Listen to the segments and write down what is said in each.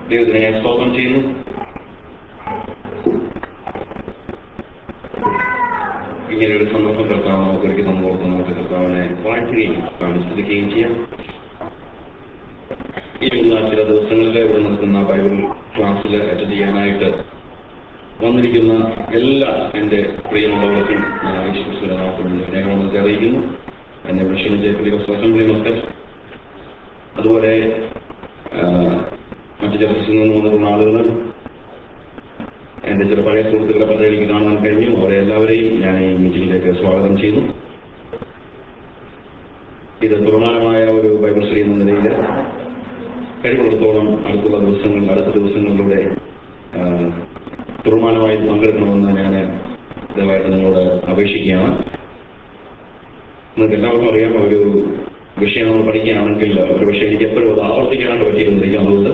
ദൈവത്തിനെ ഞാൻ സ്തോത്രം ചെയ്യുന്നു ഇങ്ങനെ ഒരു സന്ദർഭം കർത്താവ് നമുക്ക് ഒരിക്കൽ നമ്മൾ ഓർത്ത് നമുക്ക് കർത്താവിനെ വാഴ്ത്തുകയും കർത്താവിനെ സ്തുതിക്കുകയും ചെയ്യാം ഇനിയുള്ള ചില ദിവസങ്ങളിൽ ഇവിടെ നടക്കുന്ന ബൈബിൾ ക്ലാസ്സിൽ അറ്റൻഡ് ചെയ്യാനായിട്ട് വന്നിരിക്കുന്ന എല്ലാ എൻ്റെ പ്രിയമുള്ളവർക്കും ഞാൻ യേശുക്രിസ്തുവിന്റെ നാമത്തിൽ സ്നേഹമെന്ന് അറിയിക്കുന്നു എന്നെ വിളിച്ചു അസംബ്ലി മക്കൾ അതുപോലെ ആ, മറ്റു ചില സ്ഥലങ്ങളിൽ നിന്ന് വന്നിട്ടുള്ള ആളുകൾ എൻ്റെ ചില പഴയ സുഹൃത്തുക്കളെ പല എനിക്ക് കാണാൻ കഴിഞ്ഞു അവരെ എല്ലാവരെയും ഞാൻ ഈ മീറ്റിംഗിലേക്ക് സ്വാഗതം ചെയ്യുന്നു ഇത് പ്രധാനമായ ഒരു ബൈബിൾ സ്റ്റഡി എന്ന നിലയിൽ കഴിവുള്ളിടത്തോളം അടുത്തുള്ള ദിവസങ്ങളിൽ അടുത്ത ദിവസങ്ങളിലൂടെ ആ, തുടർമാനമായി പങ്കെടുക്കണമെന്ന് ഞാൻ ദയവായിട്ട് നിങ്ങളോട് അപേക്ഷിക്കുകയാണ് നിങ്ങൾക്ക് എല്ലാവർക്കും അറിയാം ഒരു വിഷയം നമ്മൾ പഠിക്കുകയാണെങ്കിൽ ഒരു വിഷയം എനിക്ക് എപ്പോഴും അത് ആവർത്തിക്കാനായിട്ട് പറ്റിയിരുന്നിരിക്കും അതുകൊണ്ട്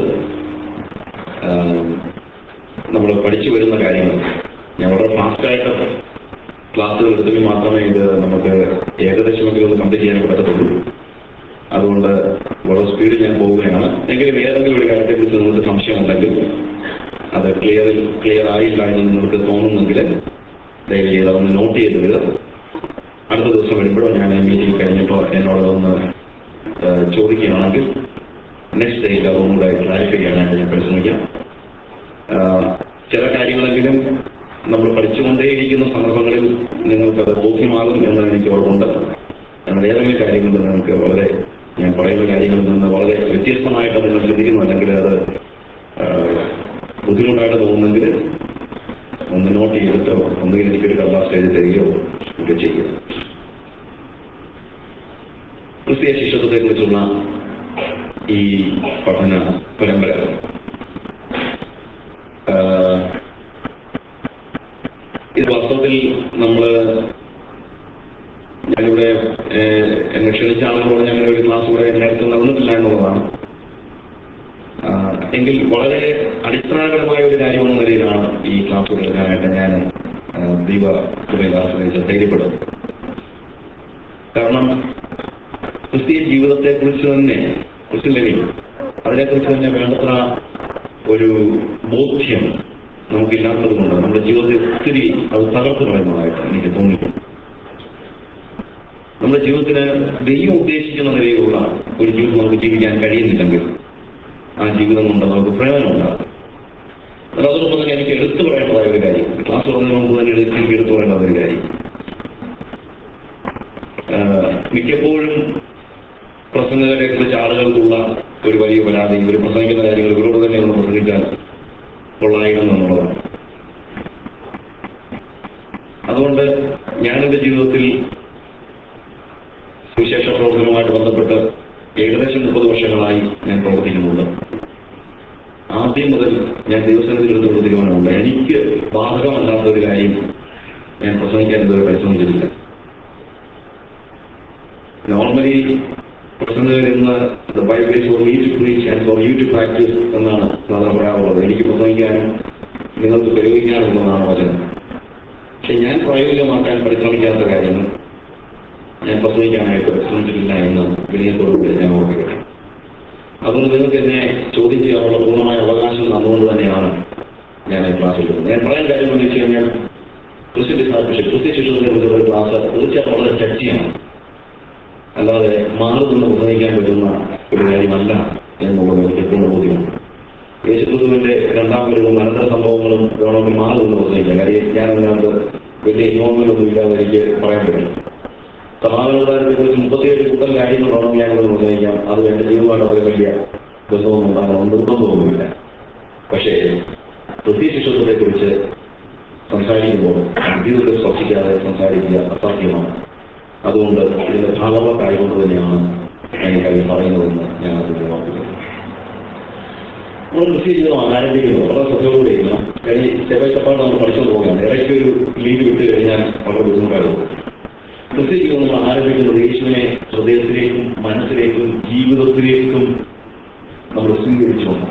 നമ്മൾ പഠിച്ചു വരുന്ന കാര്യങ്ങൾ ഞാൻ വളരെ ഫാസ്റ്റായിട്ട് ക്ലാസ്സുകൾ എടുത്തെങ്കിൽ മാത്രമേ ഇത് നമുക്ക് ഏകദേശമൊക്കെ ഒന്ന് കംപ്ലീറ്റ് ചെയ്യാൻ പറ്റത്തുള്ളൂ അതുകൊണ്ട് വളരെ സ്പീഡിൽ ഞാൻ പോവുകയാണ് എങ്കിലും ഏതെങ്കിലും ഒരു കാര്യത്തെക്കുറിച്ച് നിങ്ങൾക്ക് സംശയമുണ്ടെങ്കിൽ അത് ക്ലിയർ ക്ലിയർ ആയില്ല എന്ന് നിങ്ങൾക്ക് തോന്നുന്നെങ്കിൽ ദയവ് ചെയ്ത് അതൊന്ന് നോട്ട് ചെയ്ത് വിടുക അടുത്ത ദിവസം വരുമ്പോഴോ ഞാൻ മീറ്റിംഗ് കഴിഞ്ഞപ്പോൾ എന്നോട് ഒന്ന് ഏഹ്, ചോദിക്കുകയാണെങ്കിൽ നെക്സ്റ്റ് ഡേയിൽ അതൊന്നുകൂടെ ക്ലാരിഫൈ ചെയ്യാനായിട്ട് ഞാൻ പരിശ്രമിക്കാം ആഹ്, ചില കാര്യങ്ങളെങ്കിലും നമ്മൾ പഠിച്ചുകൊണ്ടേയിരിക്കുന്ന സന്ദർഭങ്ങളിൽ നിങ്ങൾക്കത് ബോധ്യമാകും എന്ന് എനിക്ക് ഉറപ്പുണ്ട് എന്നാൽ ഏതെങ്കിലും കാര്യങ്ങളിൽ നിങ്ങൾക്ക് വളരെ ഞാൻ പറയുന്ന കാര്യങ്ങളിൽ നിന്ന് വളരെ വ്യത്യസ്തമായിട്ട് നിങ്ങൾ ചിന്തിക്കുന്നു അല്ലെങ്കിൽ അത് ആഹ്, ബുദ്ധിമുട്ടായിട്ട് തോന്നുന്നെങ്കിൽ ഒന്ന് നോട്ട് ചെയ്തിട്ടോ ഒന്നുകിൽ എനിക്കൊരു കടലാസ് എഴുതി തരികയോ ഒക്കെ ചെയ്യുക ക്രിസ്തീയ ശിഷ്യത്വത്തെ കുറിച്ചുള്ള ഈ പഠന പരമ്പര ആഹ്, ഇത് വാസ്തവത്തിൽ നമ്മള് ഞാനിവിടെ ഏഹ്, എന്നെ ക്ഷണിച്ച ആളുകളോട് ഞാൻ ഒരു ക്ലാസ് ഇവിടെ നേരത്തെ നടന്നിട്ടില്ല എന്നുള്ളതാണ് ആഹ്, എങ്കിൽ വളരെ അടിസ്ഥാനപരമായ ഒരു കാര്യമെന്ന നിലയിലാണ് ഈ ക്ലാസ് എടുക്കാനായിട്ട് ഞാൻ ആഹ്, ദൈവ കൃപയെ ആശ്രയിച്ച് ധൈര്യപ്പെടുന്നത് കാരണം ക്രിസ്തീയ ജീവിതത്തെ കുറിച്ച് തന്നെ ക്രിസ്ത്യനിൽ അതിനെക്കുറിച്ച് തന്നെ വേണ്ടത്ര ഒരു ബോധ്യം നമുക്കില്ലാത്തത് കൊണ്ട് നമ്മുടെ ജീവിതത്തിൽ ഒത്തിരി അത് തകർത്ത് കളയുന്നതായിട്ട് എനിക്ക് തോന്നിയിട്ടുണ്ട് നമ്മുടെ ജീവിതത്തിന് ദൈവം ഉദ്ദേശിക്കുന്ന നിലയിലുള്ള ഒരു ജീവിതം നമുക്ക് ജീവിക്കാൻ കഴിയുന്നില്ലെങ്കിൽ ആ ജീവിതം കൊണ്ട് നമുക്ക് പ്രയോജനമുണ്ടാകും എന്നാൽ അതോടൊപ്പം തന്നെ എനിക്ക് എടുത്തു പറയേണ്ടതായ ഒരു കാര്യം ക്ലാസ് തുടങ്ങുന്നതിന് മുമ്പ് തന്നെ എടുത്ത് എനിക്ക് എടുത്തു പറയേണ്ട ഒരു കാര്യം ആഹ് മിക്കപ്പോഴും പ്രസംഗകരെ കുറിച്ച് ആളുകൾക്കുള്ള ഒരു വലിയ പരാതി ഇവർ പ്രസംഗിക്കുന്ന കാര്യങ്ങൾ ഇവരോട് തന്നെ ഒന്ന് പ്രസംഗിച്ചാൽ കൊള്ളായിരുന്നു എന്നുള്ളതാണ് അതുകൊണ്ട് ഞാനെന്റെ ജീവിതത്തിൽ സുവിശേഷ പ്രവർത്തനവുമായിട്ട് ബന്ധപ്പെട്ട് ഏകദേശം മുപ്പത് വർഷങ്ങളായി ഞാൻ പ്രവർത്തിക്കുന്നുണ്ട് ആദ്യം മുതൽ ഞാൻ ദിവസങ്ങളിൽ എടുത്തുള്ള തീരുമാനമുണ്ട് എനിക്ക് ബാധകമല്ലാത്ത ഒരു കാര്യം ഞാൻ പ്രസംഗിക്കാൻ ഇതുവരെ പരിശ്രമിച്ചിട്ടില്ല നോർമലി പ്രസംഗകർ ഇന്ന് the Bible is for me to preach and for you to practice എന്നാണ് സാധാരണ പറയാറുള്ളത് എനിക്ക് പ്രസംഗിക്കാനും നിങ്ങൾക്ക് പ്രയോഗിക്കാനുള്ളതാണ് വചനം പക്ഷെ ഞാൻ പ്രായോഗികമാക്കാൻ പരിശ്രമിക്കാത്ത കാര്യങ്ങൾ ഞാൻ പ്രസംഗിക്കാനായിട്ട് ശ്രമിച്ചിട്ടില്ല എന്ന് വിനയത്തോടുകൂടി ഞാൻ ഓർക്കുകയാണ് അതുകൊണ്ട് നിങ്ങൾക്ക് എന്നെ ചോദ്യം ചെയ്യാനുള്ള പൂർണ്ണമായ അവകാശം തന്നുകൊണ്ട് തന്നെയാണ് ഞാൻ ഈ ക്ലാസ്സിൽ വരുന്നത് ഞാൻ പറയാൻ കാര്യം എന്ന് വെച്ച് കഴിഞ്ഞാൽ ക്രിസ്ത്യൻ ഡിസാർട്ടിഷിപ്പ് ക്രിസ്ത്യൻ ശിശുവിനെ കുറിച്ചുള്ള ഒരു ക്ലാസ് തീർച്ചയായിട്ടും വളരെ ടച്ചിയാണ് അല്ലാതെ മാറി നിന്ന് പ്രസംഗിക്കാൻ പറ്റുന്ന ഒരു കാര്യമല്ല എന്നുള്ളത് എനിക്ക് എപ്പോഴും ബോധ്യമുണ്ട് യേശുക്രിസ്തുവിന്റെ രണ്ടാം വരവും അനന്തര സംഭവങ്ങളും വേണമെങ്കിൽ മാറി നിന്ന് പ്രസംഗിക്കാം കാര്യം ഞാൻ അതിനകത്ത് വലിയ ഇൻവോൾവ്മെന്റ് ഒന്നും ഇല്ലാതെ എനിക്ക് പറയാൻ പറ്റും സമാധാനത്തെ കുറിച്ച് മുപ്പത്തിയേഴ് കൂടുതൽ കാര്യങ്ങൾ വേണമെങ്കിൽ ഞാൻ ഇവിടെ പ്രസംഗിക്കാം അത് എന്റെ ജീവിതമായിട്ട് വളരെ വലിയ ബന്ധമൊന്നും ഉണ്ടാകണം നിർബന്ധമൊന്നുമില്ല പക്ഷേ ക്രിസ്തീയ ശിശുത്വത്തെ കുറിച്ച് സംസാരിക്കുമ്പോൾ ജീവിതത്തെ സ്പർശിക്കാതെ സംസാരിക്കുക അസാധ്യമാണ് അതുകൊണ്ട് ഇതിന്റെ ഭാഗമാക്കായതുകൊണ്ട് തന്നെയാണ് ഞാൻ ഈ കാര്യം പറയുന്നതെന്ന് ഞാൻ അതിനെ ഓർക്കുന്നത് നമ്മൾ കൃഷി ജീവിതം ആരംഭിക്കുന്നത് വളരെ ശ്രദ്ധയോടെ ഇരിക്കണം കഴിഞ്ഞ സ്റ്റെപ്പ് ബൈ സ്റ്റെപ്പാണ് നമ്മൾ പഠിച്ചുകൊണ്ട് പോകുകയാണ് ഇടയ്ക്ക് ഒരു ലീവ് വിട്ട് കഴിഞ്ഞാൽ വളരെ ബുദ്ധിമുട്ടായിരുന്നു കൃഷി ജീവിതം നമ്മൾ ആരംഭിക്കുന്നത് യേശുവിനെ ഹൃദയത്തിലേക്കും മനസ്സിലേക്കും ജീവിതത്തിലേക്കും നമ്മൾ സ്വീകരിച്ചുകൊണ്ടാണ്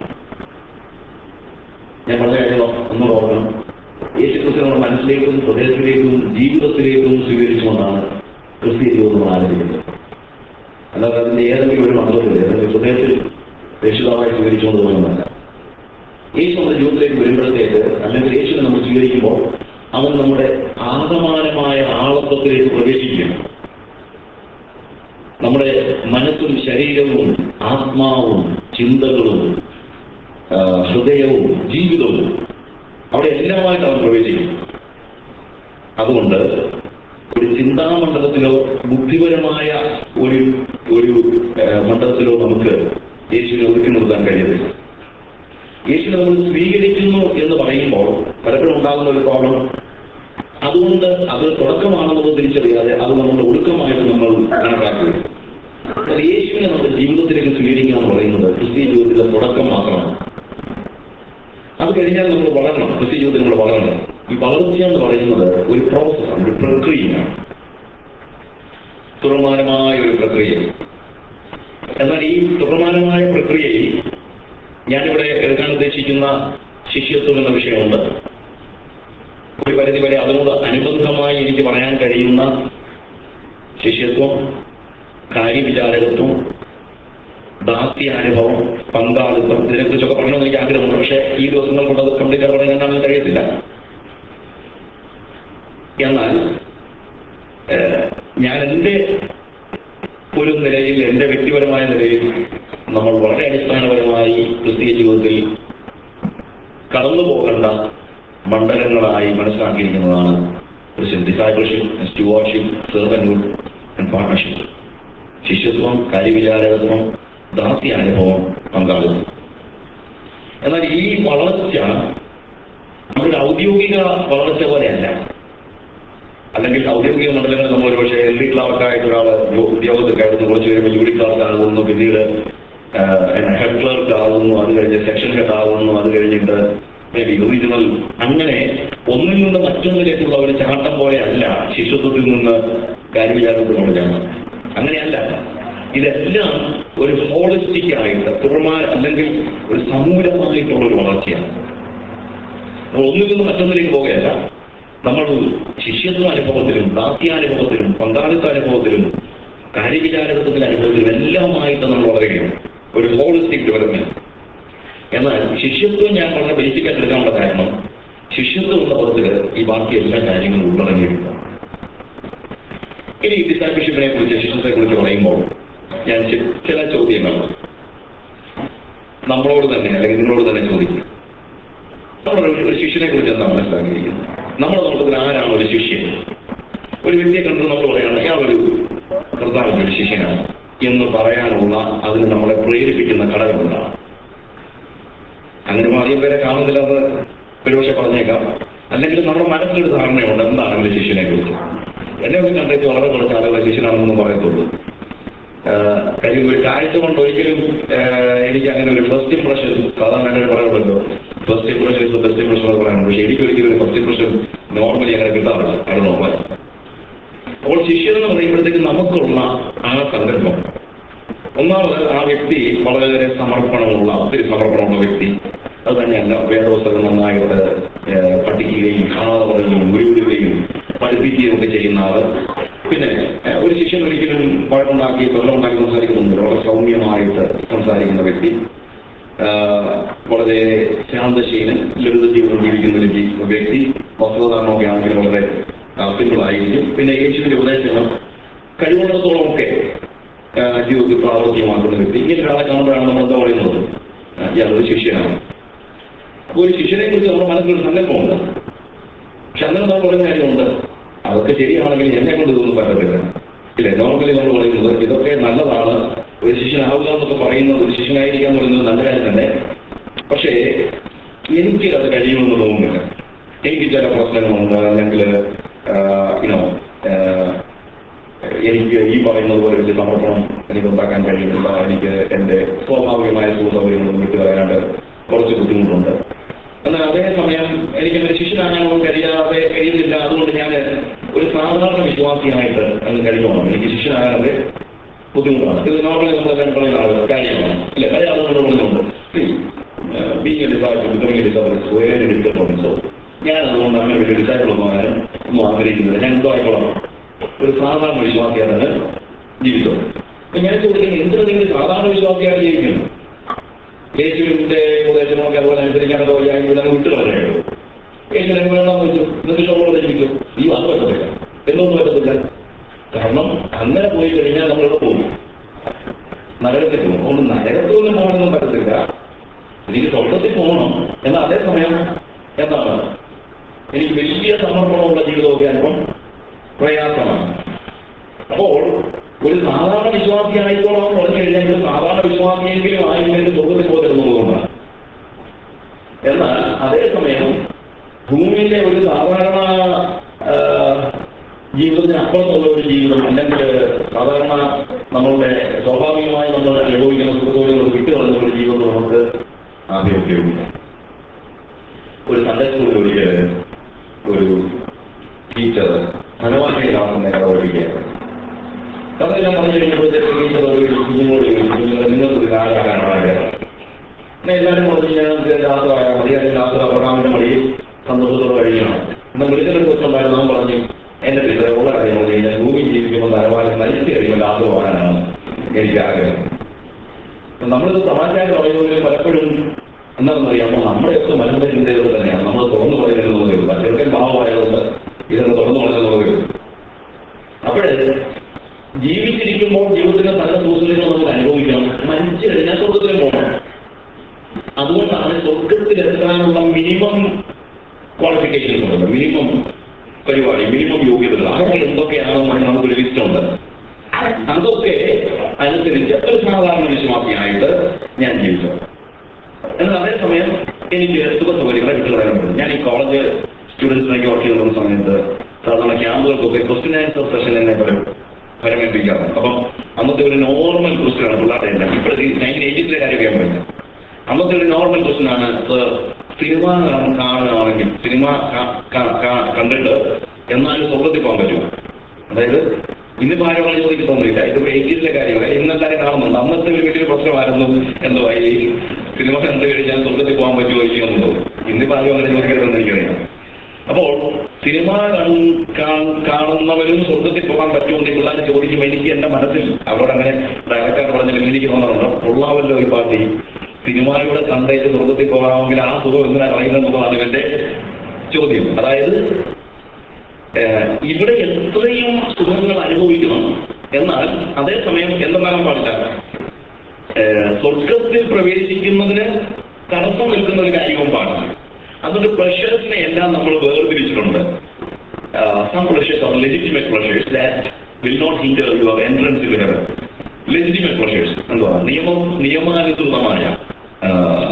ഞാൻ പറഞ്ഞ കാര്യം ഒന്നും ഓർക്കണം യേശു ക്രിസ്തു നമ്മുടെ മനസ്സിലേക്കും ഹൃദയത്തിലേക്കും ജീവിതത്തിലേക്കും സ്വീകരിച്ചുകൊണ്ടാണ് ക്രിസ്തീയ ജീവിതം നമ്മൾ ആരംഭിക്കുന്നത് അല്ലാതെ അതിന്റെ ഏതെങ്കിലും ഒരു മന്ത്രത്തിൽ ഏതെങ്കിലും ഹൃദയത്തിൽ രക്ഷിതാവായി സ്വീകരിച്ചുകൊണ്ട് പോകുന്നതല്ല യേശു നമ്മുടെ ജീവിതത്തിലേക്ക് വരുമ്പോഴത്തേക്ക് അല്ലെങ്കിൽ യേശുവിനെ നമ്മൾ സ്വീകരിക്കുമ്പോൾ അവൻ നമ്മുടെ ആകമാനമായ ആളത്വത്തിലേക്ക് പ്രവേശിക്കുകയാണ് നമ്മുടെ മനസ്സും ശരീരവും ആത്മാവും ചിന്തകളും ആ, ഹൃദയവും ജീവിതവും അവിടെ എല്ലാമായിട്ട് അവൻ പ്രവേശിക്കും അതുകൊണ്ട് ഒരു ചിന്താമണ്ഡലത്തിലോ ബുദ്ധിപരമായ ഒരു ഒരു ആ, മണ്ഡലത്തിലോ നമുക്ക് യേശുവിനെ ഒതുക്കി നിർത്താൻ കഴിയത്തില്ല യേശുവിനെ നമ്മൾ സ്വീകരിക്കുന്നു എന്ന് പറയുമ്പോൾ പലപ്പോഴും ഉണ്ടാകുന്ന ഒരു പ്രോബ്ലം അതുകൊണ്ട് അത് തുടക്കമാണെന്നത് തിരിച്ചറിയാതെ അത് നമ്മുടെ ഒടുക്കമായിട്ട് നമ്മൾ കണക്കാക്കുക എന്നാൽ യേശുവിനെ നമ്മുടെ ജീവിതത്തിലേക്ക് സ്വീകരിക്കുക എന്ന് പറയുന്നത് ക്രിസ്തീയ ജീവിതത്തിലെ തുടക്കം മാത്രമാണ് അത് കഴിഞ്ഞാൽ നമ്മൾ വളരണം ക്രിസ്തീയ ജീവിതത്തിൽ നമ്മൾ വളരണം ഈ വളർച്ച എന്ന് പറയുന്നത് ഒരു പ്രോസസ്സാണ് ഒരു പ്രക്രിയയാണ് തുറമാനമായ ഒരു പ്രക്രിയ എന്നാൽ ഈ തുറമാനമായ പ്രക്രിയയിൽ ഞാനിവിടെ എടുക്കാൻ ഉദ്ദേശിക്കുന്ന ശിഷ്യത്വം എന്ന വിഷയമുണ്ട് ഒരു പരിധിവരെ അതിനോട് അനുബന്ധമായി എനിക്ക് പറയാൻ കഴിയുന്ന ശിഷ്യത്വം കാര്യവിചാരകത്വം ദാസ്യാനുഭവം പങ്കാളിത്തം ഇതിനെക്കുറിച്ചൊക്കെ പറയണമെന്ന് എനിക്ക് ആഗ്രഹമുണ്ട് പക്ഷേ ഈ ദിവസങ്ങൾ കൊണ്ട് അത് കംപ്ലീറ്റ് പറയാൻ എന്നാണ് കഴിയത്തില്ല എന്നാൽ ഏഹ്, ഞാൻ എൻ്റെ ഒരു നിലയിൽ എൻ്റെ വ്യക്തിപരമായ നിലയിൽ നമ്മൾ വളരെ അടിസ്ഥാനപരമായി ക്രിസ്തീയ ജീവിതത്തിൽ കടന്നു പോകേണ്ട മണ്ഡലങ്ങളായി മനസ്സിലാക്കിയിരിക്കുന്നതാണ് Christian discipleship stewardship servanthood and partnership ശിഷ്യത്വം കാര്യവിചാരകത്വം ദാസ്യാനുഭവം പങ്കാളിത്തം എന്നാൽ ഈ വളർച്ച നമ്മുടെ ഔദ്യോഗിക വളർച്ച പോലെയല്ല അല്ലെങ്കിൽ ഔദ്യോഗിക മണ്ഡലങ്ങളിൽ നമ്മൾ ഒരുപക്ഷെ എൽ ഡി ക്ലാർക്കായിട്ട് ഒരാൾ ഉദ്യോഗത്തിൽ കയറുന്നു കുറച്ച് കഴിയുമ്പോൾ യു ഡി ക്ലാർക്ക് ആകുന്നു പിന്നീട് ഹെഡ് ക്ലർക്ക് ആകുന്നു അത് കഴിഞ്ഞ് സെക്ഷൻ ഹെഡ് ആകുന്നു അത് കഴിഞ്ഞിട്ട് മേ ബി റീജിയണൽ അങ്ങനെ ഒന്നിൽ നിന്ന് മറ്റൊന്നിലേക്കുള്ള ഒരു ചാട്ടം പോലെയല്ല ശിശുത്വത്തിൽ നിന്ന് കാര്യവിചാരത്തിലുള്ള ചാട്ടം അങ്ങനെയല്ല ഇതെല്ലാം ഒരു ഹോളിസ്റ്റിക് ആയിട്ട് തുറമാ അല്ലെങ്കിൽ ഒരു സമൂലമായിട്ടുള്ള ഒരു വളർച്ചയാണ് നമ്മൾ ഒന്നിൽ നിന്ന് മറ്റൊന്നിലേക്ക് പോകുകയല്ല നമ്മൾ ശിഷ്യത്വ അനുഭവത്തിലും ദാസ്യാനുഭവത്തിലും പങ്കാളിത്ത അനുഭവത്തിലും കാര്യവിചാരകത്വത്തിന്റെ അനുഭവത്തിലും എല്ലാമായിട്ട് നമ്മൾ വളരുകയാണ് ഒരു ഹോളിസ്റ്റിക് ഡെവലപ്മെന്റ് എന്നാൽ ശിഷ്യത്വം ഞാൻ വളരെ ബേസിക് ആയിട്ട് എടുക്കാനുള്ള കാരണം ശിഷ്യത്വം എന്ന പദത്തിൽ ഈ ബാക്കി എല്ലാ കാര്യങ്ങളും ഉള്ളടങ്ങിയിട്ടുണ്ട് ഇനി ഡിസാബിഷിപ്പിനെ കുറിച്ച് ശിഷ്യത്തെ കുറിച്ച് പറയുമ്പോൾ ഞാൻ ചി- ചില ചോദ്യങ്ങൾ നമ്മളോട് തന്നെ അല്ലെങ്കിൽ നിങ്ങളോട് തന്നെ ചോദിക്കും നമ്മൾ ഒരു ശിഷ്യനെ കുറിച്ച് എന്താണ് മനസ്സിലാക്കിയിരിക്കുന്നത് നമ്മുടെ നോട്ടത്തിൽ ആരാണ് ഒരു ശിഷ്യൻ ഒരു വ്യക്തിയെ കണ്ടു നമ്മൾ പറയണം അയാളൊരു കർത്താവിന്റെ ഒരു ശിഷ്യനാണ് എന്ന് പറയാനുള്ള അതിന് നമ്മളെ പ്രേരിപ്പിക്കുന്ന ഘടകം എന്താണ് അങ്ങനെ അധികം പേരെ കാണുന്നില്ല എന്ന് ഒരുപക്ഷെ പറഞ്ഞേക്കാം അല്ലെങ്കിൽ നമ്മുടെ മനസ്സിലൊരു ധാരണയുണ്ട് എന്താണ് ഒരു ശിഷ്യനെ കുറിച്ച് എന്നെ ഒന്ന് കണ്ടേച്ച് വളരെ കുറച്ച് ആളുകളെ ശിഷ്യനാണെന്ന് പറയത്തുള്ളൂ ആഹ് കാര്യം ഒരു കാഴ്ച കൊണ്ട് ഒരിക്കലും ആഹ് എനിക്ക് അങ്ങനെ ഒരു ഫസ്റ്റ് ഇംപ്രഷൻ സാധാരണ അങ്ങനെ പറയുമല്ലോ first impression is best impression എന്ന് പറയാനുണ്ട് പക്ഷേ എനിക്ക് ഒരിക്കലും ഒരു ഫസ്റ്റ് ഇംപ്രഷൻ നോർമലി അങ്ങനെ കിട്ടാറില്ല അത് നോക്കാൻ അപ്പോൾ ശിഷ്യൻ എന്ന് പറയുമ്പോഴത്തേക്ക് നമുക്കുള്ള ആ സന്ദർഭം ഒന്നാമത് ആ വ്യക്തി വളരെയേറെ സമർപ്പണമുള്ള ഒത്തിരി സമർപ്പണമുള്ള വ്യക്തി അത് തന്നെയല്ല വേദപുസ്തകം നന്നായിട്ട് ഏഹ്, പഠിക്കുകയും കാണാതെ പറയുകയും ഉരുവിടുകയും പഠിപ്പിക്കുകയും ഒക്കെ ചെയ്യുന്ന ആള് പിന്നെ ഏഹ്, ഒരു ശിഷ്യൻ ഒരിക്കലും വഴക്കുണ്ടാക്കി തൊഴിലുണ്ടാക്കി സംസാരിക്കുന്നില്ല വളരെ സൗമ്യമായിട്ട് സംസാരിക്കുന്ന വ്യക്തി ആഹ്, വളരെ ശാന്തശീലൻ ലളിത ജീവിതം ജീവിക്കുന്ന ഒരു ജീ- വ്യക്തി വസ്ത്രധാരണമൊക്കെ ആണെങ്കിൽ വളരെ സിമ്പിൾ ആയിരിക്കും പിന്നെ യേശുവിന്റെ ഉപദേശങ്ങൾ കഴിവുള്ളിടത്തോളം ഒക്കെ ആ, ജീവിതത്തിൽ പ്രാവർത്തികമാക്കുന്ന വ്യക്തി ഇങ്ങനെ ഒരാളെ കാണുമ്പോഴാണ് നമ്മൾ എന്താ പറയുന്നത് ആ, ഇയാളൊരു ശിഷ്യനാണ് അപ്പോൾ ഒരു ശിഷ്യനെ കുറിച്ച് നമ്മുടെ മനസ്സിലൊരു സങ്കല്പമുണ്ട് പക്ഷെ അങ്ങനെ നമ്മൾ പറയുന്ന കാര്യമുണ്ട് അതൊക്കെ ശരിയാണെങ്കിൽ എന്നെ കൊണ്ട് ഇതൊന്നും പറ്റത്തില്ല ഇല്ലേ നോർമലി നമ്മൾ പറയുന്നത് ഇതൊക്കെ നല്ലതാണ് ഒരു ശിഷ്യനാവുക എന്നൊക്കെ പറയുന്നത് ഒരു ശിഷ്യനായിരിക്കുക എന്ന് പറയുന്നത് നല്ല കാര്യം തന്നെ പക്ഷേ എനിക്ക് അത് കഴിയുമെന്ന് തോന്നുന്നില്ല എനിക്ക് ചില പ്രശ്നങ്ങളുണ്ട് അല്ലെങ്കിൽ ഇനോ എനിക്ക് ഈ പറയുന്നത് പോലെ വലിയ സമർപ്പണം എനിക്ക് ഉണ്ടാക്കാൻ കഴിയുന്നില്ല എനിക്ക് എൻ്റെ സ്വാഭാവികമായ സുഖസൗകര്യങ്ങളും വിട്ടു കളയാണ്ട് കുറച്ച് ബുദ്ധിമുട്ടുണ്ട് എന്നാൽ അതേസമയം എനിക്ക് എൻ്റെ ശിഷ്യനാകാനൊന്നും കഴിയാതെ കഴിയുന്നില്ല അതുകൊണ്ട് ഞാൻ ഒരു സാധാരണ വിശ്വാസിയായിട്ട് അങ്ങ് കഴിയുവാണ് എനിക്ക് ശിഷ്യനാകാതെ ബുദ്ധിമുട്ടാണ് ഇത് നോർമലി നമ്മളെല്ലാം പറയുന്ന ആളുകൾ കാര്യമാണ് അല്ലെ പല ആളുകളോട് പറയുന്നുണ്ട് being a disciple becoming a disciple വേറെ ഡിസൈബിൾ സോ ഞാൻ അതുകൊണ്ട് അങ്ങനെ വലിയ ഡിസൈബിൾ ഒന്നും ആകാനും ഒന്നും ആഗ്രഹിക്കുന്നില്ല ഞാൻ എന്തോ ആയിക്കോളാം ഒരു സാധാരണ വിശ്വാസിയാണ് ജീവിതം അപ്പൊ ഞാൻ ചോദിക്കുന്നത് എന്തിനാ നിങ്ങൾ സാധാരണ വിശ്വാസിയാണ് ജീവിക്കുന്നത് യേശുവിന്റെ ഉപദേശം നമുക്ക് അതുപോലെ അനുസരിക്കാനോ വയ്യായെങ്കിൽ നമുക്ക് വിട്ടു കളഞ്ഞു എങ്ങനെ വേണമെന്ന് വെച്ചു എന്നിട്ട് ഷോളോട് ധരിക്കും ഈ അത് പറ്റത്തില്ല എന്നൊന്നും പറ്റത്തില്ല കാരണം അങ്ങനെ പോയി കഴിഞ്ഞാൽ നമ്മൾ ഇവിടെ പോകും നരകത്തിൽ പോകും അതുകൊണ്ട് നരകത്തൊന്നും പോകണമെന്നും പറ്റത്തില്ല എനിക്ക് സ്വർഗത്തിൽ പോകണം എന്നാൽ അതേസമയം എന്താണ് എനിക്ക് വലിയ സമർപ്പണമുള്ള ജീവിതമൊക്കെ അല്പം പ്രയാസമാണ് അപ്പോൾ ഒരു സാധാരണ വിശ്വാസി ആയിക്കോളാം എന്ന് പറഞ്ഞു കഴിഞ്ഞാൽ ഒരു സാധാരണ വിശ്വാസിയെങ്കിലും ആയിരുന്നെങ്കിൽ സ്വർഗത്തിൽ പോകരുന്നതുകൊണ്ടാണ് എന്നാൽ അതേസമയം ഭൂമിയിലെ ഒരു സാധാരണ ആ, ജീവിതത്തിന് അപ്പുറത്തുള്ള ഒരു ജീവിതം അല്ലെങ്കിൽ സാധാരണ നമ്മളുടെ സ്വാഭാവികമായി നമ്മൾ അനുഭവിക്കുന്ന സുഖത്തോടുകൾ വിട്ടുകളഞ്ഞ ഒരു ജീവിതം നമുക്ക് ആദ്യം ഉപയോഗിക്കാം ഒരു സൺഡേ സ്കൂളിൽ ഒരിക്കൽ ഒരു ടീച്ചർ ധനവാഹിയെ കാണുന്ന കഥ പഠിക്കുകയാണ് കഥയെല്ലാം പറഞ്ഞു കഴിഞ്ഞപ്പോഴത്തേക്ക് ടീച്ചർ ഒരു കുഞ്ഞുങ്ങളോട് ചോദിച്ചു "നിങ്ങൾ- നിങ്ങൾക്കൊരു കാലാകാനാണ് ആഗ്രഹം എന്നാ എല്ലാവരും പറഞ്ഞു ഞാൻ യാത്ര ആയാൽ മതി അല്ലെങ്കിൽ യാത്ര പ്രോഗ്രാമിന്റെ മടി സന്തോഷത്തോടെ കഴിയണം എന്നാൽ വിളിച്ചൊരു കൊച്ചുണ്ടായിരുന്നു അവൻ പറഞ്ഞു എന്റെ ടീച്ചറെ ഉള്ള കാര്യം പറഞ്ഞു കഴിഞ്ഞാൽ ഭൂമി ജീവിക്കുമ്പോൾ നരവാലം നയിച്ചു കഴിയുമ്പോൾ യാത്ര പോകാനാണ് എനിക്ക് ആഗ്രഹം അപ്പൊ നമ്മളിത് തമാശയായിട്ട് പറയുന്നതിൽ പലപ്പോഴും എന്താണെന്ന് അറിയാമോ നമ്മുടെയൊക്കെ മനസ്സിന്റെ ചിന്തകൾ തന്നെയാണ് നമ്മൾ തുറന്നു പറയുന്നത് ചെറുക്കൻ ഭാവമായതുകൊണ്ട് ഇതൊക്കെ തുറന്നു പറയുന്നത് അപ്പോഴേ ജീവിച്ചിരിക്കുമ്പോൾ ജീവിതത്തിലെ പല സൂചനകൾ നമുക്ക് അനുഭവിക്കണം മരിച്ചു കഴിഞ്ഞാൽ സ്വർഗത്തിലും പോകണം അതുകൊണ്ടാണ് സ്വർഗത്തിലെത്താനുള്ള മിനിമം ക്വാളിഫിക്കേഷൻസ് ഉണ്ട് മിനിമം പരിപാടി മിനിമം യോഗ്യതകൾ അതൊക്കെ എന്തൊക്കെയാണെന്ന് നമുക്കൊരു ലിസ്റ്റ് ഉണ്ട് അതൊക്കെ അനുസരിച്ച് ഒരു സാധാരണ വിശ്വാസിയായിട്ട് ഞാൻ ജീവിച്ചു എന്നാൽ അതേസമയം എനിക്ക് സുഖ സൗകര്യങ്ങളെ വിട്ടുകളയാൻ ഞാൻ ഈ കോളേജ് സ്റ്റുഡൻസിനൊക്കെ വർക്ക് ചെയ്തുള്ള സമയത്ത് സാധാരണ ക്യാമ്പുകൾക്കൊക്കെ ക്വസ്റ്റ്യൻ ആൻസർ സെഷൻ എന്നെ പരം പരമേൽപ്പിക്കാറുണ്ട് അപ്പം അന്നത്തെ ഒരു നോർമൽ ക്വസ്റ്റ്യൻ ആണ് പിള്ളേരുടെ എല്ലാം ഇപ്പോഴത്തെ നയൻറ്റീൻ എയ്റ്റീസിലെ കാര്യം ഞാൻ പറയുന്നത് അന്നത്തെ ഒരു നോർമൽ ക്വസ്റ്റ്യൻ ആണ് സർ സിനിമ കാണ- കാണുകയാണെങ്കിൽ സിനിമ ക- ക- ക- കണ്ടിട്ട് എന്നാലും സ്വർഗത്തിൽ പോകാൻ പറ്റുമോ അതായത് ഇന്നിപ്പോ ആരോടും ചോദിക്കാൻ തോന്നുന്നില്ല ഇതിപ്പോ എയ്റ്റീസിലെ കാര്യമല്ല ഇന്നെല്ലാവരും കാണുന്നുണ്ട് അന്നത്തെ ഒരു വലിയൊരു പ്രശ്നമായിരുന്നു എന്തോ ഈ സിനിമ കണ്ടു കഴിഞ്ഞാൽ സ്വർഗത്തിൽ പോകാൻ പറ്റുമോ ഇല്ലയോ എന്നുള്ളത് ഇന്നിപ്പോ ആരും അങ്ങനെ ചോദിക്കരുതെന്ന് എനിക്കറിയാം അപ്പോൾ സിനിമ കാണ- കാ- കാണുന്നവരും സ്വർഗത്തിൽ പോകാൻ പറ്റുമെന്ന് പിള്ളേർ ചോദിക്കുമ്പോൾ എനിക്ക് എന്റെ മനസ്സിൽ അവരോട് അങ്ങനെ ഡയറക്റ്റായിട്ട് പറഞ്ഞാൽ എനിക്ക് തോന്നാറുണ്ട് ഉള്ളാവല്ലോ ഈ പാർട്ടി സിനിമയുടെ കണ്ടേറ്റ് സ്വർഗത്തിൽ പോകാമെങ്കിൽ ആ സുഖം എന്തിനാ കളയുന്നതെന്നുള്ളതാണ് എന്റെ ചോദ്യം അതായത് ഏഹ്, ഇവിടെ എത്രയും സുഖങ്ങൾ അനുഭവിക്കണം എന്നാൽ അതേസമയം എന്തെന്നാകാൻ പാടില്ല ഏഹ്, സ്വർഗത്തിൽ പ്രവേശിക്കുന്നതിന് തടസ്സം നിൽക്കുന്ന ഒരു കാര്യവും പാടില്ല അതുകൊണ്ട് പ്രഷേഴ്സിനെ എല്ലാം നമ്മൾ വേർതിരിച്ചിട്ടുണ്ട് some pressures are legitimate pressures that will not hinder your entrance to heaven legitimate pressures എന്തുവാ നിയമം നിയമാനുസൃതമായ ആ,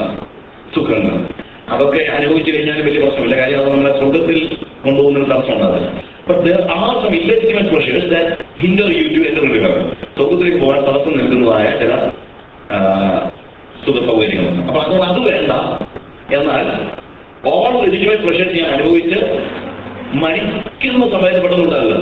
സുഖങ്ങൾ അതൊക്കെ അനുഭവിച്ചു കഴിഞ്ഞാൽ വലിയ പ്രശ്നമില്ല കാര്യം അത് നമ്മളെ സ്വർഗത്തിൽ കൊണ്ടുപോകുന്ന ഒരു തടസ്സമുണ്ട് But there are some illegitimate pressures that hinder you to enter into heaven. സ്വർഗത്തിലേക്ക് പോകാൻ തടസ്സം നിൽക്കുന്നതായ ചില ആ, സുഖ സൗകര്യങ്ങളുണ്ട് അപ്പൊ അതുകൊണ്ട് അത് വേണ്ട എന്നാൽ ഓൾ ലെജിറ്റിമേറ്റ് പ്രഷേഴ്സ് ഞാൻ അനുഭവിച്ച് മരിക്കുന്ന സമയത്ത് പെട്ടെന്നുണ്ടാകുക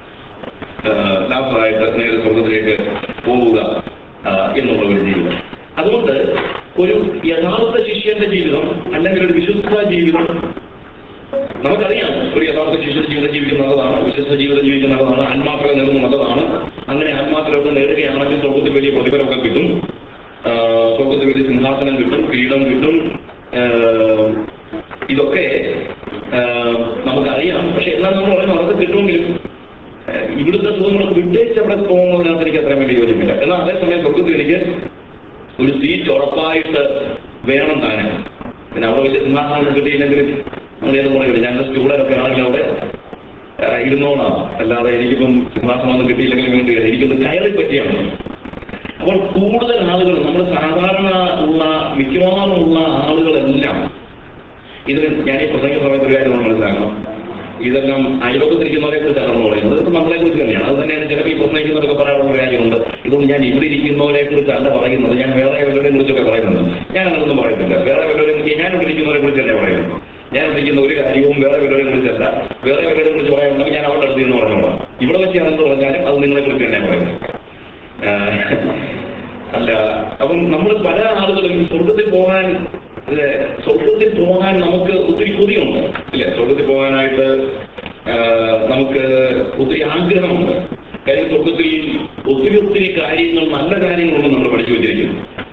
ലാഭമായിട്ട് നേരെ സ്വർഗത്തിലേക്ക് പോവുക ആ, എന്നുള്ള ഒരു ജീവിതം അതുകൊണ്ട് ഒരു യഥാർത്ഥ ശിഷ്യന്റെ ജീവിതം അല്ലെങ്കിൽ ഒരു വിശുദ്ധ ജീവിതം നമുക്കറിയാം ഒരു യഥാർത്ഥ ശിശു ജീവിതം ജീവിക്കുന്നത് നല്ലതാണ് വിശുദ്ധ ജീവിതം ജീവിക്കുന്നത് നല്ലതാണ് ആത്മാക്കളെ നേടുന്നത് നല്ലതാണ് അങ്ങനെ ആത്മാക്കളൊക്കെ നേടുകയാണെങ്കിൽ സ്വർഗത്തിൽ വലിയ പ്രതിഫലമൊക്കെ കിട്ടും ആ, സ്വർഗത്തിൽ വലിയ സിംഹാസനം കിട്ടും കിരീടം കിട്ടും ആ, ഇതൊക്കെ ആ, നമുക്കറിയാം പക്ഷെ എന്നാൽ നമ്മൾ പറയുന്നത് അതൊക്കെ കിട്ടുമെങ്കിലും ആ, ഇവിടുത്തെ സുഖങ്ങളൊക്കെ വിട്ടേച്ച് അവിടെ പോകുന്നതിനകത്ത് എനിക്ക് അത്രയും വലിയ യോജിപ്പില്ല എന്നാൽ അതേസമയം സ്വർഗത്തിൽ എനിക്ക് ഒരു സീറ്റ് ഉറപ്പായിട്ട് വേണം താനും പിന്നെ അവിടെ വലിയ സിംഹാസനം കിട്ടിയില്ലെങ്കിൽ നമ്മൾ ഏത് പറയില്ല ഞങ്ങളുടെ സ്റ്റുഡൻ്റൊക്കെ ആണെങ്കിൽ അവിടെ ആ, ഇരുന്നോളാം അല്ലാതെ എനിക്കിപ്പം സിംഹാസനമൊന്നും കിട്ടിയില്ലെങ്കിൽ വേണ്ടിയില്ല എനിക്കൊന്ന് കയറി പറ്റിയാണ് അപ്പോൾ കൂടുതൽ ആളുകൾ നമ്മൾ സാധാരണ ഉള്ള മിക്കവാറും ഉള്ള ആളുകളെല്ലാം ഇത് ഞാൻ ഈ പ്രസംഗ സമയത്ത് ഒരു കാര്യം നമ്മൾ മനസ്സിലാക്കണം ഇതെല്ലാം അയലോകത്തിരിക്കുന്നവരെ കുറിച്ചാണ് നമ്മൾ പറയുന്നത് ഇതൊക്കെ നമ്മളെ കുറിച്ച് തന്നെയാണ് അത് തന്നെയാണ് ചിലപ്പോൾ ഈ പ്രസംഗിക്കുന്നവരൊക്കെ പറയാനുള്ള ഒരു കാര്യമുണ്ട് ഇതൊന്നും ഞാൻ ഇവിടെ ഇരിക്കുന്നവരെ കുറിച്ചല്ല പറയുന്നത് ഞാൻ വേറെ വല്ലവരെയും കുറിച്ചൊക്കെ പറയുന്നത് ഞാൻ അങ്ങനൊന്നും പറയത്തില്ല വേറെ വല്ലവരെയും ഞാൻ ഇവിടെ ഇരിക്കുന്നവരെ കുറിച്ച് തന്നെ പറയുന്നത് ഞാൻ ഇവിടെ ഇരിക്കുന്ന ഒരു കാര്യവും വേറെ വല്ലവരെയും കുറിച്ചല്ല വേറെ വല്ലവരെയും കുറിച്ച് പറയാനുണ്ടെങ്കിൽ ഞാൻ അവരുടെ അടുത്ത് നിന്ന് പറഞ്ഞോളാം ഇവിടെ വെച്ച് ഞാൻ എന്ത് പറഞ്ഞാലും അത് നിങ്ങളെ കുറിച്ച് തന്നെ പറയുന്നത് ആഹ് അല്ല അപ്പം നമ്മൾ പല ആളുകളും സ്വർഗത്തിൽ പോകാൻ ഇല്ലേ, സ്വർഗത്തിൽ പോകാൻ നമുക്ക് ഒത്തിരി കൊതിയുണ്ട് ഇല്ലേ സ്വർഗത്തിൽ പോകാനായിട്ട് ആഹ് നമുക്ക് ഒത്തിരി ആഗ്രഹമുണ്ട് കാര്യം സ്വർഗത്തിൽ ഒത്തിരി ഒത്തിരി കാര്യങ്ങൾ നല്ല കാര്യങ്ങളുണ്ട് നമ്മൾ പഠിച്ചു വെച്ചിരിക്കുന്നു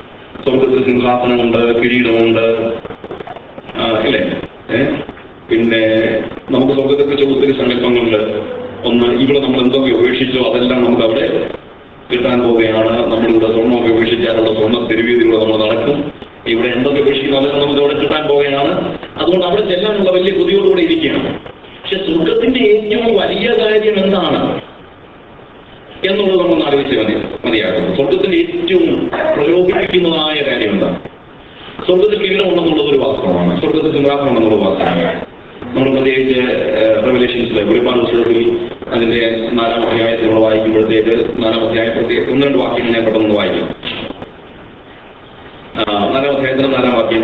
സ്വർഗത്തിൽ സിംഹാസനമുണ്ട് കിരീടമുണ്ട് ആ, ഇല്ലേ ഏ? പിന്നെ നമുക്ക് സ്വർഗത്തെ കുറിച്ച് ഒത്തിരി സങ്കല്പങ്ങളുണ്ട് ഒന്ന് ഇവിടെ നമ്മൾ എന്തൊക്കെ ഉപേക്ഷിച്ചോ അതെല്ലാം നമുക്ക് അവിടെ കിട്ടാൻ പോവുകയാണ് നമ്മളിവിടെ സ്വർണ്ണമൊക്കെ ഉപേക്ഷിച്ചാൽ അവിടെ സ്വർണ്ണ തെരുവീതിലൂടെ നമ്മൾ നടക്കും ഇവിടെ എന്തൊക്കെ ഉപേക്ഷിക്കുന്നു അതെല്ലാം നമുക്ക് അവിടെ കിട്ടാൻ പോവുകയാണ് അതുകൊണ്ട് അവിടെ ചെല്ലാനുള്ള വലിയ കൊതിയോടുകൂടെ ഇരിക്കുകയാണ് പക്ഷെ സ്വർഗത്തിന്റെ ഏറ്റവും വലിയ കാര്യം എന്താണ് എന്നുള്ളത് നമ്മൾ ആലോചിച്ച് മതി മതിയാകും സ്വർഗത്തിന്റെ ഏറ്റവും പ്രലോഭിപ്പിക്കുന്നതായ കാര്യം എന്താണ് സ്വർഗത്തിൽ കിരീടമുണ്ടെന്നുള്ളത് ഒരു വാസ്തവമാണ് സ്വർഗത്തിൽ സിംഹാസനമുണ്ടെന്നുള്ള വാസ്തവമാണ് നമ്മൾ പ്രത്യേകിച്ച് റെവലേഷൻസിലെ വെളിപ്പാട് പുസ്തകത്തിൽ അതിന്റെ നാലാം അധ്യായത്തിൽ നമ്മൾ വായിക്കുമ്പോഴത്തേക്ക് നാലാം അധ്യായം പ്രത്യേക ഒന്ന് രണ്ട് വാക്യം ഞാൻ പെട്ടെന്ന് വായിക്കും ആ, നാലാം അധ്യായത്തിന്റെ നാലാം വാക്യം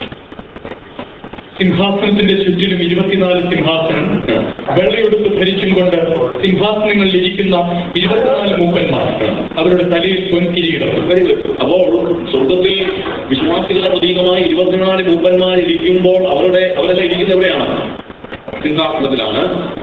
സിംഹാസനത്തിന്റെ ചുറ്റിലും ഇരുപത്തിനാല് സിംഹാസനം വെള്ളയെടുത്ത് ധരിച്ചും കൊണ്ട് സിംഹാസനങ്ങളിൽ ഇരിക്കുന്ന ഇരുപത്തിനാല് മൂപ്പന്മാർ അവരുടെ തലയിൽ പൊൻകിരീടം വെരി ഗുഡ് അപ്പോൾ സ്വർഗത്തിൽ വിശ്വാസികളുടെ പ്രതീകമായി ഇരുപത്തിനാല് മൂപ്പന്മാർ ഇരിക്കുമ്പോൾ അവരുടെ അവരെല്ലാം ഇരിക്കുന്നത് എവിടെയാണ് സിംഹാസനത്തിലാണ്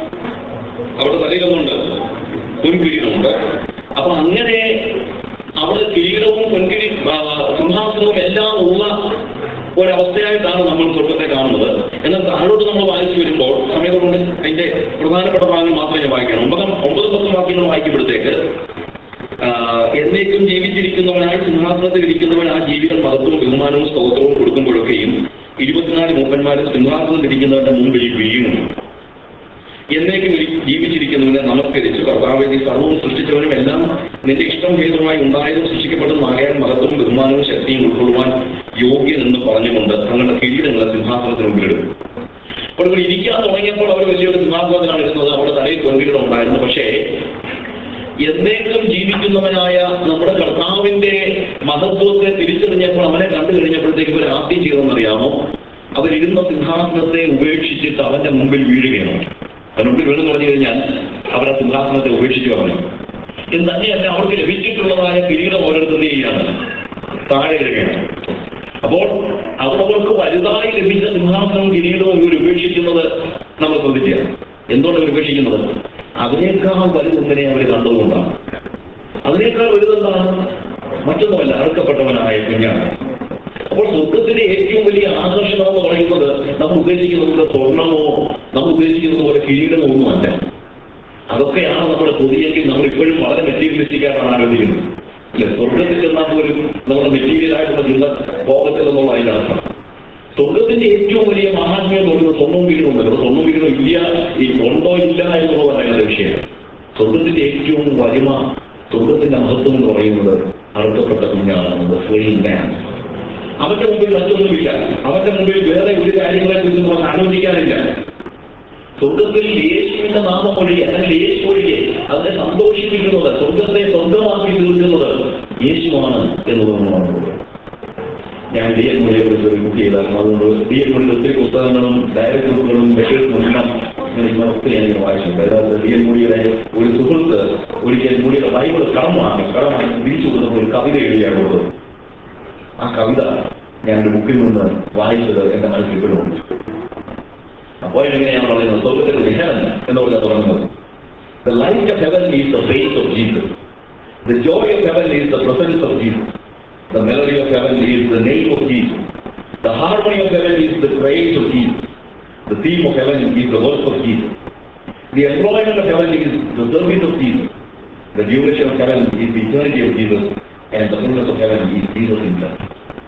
അവരുടെ തലയിലൊന്നുണ്ട് പൊൻകിരീടമുണ്ട് അപ്പൊ അങ്ങനെ അവിടെ കിരീടവും പൊൻകിരി ആ, സിംഹാസനവും എല്ലാം ഉള്ള ഒരവസ്ഥയായിട്ടാണ് നമ്മൾ സ്വർഗത്തെ കാണുന്നത് എന്നാൽ താഴോട്ട് നമ്മൾ വായിച്ചു വരുമ്പോൾ സമയത്തോടുകൊണ്ട് അതിന്റെ പ്രധാനപ്പെട്ട ഭാഗങ്ങൾ മാത്രമേ ഞാൻ വായിക്കണം ഒമ്പതാം ഒമ്പത് പത്തും വാക്യങ്ങൾ വായിക്കുമ്പോഴത്തേക്ക് ആഹ് എന്നേക്കും ജീവിച്ചിരിക്കുന്നവനായി സിംഹാസനത്തിൽ ഇരിക്കുന്നവൻ ആ ജീവികൾ മഹത്വവും ബഹുമാനവും സ്തോത്രവും കൊടുക്കുമ്പോഴൊക്കെയും ഇരുപത്തിനാല് മൂപ്പന്മാരും സിംഹാസനത്തിൽ ഇരിക്കുന്നവന്റെ മുമ്പിൽ വീണു എന്നേക്കും ഇരി- ജീവിച്ചിരിക്കുന്നവനെ നമസ്കരിച്ചു കർത്താവ് നീ സർവവും സൃഷ്ടിച്ചവനും എല്ലാം നിന്റെ ഇഷ്ടം ഹേതുമായി ഉണ്ടായതും സൃഷ്ടിക്കപ്പെട്ടതും ആയാൽ മഹത്വവും ബഹുമാനവും ശക്തിയും ഉൾക്കൊള്ളുവാൻ യോഗ്യൻ എന്ന് പറഞ്ഞുകൊണ്ട് തങ്ങളുടെ കിരീടങ്ങളെ സിംഹാസനത്തിന് മുമ്പിലിടും അപ്പോൾ ഇവർ ഇരിക്കാൻ തുടങ്ങിയപ്പോൾ അവർ വലിയൊരു സിംഹാസനത്തിലാണ് ഇരുന്നത് അവിടെ തലയിൽ പൊൻകിരീടം ഉണ്ടായിരുന്നു പക്ഷേ എന്നേക്കും ജീവിക്കുന്നവനായ നമ്മുടെ കർത്താവിന്റെ മഹത്വത്തെ തിരിച്ചറിഞ്ഞപ്പോൾ അവനെ കണ്ടു കഴിഞ്ഞപ്പോഴത്തേക്ക് ഇവർ ആദ്യം ചെയ്തെന്നറിയാമോ അവരിരുന്ന സിംഹാസനത്തെ ഉപേക്ഷിച്ചിട്ട് അവന്റെ മുമ്പിൽ വീഴുകയാണ് അവന്റെ മുമ്പിൽ വീണെന്ന് പറഞ്ഞു കഴിഞ്ഞാൽ അവർ ആ സിംഹാസനത്തെ ഉപേക്ഷിച്ച് പറഞ്ഞു എന്ന് തന്നെയല്ല അവർക്ക് ലഭിച്ചിട്ടുള്ളതായ കിരീടം ഓരോരുത്തർ ചെയ്യുകയാണ് താഴെ ഇടുകയാണ് അപ്പോൾ അവർക്ക് വലുതായി ലഭിച്ച സിംഹാസനവും കിരീടവും ഇവർ ഉപേക്ഷിക്കുന്നത് നമ്മൾ ശ്രദ്ധിക്കുക എന്തുകൊണ്ട് ഇവർ ഉപേക്ഷിക്കുന്നത് അതിനേക്കാൾ വലുതൊന്നിനെ അവർ കണ്ടതുകൊണ്ടാണ് അതിനേക്കാൾ വലുതെന്താണ് മറ്റൊന്നുമല്ല അറുക്കപ്പെട്ടവനായ കുഞ്ഞാണ് അപ്പോൾ സ്വർഗത്തിന്റെ ഏറ്റവും വലിയ ആകർഷണം എന്ന് പറയുന്നത് നമ്മൾ ഉദ്ദേശിക്കുന്നത് പോലെ സ്വർണമോ നമ്മൾ ഉദ്ദേശിക്കുന്നത് പോലെ കിരീടമോ ഒന്നുമല്ല അതൊക്കെയാണ് നമ്മുടെ കൊതിയെങ്കിൽ നമ്മൾ ഇപ്പോഴും വളരെ മെറ്റീരിയലിസ്റ്റിക്കായിട്ടാണ് ആലോചിക്കുന്നത് അല്ലെ സ്വർഗത്തിൽ ചെന്നാൽ പോലും നമ്മുടെ മെറ്റീരിയൽ ആയിട്ടുള്ള ചിന്ത പോകത്തില്ലെന്നുള്ള അതിന്റെ അർത്ഥം സ്വർഗത്തിന്റെ ഏറ്റവും വലിയ മഹാത്മ്യം എന്ന് പറയുന്നത് സ്വർണ്ണവും വീടും ഉണ്ടല്ലോ സ്വർണ്ണവും വീടും ഇല്ല ഈ ഉണ്ടോ ഇല്ല എന്നുള്ളതാണ് അതിന്റെ വിഷയം സ്വർഗത്തിന്റെ ഏറ്റവും വലിമ സ്വർഗത്തിന്റെ മഹത്വം എന്ന് പറയുന്നത് അറുക്കപ്പെട്ട കുഞ്ഞാണ് ഫ്രീ മാൻ അവന്റെ മുമ്പിൽ മറ്റൊന്നുമില്ല അവന്റെ മുമ്പിൽ വേറെ ഒരു കാര്യങ്ങളെ കുറിച്ച് നമുക്ക് ആലോചിക്കാനില്ല സ്വർഗത്തിൽ യേശുവിന്റെ നാമം ഒഴികെ അല്ലെങ്കിൽ യേശു ഒഴികെ അതിനെ സന്തോഷിപ്പിക്കുന്നത് സ്വർഗത്തെ സ്വന്തമാക്കി തീർക്കുന്നത് യേശുവാണ് എന്നുള്ളതാണ് ഞാൻ ഡി എൻ മൊഴിയെ കുറിച്ച് ഒരു ബുക്ക് ചെയ്തായിരുന്നു അതുകൊണ്ട് ഡി എൻ മൊഴിയിൽ ഒത്തിരി പുസ്തകങ്ങളും ഡയറക്ട് ബുക്കുകളും ലെറ്റേഴ്സും എല്ലാം ഞാൻ ഇങ്ങനെ ഒത്തിരി ഞാൻ വായിച്ചിട്ടുണ്ട് അതായത് ഡി എൻ മൊഴിയുടെ ഒരു സുഹൃത്ത് ഒരിക്കൽ മൊഴിയുടെ ബൈബിൾ കടമാണ് കടമായി തിരിച്ചു കൊടുത്തപ്പോൾ ഒരു കവിത എഴുതിയാണ് കൊടുത്തത് ആ കവിത ഞാൻ ഒരു ബുക്കിൽ നിന്ന് വായിച്ചത് എന്റെ മനസ്സിൽ ഇപ്പോഴും അപ്പോൾ എങ്ങനെയാണ് പറയുന്നത് സ്വർഗത്തിൽ ഹെവൻ എന്ന് പറഞ്ഞാൽ തുടങ്ങുന്നത് The light of heaven is the face of Jesus. The joy of heaven is the presence of Jesus. The melody of heaven is the name of Jesus. The harmony of heaven is the praise of Jesus. The theme of heaven is the work of Jesus. The employment of heaven is the service of Jesus. The duration of heaven is the eternity of Jesus. And the fullness of heaven is Jesus himself.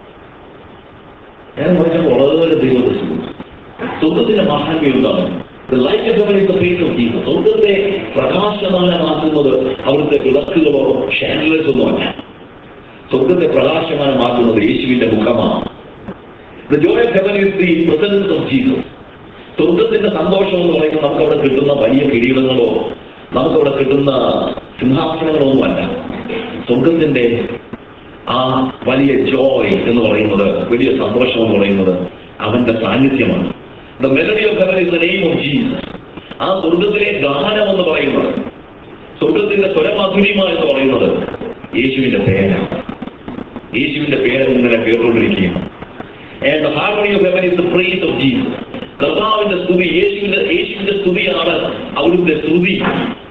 ഞാൻ പറഞ്ഞപ്പോൾ വളരെ ദൈവത്തെ സ്വർഗത്തിന്റെ മഹാത്മ്യം എന്താണ് The light of heaven is the face of Jesus. സ്വർഗത്തെ പ്രകാശമാനമാക്കുന്നത് അവിടുത്തെ വിളക്കുകളോ ഷാൻഡലേഴ്സ് ഒന്നുമല്ല സ്വർഗത്തെ പ്രകാശമാനമാക്കുന്നത് യേശുവിന്റെ മുഖമാണ് The joy of heaven is the presence of Jesus. സ്വർഗത്തിന്റെ സന്തോഷം എന്ന് പറയുന്നത് നമുക്കവിടെ കിട്ടുന്ന വലിയ കിരീടങ്ങളോ നമുക്കവിടെ കിട്ടുന്ന സിംഹാസനങ്ങളോ ഒന്നുമല്ല സ്വർഗത്തിന്റെ ആ വലിയ ജോയ് എന്ന് പറയുന്നത് വലിയ സന്തോഷം എന്ന് പറയുന്നത് അവന്റെ സാന്നിധ്യമാണ് the melody of heaven is the name of Jesus ആ സ്വർഗത്തിലെ ഗാനം എന്ന് പറയുന്നത് സ്വർഗത്തിന്റെ സ്വരമാധുരിമ എന്ന് പറയുന്നത് യേശുവിന്റെ പേരാണ് യേശുവിന്റെ പേര് ഇങ്ങനെ കേട്ടുകൊണ്ടിരിക്കുകയാണ് And the harmony of heaven is the praise of Jesus. കർത്താവിന്റെ സ്തുതി യേശുവിന്റെ യേശുവിന്റെ സ്തുതിയാണ് അവിടുത്തെ സ്തുതി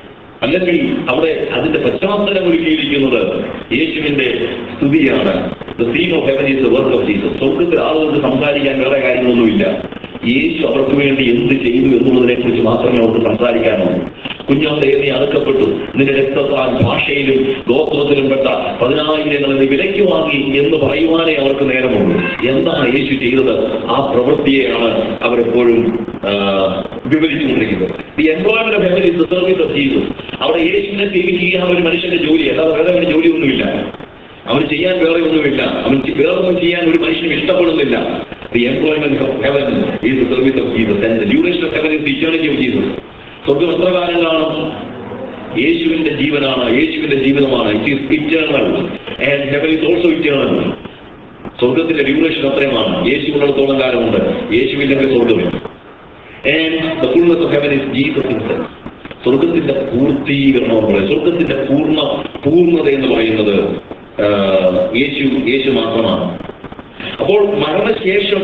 അല്ലെങ്കിൽ അവിടെ അതിന്റെ പശ്ചാത്തലം ഒരുക്കിയിരിക്കുന്നത് യേശുവിന്റെ സ്തുതിയാണ് the scene of heaven is the work of Jesus സ്വർഗത്തിൽ ആളുകൾക്ക് സംസാരിക്കാൻ വേറെ കാര്യങ്ങളൊന്നുമില്ല യേശു അവർക്ക് വേണ്ടി എന്ത് ചെയ്തു എന്നുള്ളതിനെ കുറിച്ച് മാത്രമേ അവർക്ക് സംസാരിക്കാനുള്ളൂ കുഞ്ഞാന്റെ നീ അടക്കപ്പെട്ടു നിന്റെ രക്തത്താൽ ഭാഷയിലും ഗോത്രത്തിലും പെട്ട പതിനായിരങ്ങളെ നീ വിലയ്ക്ക് വാങ്ങി എന്ന് പറയുവാനേ അവർക്ക് നേരമുള്ളൂ എന്താണ് യേശു ചെയ്തത് ആ പ്രവൃത്തിയെയാണ് അവരെപ്പോഴും ആ, വിവരിച്ചുകൊണ്ടിരിക്കുന്നത് the employment of heaven is the service of Jesus അവിടെ യേശുവിനെ സേവിക്കുക ഒരു മനുഷ്യന്റെ ജോലി അല്ലാതെ വേറെ ഒരു ജോലിയൊന്നുമില്ല അവൻ ചെയ്യാൻ വേറെ ഒന്നുമില്ല അവൻ ചെ- വേറൊന്നും ചെയ്യാൻ ഒരു മനുഷ്യനും ഇഷ്ടപ്പെടുന്നില്ല the employment of heaven is the service of Jesus and the duration of heaven is the eternity of Jesus സ്വർഗം എത്ര കാലം കാണും യേശുവിന്റെ ജീവനാണ് യേശുവിന്റെ ജീവിതമാണ് it is eternal and heaven is also eternal സ്വർഗത്തിന്റെ ഡ്യൂറേഷൻ അത്രയുമാണ് യേശു ഉള്ളിടത്തോളം കാലമുണ്ട് യേശുവില്ലെങ്കിൽ സ്വർഗമില്ല and the fullness of heaven is Jesus himself സ്വർഗത്തിന്റെ പൂർത്തീകരണം എന്ന് പറയുന്നത് സ്വർഗത്തിന്റെ പൂർണ്ണ പൂർണ്ണത എന്ന് പറയുന്നത് ആ, യേശു യേശു മാത്രമാണ് അപ്പോൾ മരണശേഷം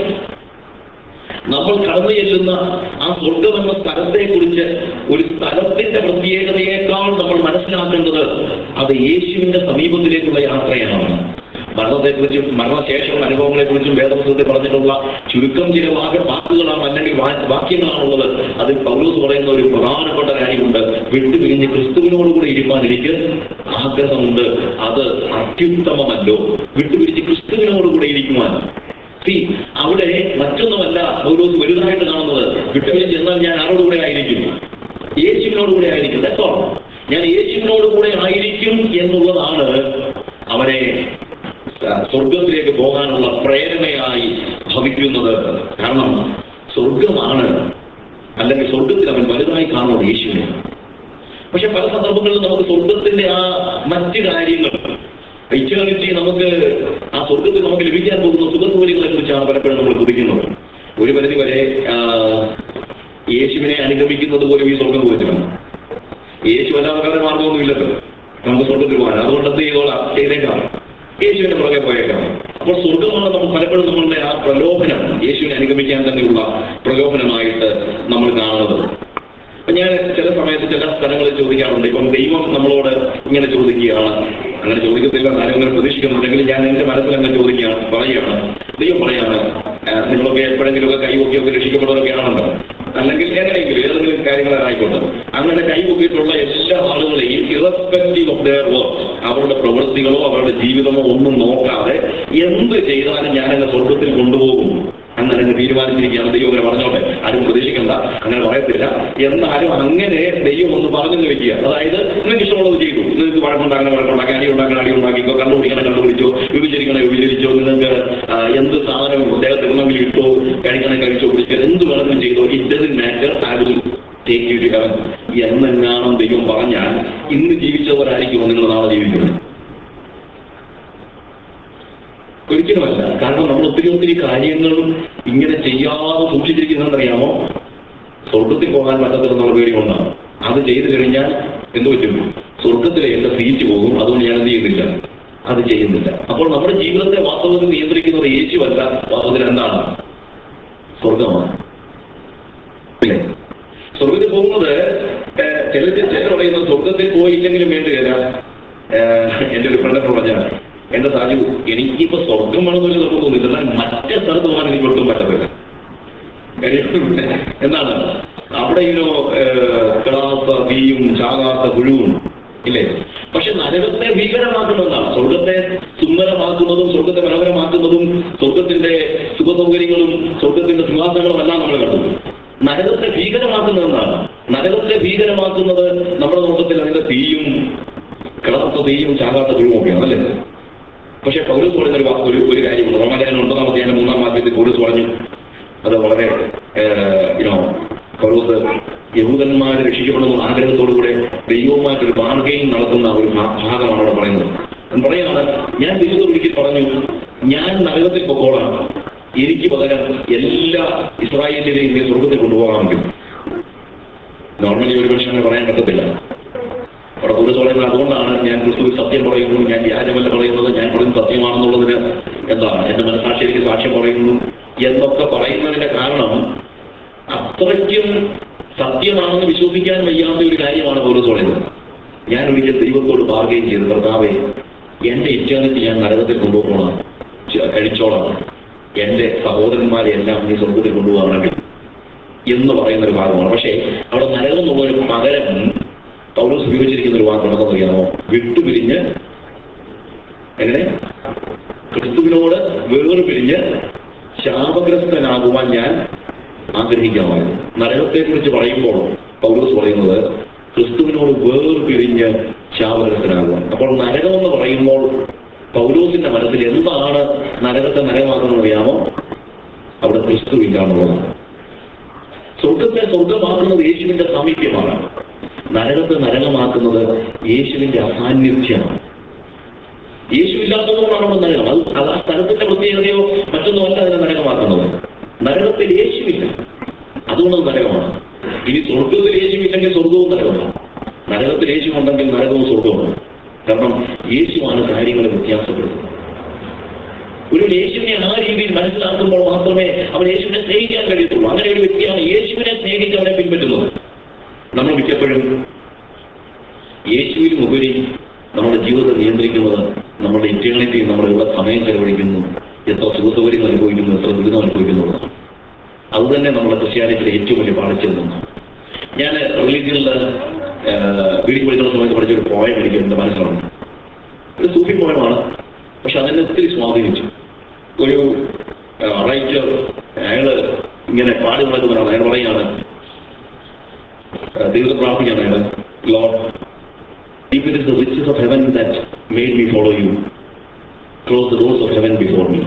നമ്മൾ കടന്നു ചെല്ലുന്ന ആ സ്വർഗം എന്ന സ്ഥലത്തെ കുറിച്ച് ഒരു സ്ഥലത്തിന്റെ പ്രത്യേകതയേക്കാൾ നമ്മൾ മനസ്സിലാക്കേണ്ടത് അത് യേശുവിന്റെ സമീപത്തിലേക്കുള്ള യാത്രയാണ് മരണത്തെക്കുറിച്ചും മരണശേഷം അനുഭവങ്ങളെക്കുറിച്ചും വേദപുസ്തകത്തിൽ പറഞ്ഞിട്ടുള്ള ചുരുക്കം ചില വാക വാക്കുകളാണ് അല്ലെങ്കിൽ വാ- വാക്യങ്ങളാണുള്ളത് അതിൽ പൗലോസ് പറയുന്ന ഒരു പ്രധാനപ്പെട്ട കാര്യമുണ്ട് വിട്ടുപിരിഞ്ഞ് ക്രിസ്തുവിനോടുകൂടി ഇരിക്കാൻ എനിക്ക് ആഗ്രഹമുണ്ട് അത് അത്യുത്തമമല്ലോ വിട്ടുപിരിച്ച് ക്രിസ്തുവിനോടുകൂടി ഇരിക്കുവാൻ സി അവിടെ മറ്റൊന്നുമല്ല പൗലോസ് വലുതായിട്ട് കാണുന്നത് വിട്ടുപിരിച്ച് എന്നാൽ ഞാൻ ആരോടുകൂടെ ആയിരിക്കും യേശുവിനോടുകൂടെ ആയിരിക്കും That's all. ഞാൻ യേശുവിനോടുകൂടെ ആയിരിക്കും എന്നുള്ളതാണ് അവനെ സ്വർഗത്തിലേക്ക് പോകാനുള്ള പ്രേരണയായി ഭവിക്കുന്നത് കാരണം സ്വർഗമാണ് അല്ലെങ്കിൽ സ്വർഗത്തിൽ അവൻ വലുതായി കാണുന്നത് യേശുവിനെ പക്ഷെ പല സന്ദർഭങ്ങളിലും നമുക്ക് സ്വർഗത്തിന്റെ ആ മറ്റ് കാര്യങ്ങൾ ഇറ്റേണിറ്റി നമുക്ക് ആ സ്വർഗത്തിൽ നമുക്ക് ലഭിക്കാൻ പോകുന്ന സുഖസൗകര്യങ്ങളെ കുറിച്ചാണ് പലപ്പോഴും നമ്മൾ കുതിക്കുന്നത് ഒരു പരിധി വരെ ആ, യേശുവിനെ അനുഗമിക്കുന്നത് പോലും ഈ സ്വർഗം കുറിച്ചാണ് യേശു അല്ലാതെ വേറെ മാർഗമൊന്നുമില്ലല്ലോ നമുക്ക് സ്വർഗത്തിൽ പോകാൻ അതുകൊണ്ട് എന്ത് ചെയ്തോളാം ചെയ്തേക്കാം യേശുവിന്റെ പുറകെ പോയേക്കാം അപ്പോൾ സ്വർഗമാണ് നമ്മൾ പലപ്പോഴും നമ്മളുടെ ആ പ്രലോഭനം യേശുവിനെ അനുഗമിക്കാൻ തന്നെയുള്ള പ്രലോഭനമായിട്ട് നമ്മൾ കാണുന്നത് അപ്പൊ ഞാൻ ചില സമയത്ത് ചില സ്ഥലങ്ങളിൽ ചോദിക്കാറുണ്ട് ഇപ്പം ദൈവം നമ്മളോട് ഇങ്ങനെ ചോദിക്കുകയാണ് അങ്ങനെ ചോദിക്കത്തില്ല ആരും അങ്ങനെ പ്രതീക്ഷിക്കുന്നുണ്ടെങ്കിൽ ഞാൻ എന്റെ മനസ്സിൽ അങ്ങനെ ചോദിക്കുകയാണ് പറയുകയാണ് ദൈവം പറയാണ് ആ, നിങ്ങളൊക്കെ എപ്പോഴെങ്കിലുമൊക്കെ കൈവൊക്കിയൊക്കെ രക്ഷിക്കപ്പെട്ടവരൊക്കെ ആണല്ലോ അല്ലെങ്കിൽ എങ്ങനെയെങ്കിലും ഏതെങ്കിലും കാര്യങ്ങളായിക്കോട്ടെ അങ്ങനെ കൈവൊക്കിയിട്ടുള്ള എല്ലാ ആളുകളെയും ഇറസ്പെക്റ്റീവ് ഓഫ് ദെയർ വർക്ക് അവരുടെ പ്രവൃത്തികളോ അവരുടെ ജീവിതമോ ഒന്നും നോക്കാതെ എന്ത് ചെയ്താലും ഞാൻ എന്നെ സ്വർഗത്തിൽ കൊണ്ടുപോകും അങ്ങനെ അങ്ങ് തീരുമാനിച്ചിരിക്കുകയാണ് ദൈവം അങ്ങനെ പറഞ്ഞോട്ടെ ആരും പ്രതീക്ഷിക്കണ്ട അങ്ങനെ പറയത്തില്ല എന്നാലും അങ്ങനെ ദൈവം ഒന്ന് പറഞ്ഞു വെക്കുക അതായത് നിങ്ങൾക്ക് ഇഷ്ടമുള്ളത് ചെയ്തു നിങ്ങൾക്ക് വഴക്കുണ്ടാക്കണം വഴക്കുണ്ടാക്കി അടി ഉണ്ടാക്കണം അടി ഉണ്ടാക്കിക്കോ കണ്ടുപിടിക്കണം കണ്ടുപിടിച്ചോ വിഭജിക്കണം വിഭജിച്ചോ നിങ്ങൾക്ക് ആ, എന്ത് സാധനം അദ്ദേഹത്തെ ഉണ്ടെങ്കിൽ ഇട്ടോ കഴിക്കണം കഴിച്ചോ കുടിച്ചോ എന്ത് വേണമെങ്കിലും ചെയ്തോ it doesn't matter I will take you to heaven എന്നെങ്ങാനും ദൈവം പറഞ്ഞാൽ ഇന്ന് ജീവിച്ചവരായിരിക്കുമോ നിങ്ങൾ നാളെ ജീവിക്കുന്നത് ഒരിക്കലുമല്ല കാരണം നമ്മൾ ഒത്തിരി ഒത്തിരി കാര്യങ്ങളും ഇങ്ങനെ ചെയ്യാതെ സൂക്ഷിച്ചിരിക്കുന്നതെന്നറിയാമോ സ്വർഗത്തിൽ പോകാൻ പറ്റത്തില്ലെന്നുള്ള പേടി കൊണ്ടാണ് അത് ചെയ്തു കഴിഞ്ഞാൽ എന്ത് പറ്റും സ്വർഗത്തിലെ എന്റെ സീറ്റ് പോകും അതുകൊണ്ട് ഞാൻ എന്ത് ചെയ്യുന്നില്ല അത് ചെയ്യുന്നില്ല അപ്പോൾ നമ്മുടെ ജീവിതത്തെ വാസ്തവത്തിൽ നിയന്ത്രിക്കുന്നത് യേശുവല്ല വാസ്തവത്തിൽ എന്താണ് സ്വർഗമാണ് ഇല്ലേ സ്വർഗത്തിൽ പോകുന്നത് ഏഹ്, ചിലർ ചിലർ പറയുന്നത് സ്വർഗത്തിൽ പോയില്ലെങ്കിലും വേണ്ടിയല്ല ഏഹ്, എന്റെ ഒരു ഫ്രണ്ട് പറഞ്ഞ എന്റെ സാജു എനിക്കിപ്പോ സ്വർഗം വേണമെന്നൊരു നിർബന്ധമൊന്നുമില്ല എന്നാൽ മറ്റേ സ്ഥലത്ത് പോകാൻ എനിക്ക് ഒട്ടും പറ്റത്തില്ല കാര്യം എന്താണ് അവിടെ ഇങ്ങനെ കിടാത്ത തീയും ചാകാത്ത പുഴുവും ഇല്ലേ പക്ഷെ നരകത്തെ ഭീകരമാക്കുന്നതാണ് സ്വർഗത്തെ സുന്ദരമാക്കുന്നതും സ്വർഗത്തെ മനോഹരമാക്കുന്നതും സ്വർഗത്തിന്റെ സുഖസൗകര്യങ്ങളും സ്വർഗത്തിന്റെ സിംഹാസനങ്ങളും എല്ലാം നമ്മൾ കണ്ടു നരകത്തെ ഭീകരമാക്കുന്നതെന്നാണ് നരകത്തെ ഭീകരമാക്കുന്നത് നമ്മുടെ നോട്ടത്തിൽ അതിന്റെ തീയും കിളത്ത തീയും ചാകാത്ത പുഴുവും ഒക്കെയാണ് അല്ലേ പക്ഷെ പൗരസ് പറയുന്ന ഒരു വാക്ക് ഒരു ഒരു കാര്യമുണ്ട് റോമാലേഖനം ഒമ്പതാം അധ്യായം മൂന്നാം വാക്യത്തിൽ പൗരസ് പറഞ്ഞു അത് വളരെ യുനോ പൗരസ് യഹൂദന്മാർ രക്ഷിക്കപ്പെടുന്ന ആഗ്രഹത്തോടുകൂടെ ദൈവവുമായിട്ടൊരു ബാർഗെയിൻ നടത്തുന്ന ഒരു ഭാ- ഭാഗമാണ് അവിടെ പറയുന്നത് അത് പറയാണ് ഞാൻ ദൈവത്തോട് ഒരിക്കൽ പറഞ്ഞു ഞാൻ നരകത്തിൽ പൊക്കോളാം എനിക്ക് പകരം എല്ലാ ഇസ്രായേലിനെയും നീ സ്വർഗത്തിൽ കൊണ്ടുപോകാമെങ്കിൽ നോർമലി ഒരു പക്ഷേ അങ്ങനെ പറയാൻ പറ്റത്തില്ല അവിടെ പോലീസ് പറയുന്നത് അതുകൊണ്ടാണ് ഞാൻ ക്രിസ്തുവിൽ സത്യം പറയുന്നു ഞാൻ വ്യാജമല്ല പറയുന്നത് ഞാൻ പറയുന്നത് സത്യമാണെന്നുള്ളതിന് എന്താണ് എന്റെ മനസാക്ഷി എനിക്ക് സാക്ഷ്യം പറയുന്നു എന്നൊക്കെ പറയുന്നതിന്റെ കാരണം അത്രയ്ക്കും സത്യമാണെന്ന് വിശ്വസിക്കാൻ വയ്യാത്ത ഒരു കാര്യമാണ് പോലീസ് പറയുന്നത് ഞാൻ ഒരിക്കൽ ദൈവത്തോട് ബാർഗെയിൻ ചെയ്ത് കർത്താവെ എന്റെ ഇച്ഛാനിച്ച് ഞാൻ നരകത്തിൽ കൊണ്ടുപോകണം ച- കഴിച്ചോളാം എന്റെ സഹോദരന്മാരെ എല്ലാം നീ സ്വർഗത്തിൽ കൊണ്ടുപോകണമെങ്കിൽ എന്ന് പറയുന്ന ഒരു ഭാഗമാണ് പക്ഷേ അവിടെ നരകം എന്നുള്ളൊരു പകരം പൗലോസ് ഉപയോഗിച്ചിരിക്കുന്ന ഒരു വാക്ക് ഉണ്ടെന്ന് അറിയാമോ വിട്ടുപിരിഞ്ഞ് എങ്ങനെ ക്രിസ്തുവിനോട് വേർപിരിഞ്ഞ് ശാപഗ്രസ്തനാകുവാൻ ഞാൻ ആഗ്രഹിക്കാമായിരുന്നു നരകത്തെക്കുറിച്ച് പറയുമ്പോൾ പൗലോസ് പറയുന്നത് ക്രിസ്തുവിനോട് വേർപിരിഞ്ഞ് ശാപഗ്രസ്തനാകുവാൻ അപ്പോൾ നരകം എന്ന് പറയുമ്പോൾ പൗലോസിന്റെ മനസ്സിൽ എന്താണ് നരകത്തെ നരകമാക്കുന്നത് അറിയാമോ അവിടെ ക്രിസ്തു ഇല്ല എന്നുള്ളതാണ് സ്വർഗത്തെ സ്വർഗമാക്കുന്നത് യേശുവിന്റെ സാമീപ്യമാണ് നരകത്തെ നരകമാക്കുന്നത് യേശുവിന്റെ അസാന്നിധ്യമാണ് യേശു ഇല്ലാത്തതുകൊണ്ടാണ് അവിടെ നരകം അത് അത് ആ സ്ഥലത്തിന്റെ പ്രത്യേകതയോ മറ്റൊന്നുമല്ല അതിനെ നരകമാക്കുന്നത് നരകത്തിൽ യേശുവില്ല അതുകൊണ്ട് അത് നരകമാണ് ഇനി സ്വർഗത്തിൽ യേശുവില്ലെങ്കിൽ സ്വർഗവും നരകമാണ് നരകത്തിൽ യേശു ഉണ്ടെങ്കിൽ നരകവും സ്വർഗവുമാണ് കാരണം യേശുവാണ് കാര്യങ്ങളെ വ്യത്യാസപ്പെടുത്തുന്നത് ഒരു യേശുവിനെ ആ രീതിയിൽ മനസ്സിലാക്കുമ്പോൾ മാത്രമേ അവൻ യേശുവിനെ സ്നേഹിക്കാൻ കഴിയത്തുള്ളൂ അങ്ങനെ ഒരു വ്യക്തിയാണ് യേശുവിനെ സ്നേഹിച്ച് അവനെ പിൻപറ്റുന്നത് നമ്മൾ മിക്കപ്പോഴും യേശുവിനും ഉപരി നമ്മുടെ ജീവിതത്തെ നിയന്ത്രിക്കുന്നത് നമ്മുടെ ഇന്റേണിറ്റി നമ്മൾ എവിടെ സമയം ചെലവഴിക്കുന്നു എത്ര സുഖസൗകര്യങ്ങൾ അനുഭവിക്കുന്നു എത്ര ദുരിതം അനുഭവിക്കുന്നു എന്നതാണ്. അതുതന്നെ നമ്മുടെ ക്രിസ്ത്യാനിറ്റിയുടെ ഏറ്റവും വലിയ പാളിച്ചെന്നു ഞാൻ റിലീജിയനിൽ വീട്ടിൽ പഠിക്കുന്ന സമയത്ത് പഠിച്ചൊരു പോയം എനിക്ക് എന്റെ മനസ്സിലാണ് ഒരു സൂഫി പോയമാണ് പക്ഷെ അതെന്നെ ഒത്തിരി സ്വാധീനിച്ചു ഒരു റൈറ്റർ അയാള് ഇങ്ങനെ പാടി നടക്കുന്നതാണ് അയാൾ പറയാണ് ദൈവത്തെ പ്രാർത്ഥിക്കാണ് അയാള് Lord If it is the riches of heaven that made me follow you, close the doors of heaven before me.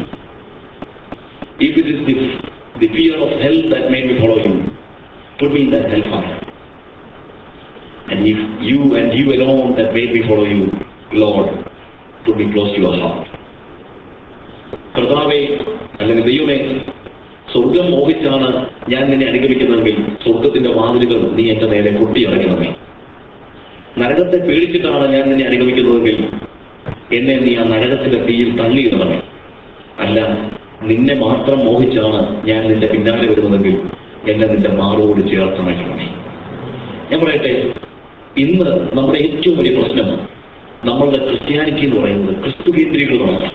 If it is the, the fear of hell that made me follow you, put me in that hellfire. And if you and you alone that made me follow you, Lord, put me close to your heart. കർത്താവെ അല്ലെങ്കിൽ ദൈവമേ സ്വർഗം മോഹിച്ചാണ് ഞാൻ നിന്നെ അനുഗമിക്കുന്നതെങ്കിൽ സ്വർഗത്തിന്റെ വാതിലുകൾ നീ എന്റെ നേരെ കൊട്ടി ഇറങ്ങണമേ നരകത്തെ പേടിച്ചിട്ടാണ് ഞാൻ നിന്നെ അനുഗമിക്കുന്നതെങ്കിൽ എന്നെ നീ ആ നരകത്തിന്റെ തീയിൽ തള്ളിയിടണമേ അല്ല നിന്നെ മാത്രം മോഹിച്ചാണ് ഞാൻ നിന്റെ പിന്നാലെ വരുന്നതെങ്കിൽ എന്നെ നിന്റെ മാറോട് ചേർത്തണയ്ക്കണമേ ഞാൻ പറയട്ടെ ഇന്ന് നമ്മുടെ ഏറ്റവും വലിയ പ്രശ്നം നമ്മളുടെ ക്രിസ്ത്യാനിറ്റി എന്ന് പറയുന്നത് ക്രിസ്തു കേന്ദ്രീകൃതമാണ്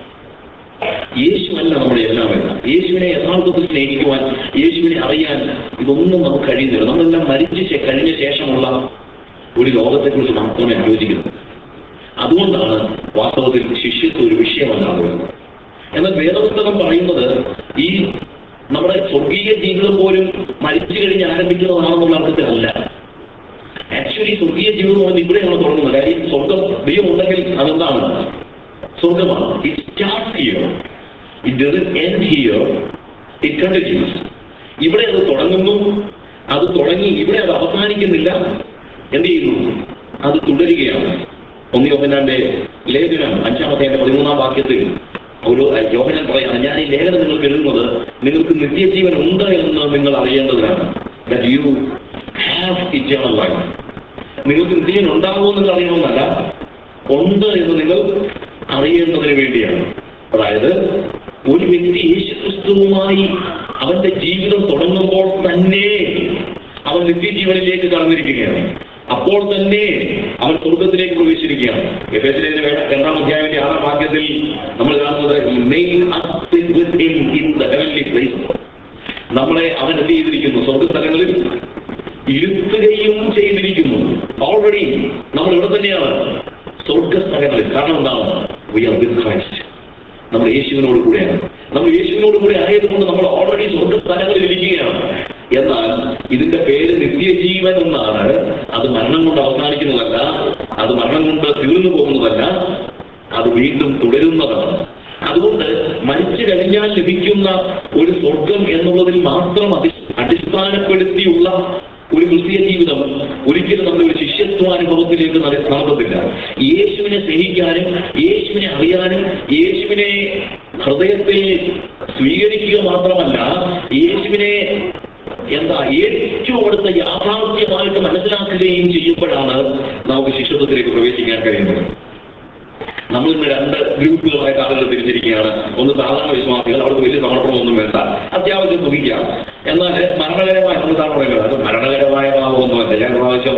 യേശുവല്ല നമ്മുടെ എല്ലാവരും യേശുവിനെ യഥാർത്ഥത്തിൽ സ്നേഹിക്കുവാൻ യേശുവിനെ അറിയാൻ ഇതൊന്നും നമുക്ക് കഴിയുന്നില്ല നമ്മളെല്ലാം മരിച്ച് ശേ- കഴിഞ്ഞ ശേഷമുള്ള ഒരു ലോകത്തെക്കുറിച്ച് മാത്രമേ ആലോചിക്കുന്നു അതുകൊണ്ടാണ് വാസ്തവത്തിൽ ശിഷ്യത്വം ഒരു വിഷയമല്ലാതെ വരുന്നത് എന്നാൽ വേദപുസ്തകം പറയുന്നത് ഈ നമ്മുടെ സ്വർഗീയ ജീവിതം പോലും മരിച്ചു കഴിഞ്ഞ് ആരംഭിക്കുന്നതാണെന്നുള്ള അർത്ഥത്തിലല്ല ആക്ച്വലി സ്വർഗീയ ജീവിതം എന്ന് ഇവിടെയാണ് തുടങ്ങുന്നത് കാര്യം സ്വർഗം ദൈവം ഉണ്ടെങ്കിൽ അതെന്താണ് സ്വർഗമാണ് it start here it doesn't end here it continues ഇവിടെ അത് തുടങ്ങുന്നു അത് തുടങ്ങി ഇവിടെ അത് അവസാനിക്കുന്നില്ല എന്ത് ചെയ്യുന്നു അത് തുടരുകയാണ് ഒന്ന് യോഹനാന്റെ ലേഖനം അഞ്ചാമത്തെ അതിന്റെ പതിമൂന്നാം വാക്യത്തിൽ ഒരു യോഹനാൻ പറയാണ് ഞാൻ ഈ ലേഖനം നിങ്ങൾക്ക് എഴുതുന്നത് നിങ്ങൾക്ക് നിത്യജീവൻ ഉണ്ട് എന്ന് നിങ്ങൾ അറിയേണ്ടതിനാണ് that you have eternal life നിങ്ങൾക്ക് നിത്യജീവൻ ഉണ്ടാകുമെന്ന് നിങ്ങൾ അറിയണമെന്നല്ല ഉണ്ട് എന്ന് നിങ്ങൾ അറിയേണ്ടതിന് വേണ്ടിയാണ് അതായത് ഒരു വ്യക്തി യേശുക്രിസ്തുവുമായി അവന്റെ ജീവിതം തുടങ്ങുമ്പോൾ തന്നെ അവൻ നിത്യജീവനിലേക്ക് കടന്നിരിക്കുകയാണ് അപ്പോൾ തന്നെ അവൻ സ്വർഗത്തിലേക്ക് പ്രവേശിച്ചിരിക്കുകയാണ് എഫേസിലെ രണ്ടാം അധ്യായത്തിന്റെ ആറാം വാക്യത്തിൽ നമ്മൾ കാണുന്നത് "He made us sit with him in the heavenly places." നമ്മളെ അവൻ എന്ത് ചെയ്തിരിക്കുന്നു സ്വർഗസ്ഥലങ്ങളിൽ ഇരുത്തുകയും ചെയ്തിരിക്കുന്നു ഓൾറെഡി നമ്മൾ ഇവിടെ തന്നെയാണ് സ്വർഗസ്ഥലങ്ങളിൽ കാരണം എന്താണ് വി ആർ വിത്ത് ക്രൈസ്റ്റ് നമ്മൾ യേശുവിനോട് കൂടെയാണ് നമ്മൾ യേശുവിനോട് കൂടെ ആയതുകൊണ്ട് നമ്മൾ ഓൾറെഡി സ്വർഗസ്ഥലങ്ങളിൽ ഇരിക്കുകയാണ് എന്നാൽ ഇതിന്റെ പേര് നിത്യജീവൻ എന്നാണ് അത് മരണം കൊണ്ട് അവസാനിക്കുന്നതല്ല അത് മരണം കൊണ്ട് തീർന്നു പോകുന്നതല്ല അത് വീണ്ടും തുടരുന്നതാണ് അതുകൊണ്ട് മരിച്ചു കഴിഞ്ഞാൽ ലഭിക്കുന്ന ഒരു സ്വർഗം എന്നുള്ളതിൽ മാത്രം അടി അടിസ്ഥാനപ്പെടുത്തിയുള്ള ഒരു ക്രിസ്തീയ ജീവിതം ഒരിക്കലും നമ്മുടെ ഒരു ശിഷ്യത്വാനുഭവത്തിലേക്ക് നട- നടത്തത്തില്ല യേശുവിനെ സ്നേഹിക്കാനും യേശുവിനെ അറിയാനും യേശുവിനെ ഹൃദയത്തിൽ സ്വീകരിക്കുക മാത്രമല്ല യേശുവിനെ എന്താ ഏറ്റവും അടുത്ത യാഥാർത്ഥ്യമായിട്ട് മനസ്സിലാക്കുകയും ചെയ്യുമ്പോഴാണ് നമുക്ക് ശിഷ്യത്വത്തിലേക്ക് പ്രവേശിക്കാൻ കഴിയുന്നത് നമ്മൾ ഇന്ന് രണ്ട് ഗ്രൂപ്പുകളായിട്ട് ആളുകൾ തിരിച്ചിരിക്കുകയാണ് ഒന്ന് സാധാരണ വിശ്വാസികൾ അവർക്ക് വലിയ സമർപ്പണമൊന്നും വേണ്ട അത്യാവശ്യം തുകയ്ക്കാം എന്നാൽ മരണകരമായ എന്താണ് പറയുന്നത് അത് മരണകരമായ ഭാവമൊന്നുമല്ല ഞാൻ പ്രാവശ്യം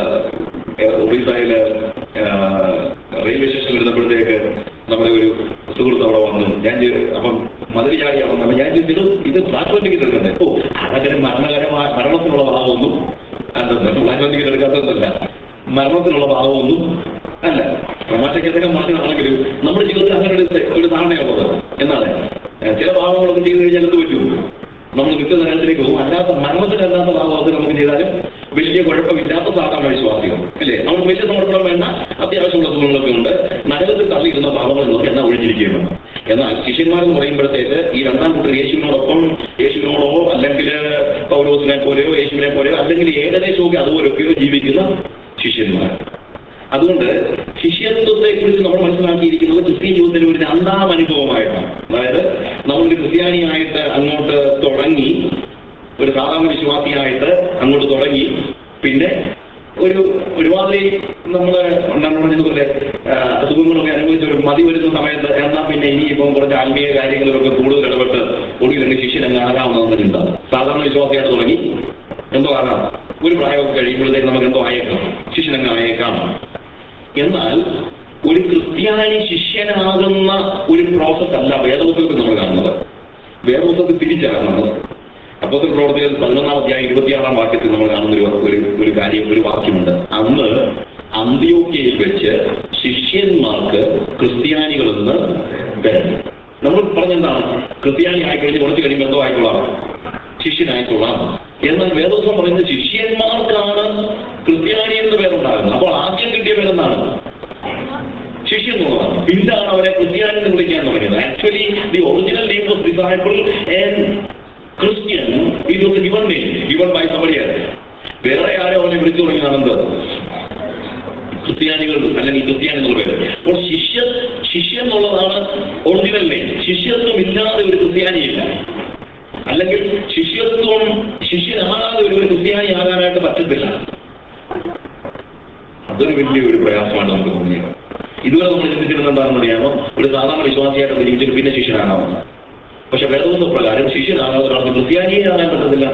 ഒറീസയില് റെയിൽവേ സ്റ്റേഷൻ വരുന്നപ്പോഴത്തേക്ക് നമ്മുടെ ഒരു സുഹൃത്ത് അവിടെ വന്നു ഞാൻ ചോ- അപ്പം മതിൽ ചാടി അവിടെ വന്നു ഞാൻ ചോദിച്ചത് ഇത് ബ്ലാക്ക് ടിക്കറ്റ് എടുക്കണ്ടേ ഓ അതൊക്കെ മരണകരമായ മരണത്തിനുള്ള ഭാഗമൊന്നും അല്ലല്ലോ ബ്ലാക്ക് ടിക്കറ്റ് എടുക്കാത്തതല്ല മരണത്തിനുള്ള ഭാഗമൊന്നും അല്ല പ്രമാറ്റയ്ക്കത്തൊക്കെ മാറ്റമാണെങ്കിലും നമ്മുടെ ജീവിതത്തിൽ അങ്ങനെ ഒരു ഒരു ധാരണയുള്ളത് എന്നാണ് ഏഹ് ചില ഭാഗങ്ങളൊക്കെ ചെയ്തു കഴിഞ്ഞാൽ എന്ത് പറ്റും നമ്മൾ നിത്യനരകത്തിലേക്ക് പോകും അല്ലാത്ത മരണത്തിനല്ലാത്ത ഭാഗമൊക്കെ നമുക്ക് ചെയ്താലും വലിയ കുഴപ്പമില്ലാത്ത സാധാരണ വിശ്വാസികൾ അല്ലേ നമ്മൾ വലിയ സമർപ്പണം വേണ്ട അത്യാവശ്യമുള്ള സുഖങ്ങളൊക്കെ ഉണ്ട് നരകത്തിൽ തള്ളിയിരുന്ന ഭാവങ്ങൾ എന്നൊക്കെ എന്നാ ഒഴിഞ്ഞിരിക്കുകയാണ് എന്നാൽ ശിഷ്യന്മാരെന്ന് പറയുമ്പോഴത്തേക്ക് ഈ രണ്ടാം കൂട്ടർ യേശുവിനോടൊപ്പം യേശുവിനോടോ അല്ലെങ്കിൽ പൗരോസിനെ പോലെയോ യേശുവിനെ പോലെയോ അല്ലെങ്കിൽ ഏകദേശമൊക്കെ അതുപോലെയൊക്കെയോ ജീവിക്കുന്ന ശിഷ്യന്മാർ അതുകൊണ്ട് ശിഷ്യത്വത്തെ കുറിച്ച് നമ്മൾ മനസ്സിലാക്കിയിരിക്കുന്നത് ക്രിസ്ത്യൻ ജീവിതത്തിലെ ഒരു രണ്ടാം അനുഭവമായിട്ടാണ് അതായത് നമ്മളൊരു ക്രിസ്ത്യാനിയായിട്ട് അങ്ങോട്ട് തുടങ്ങി ഒരു സാധാരണ വിശ്വാസിയായിട്ട് അങ്ങോട്ട് തുടങ്ങി പിന്നെ ഒരു ഒരുമാതിരി നമ്മള് നമ്മൾ പറഞ്ഞതുപോലെ ആ, അസുഖങ്ങളൊക്കെ അനുഭവിച്ച ഒരു മതി വരുന്ന സമയത്ത് എന്നാൽ പിന്നെ ഇനിയിപ്പം കുറച്ച് ആത്മീയ കാര്യങ്ങളിലൊക്കെ കൂടുതൽ ഇടപെട്ട് ഒടുവിൽ അങ്ങ് ശിഷ്യനങ്ങ് ആകാമെന്ന ചിന്ത സാധാരണ വിശ്വാസിയായിട്ട് തുടങ്ങി എന്തോ ആകാം ഒരു പ്രായമൊക്കെ കഴിയുമ്പോഴത്തേക്ക് നമുക്ക് എന്തോ ആയേക്കാം ശിഷ്യനങ്ങ് ആയേക്കാം എന്നാൽ ഒരു ക്രിസ്ത്യാനി ശിഷ്യനാകുന്ന ഒരു പ്രോസസ് അല്ല വേദപുസ്തകത്തിൽ നമ്മൾ കാണുന്നത് വേദപുസ്തകത്തിൽ തിരിച്ചാണ് കാണുന്നത് അപ്പോഴത്തെ പ്രവർത്തികൾ പതിനൊന്നാം അധ്യായം ഇരുപത്തിയാറാം വാക്യത്തിൽ നമ്മൾ കാണുന്ന ഒരു ഒരു ഒരു കാര്യം ഒരു വാക്യമുണ്ട് അന്ന് അന്ത്യോക്യയിൽ വെച്ച് ശിഷ്യന്മാർക്ക് ക്രിസ്ത്യാനികളെന്ന് പേര് നമ്മൾ പറഞ്ഞെന്താണ് ക്രിസ്ത്യാനി ആയിക്കഴിഞ്ഞ് കുറച്ച് കഴിയുമ്പോൾ എന്തോ ആയിക്കൊള്ളാം ശിഷ്യനായിക്കൊള്ളാം എന്നാൽ വേദോത്സവം പറയുന്നത് ശിഷ്യന്മാർക്കാണ് ക്രിസ്ത്യാനി എന്ന് പേരുണ്ടാകുന്നത് അപ്പോൾ ആദ്യം കിട്ടിയ പേരെന്താണ് ശിഷ്യൻ എന്നുള്ളതാണ് പിന്നാണ് അവരെ ക്രിസ്ത്യാനി എന്ന് വിളിക്കാൻ തുടങ്ങിയത് actually the original name of disciple and Christian it was given name given by സമരിയാണ് വേറെ ആരോ അവനെ വിളിച്ചു തുടങ്ങിയതാണെന്ത് ക്രിസ്ത്യാനികൾ അല്ലെങ്കിൽ ക്രിസ്ത്യാനി എന്നുള്ള പേര് അപ്പോൾ ശിഷ്യ ശിഷ്യൻ എന്നുള്ളതാണ് ഒറിജിനൽ നെയിം ശിഷ്യത്വം ഇല്ലാതെ ഒരു ക്രിസ്ത്യാനിയില്ല അല്ലെങ്കിൽ ശിഷ്യത്വം ശിഷ്യനാകാതെ ഒരു ക്രിസ്ത്യാനി ആകാനായിട്ട് പറ്റത്തില്ല അതൊരു വലിയ ഒരു പ്രയാസമാണ് നമുക്ക് തോന്നിയത് ഇതുവരെ നമ്മൾ ചിന്തിച്ചിരുന്നത് എന്താണെന്ന് അറിയാമോ ഒരു സാധാരണ വിശ്വാസിയായിട്ട് ജീവിച്ചിട്ട് പിന്നെ ശിഷ്യനാകാമെന്ന് പക്ഷെ വേദവസ്തു പ്രകാരം ശിഷ്യനാകാതെ ഒരാൾക്ക് ക്രിസ്ത്യാനിയെ ആകാൻ പറ്റത്തില്ല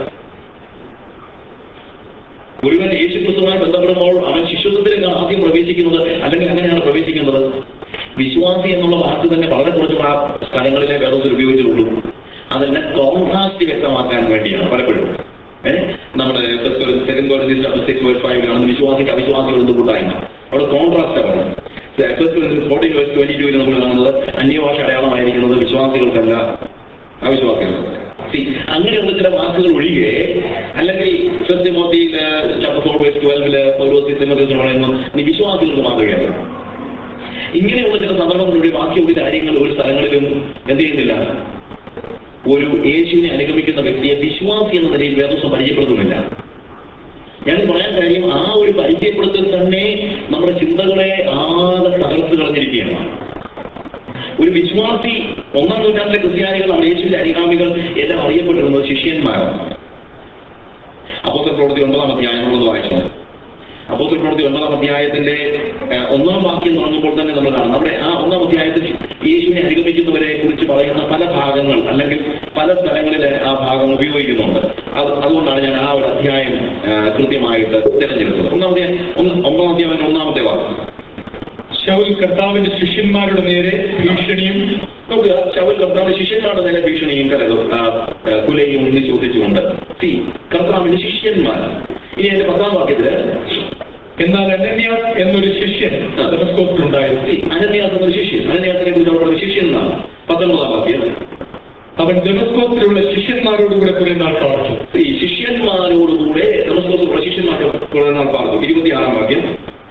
ഒരുവൻ യേശു ക്രിസ്തുമായി ബന്ധപ്പെടുമ്പോൾ അവൻ ശിഷ്യത്വത്തിലേക്ക് ആദ്യം പ്രവേശിക്കുന്നത് അല്ലെങ്കിൽ അങ്ങനെയാണ് പ്രവേശിക്കുന്നത് വിശ്വാസി എന്നുള്ള വാക്ക് തന്നെ വളരെ കുറച്ച് ആ സ്ഥലങ്ങളിലെ വേദത്തിൽ ഉപയോഗിച്ചിട്ടുള്ളൂ അതിനെ കോൺട്രാസ്റ്റ് വ്യക്തമാക്കാൻ വേണ്ടിയാണ് പലപ്പോഴും ഏഹ് നമ്മുടെ സെക്കൻഡ് കോളേജിൽ സിക്സ് വേഴ്സ് ഫൈവ് കാണുന്ന വിശ്വാസിക്ക് അവിശ്വാസികൾ എന്ത് കൂട്ടായ്മ അവിടെ കോൺട്രാസ്റ്റ് ആണ് ഫോർട്ടീൻ വേഴ്സ് ട്വന്റി ടുവിൽ നമ്മൾ കാണുന്നത് അന്യഭാഷ അടയാളമായിരിക്കുന്നത് വിശ്വാസികൾക്കല്ല അവിശ്വാസികൾക്ക് See, അങ്ങനെയുള്ള ചില വാക്കുകൾ ഒഴികെ അല്ലെങ്കിൽ ഫസ്റ്റ് മോത്തിയിൽ ചാപ്റ്റർ ഫോർ വേഴ്സ് ട്വൽവില് പൗരോസിദ്ധത്തിൽ പറയുന്നു നീ വിശ്വാസികൾക്ക് മാതൃകയാണ് ഇങ്ങനെയുള്ള ചില സന്ദർഭങ്ങളിലൂടെ ബാക്കി ഒരു കാര്യങ്ങൾ ഒരു സ്ഥലങ്ങളിലും എന്ത് ചെയ്യുന്നില്ല ഒരു യേശുവിനെ അനുഗമിക്കുന്ന വ്യക്തിയെ വിശ്വാസി എന്ന നിലയിൽ വേദോസം പരിചയപ്പെടുത്തുന്നില്ല ഞാൻ പറയാൻ കാര്യം ആ ഒരു പരിചയപ്പെടുത്തൽ തന്നെ നമ്മുടെ ചിന്തകളെ ആകെ തകർത്ത് കളഞ്ഞിരിക്കുകയാണ് ഒരു വിശ്വാസി ഒന്നാം നൂറ്റാണ്ടിലെ ക്രിസ്ത്യാനികൾ നമ്മുടെ യേശുവിന്റെ അനുഗാമികൾ എല്ലാം അറിയപ്പെട്ടിരുന്നത് ശിഷ്യന്മാരാണ് അപ്പോസൽ പ്രവൃത്തി ഒമ്പതാം അധ്യായം എന്നുള്ളത് വായിച്ചു അപ്പോസൽ പ്രവൃത്തി ഒമ്പതാം അധ്യായത്തിന്റെ ഏഹ്, ഒന്നാം വാക്യം തുടങ്ങുമ്പോൾ തന്നെ നമ്മൾ കാണും അവിടെ ആ ഒന്നാം അധ്യായത്തിൽ യേശുവിനെ അനുഗമിക്കുന്നവരെ കുറിച്ച് പറയുന്ന പല ഭാഗങ്ങൾ അല്ലെങ്കിൽ പല സ്ഥലങ്ങളിൽ ആ ഭാഗം ഉപയോഗിക്കുന്നുണ്ട് അത് അതുകൊണ്ടാണ് ഞാൻ ആ ഒരു അധ്യായം ഏഹ്, കൃത്യമായിട്ട് തിരഞ്ഞെടുത്തത് ഒന്നാമത്തെ ഒന്ന് ഒമ്പതാം അധ്യായം ഒന്നാമത്തെ വാക്യം ശൗൽ കർത്താവിന്റെ ശിഷ്യന്മാരുടെ നേരെ ഭീഷണിയും നോക്കുക ശവൽ കർത്താവ് ശിഷ്യന്മാരുടെ നേരെ ഭീഷണിയും കലകും ആ, ആ, കുലയും ഉന്നി ചോദിച്ചുകൊണ്ട് സി കർത്താവിന്റെ ശിഷ്യന്മാർ ഇനി എന്റെ പത്താം വാക്യത്തില് എന്നാൽ അനന്യാസ് എന്നൊരു ശിഷ്യൻ ഡെമസ്കോസിലുണ്ടായിരുന്നു സി അനന്യാസ് എന്നൊരു ശിഷ്യൻ അനന്യാസിനെ കുറിച്ച് അവിടെ പറഞ്ഞ ശിഷ്യൻ എന്നാണ് പത്തൊൻപതാം വാക്യം അവൻ ഡെമസ്കോസിലുള്ള ശിഷ്യന്മാരോടുകൂടെ കുറെ നാൾ പാർത്തു ഈ ശിഷ്യന്മാരോടുകൂടെ നമസ്കോസുള്ള ശിഷ്യന്മാരോട് കുറെ നാൾ പാർത്തു ഇരുപത്തിയാറാം വാക്യം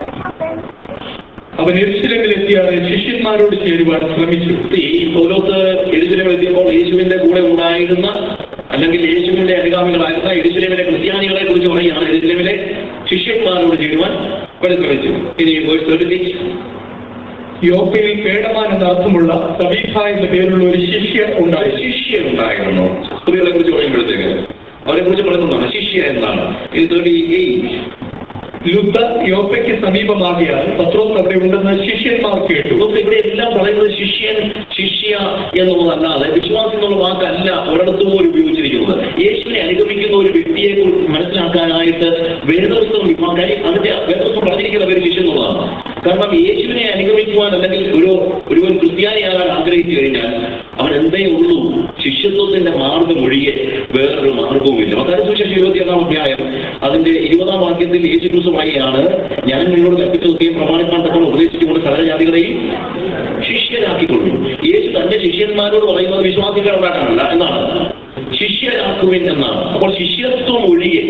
അവൻ എരിശിലമിലെത്തിയാതെ ശിഷ്യന്മാരോട് ചേരുവാൻ ശ്രമിച്ചു ഈ പൗലോസ് എരിശിലം എത്തിയപ്പോൾ യേശുവിന്റെ കൂടെ ഉണ്ടായിരുന്ന അല്ലെങ്കിൽ യേശുവിന്റെ അനുഗാമികളായിരുന്ന എരിശിലമിലെ ക്രിസ്ത്യാനികളെ കുറിച്ച് പറയുകയാണ് എരിശിലമിലെ ശിഷ്യന്മാരോട് ചേരുവാൻ പരിശ്രമിച്ചു ഇനി വേഴ്സ് 36 യോപ്പയിൽ പേടമാൻ എന്ന അർത്ഥമുള്ള സബീഖ എന്ന പേരുള്ള ഒരു ശിഷ്യ ഒരു ഉണ്ടായിരുന്നു ശിഷ്യ ഉണ്ടായിരുന്നു സ്ത്രീകളെ കുറിച്ച് പറയുമ്പോഴത്തേക്ക് അവരെ കുറിച്ച് പറയുന്നതാണ് ശിഷ്യ എന്നാണ് ഇത് തേർട്ടി എയ്റ്റ് ലുദ്ദ യോപ്പയ്ക്ക് സമീപമാകിയാൽ പത്രോസ് അവിടെ ഉണ്ടെന്ന് ശിഷ്യന്മാർ കേട്ടു ഇതൊക്കെ ഇവിടെ എല്ലാം പറയുന്നത് ശിഷ്യൻ ശിഷ്യ എന്നുള്ളതല്ലാതെ വിശ്വാസം എന്നുള്ള വാക്കല്ല ഒരിടത്തും പോലും ഉപയോഗിച്ചിരിക്കുന്നത് യേശുവിനെ അനുഗമിക്കുന്ന ഒരു വ്യക്തിയെ കുറിച്ച് മനസ്സിലാക്കാനായിട്ട് വേദോസ്തം വിഭാഗം കാര്യം അതിന്റെ വേദോസ്തം പറഞ്ഞിരിക്കുന്ന പേര് ശിഷ്യൻ എന്നുള്ളതാണ് കാരണം യേശുവിനെ അനുഗമിക്കുവാൻ അല്ലെങ്കിൽ ഒരു ഒരുവൻ ക്രിസ്ത്യാനിയാകാൻ ആഗ്രഹിച്ചു കഴിഞ്ഞാൽ അവൻ എന്തേ ഉള്ളൂ ശിഷ്യത്വത്തിന്റെ മാർഗം ഒഴികെ വേറൊരു മാർഗവുമില്ല അതായത് സുശേഷം ഇരുപത്തിയൊന്നാം അധ്യായം അതിന്റെ ഇരുപതാം വാക്യത്തിൽ യേശു ക്രിസ്തു പറയുകയാണ് ഞാൻ നിങ്ങളോട് കൽപ്പിച്ചതൊക്കെയും പ്രമാണിക്കാൻ തക്കം ഉപദേശിച്ചുകൊണ്ട് സകലജാതികളെയും ശിഷ്യരാക്കിക്കൊള്ളു യേശു തന്റെ ശിഷ്യന്മാരോട് പറയുന്നത് വിശ്വാസികൾ ഉണ്ടാക്കാനല്ല എന്നാണ് ശിഷ്യരാക്കുവിൻ എന്നാണ് അപ്പോൾ ശിഷ്യത്വം ഒഴികെ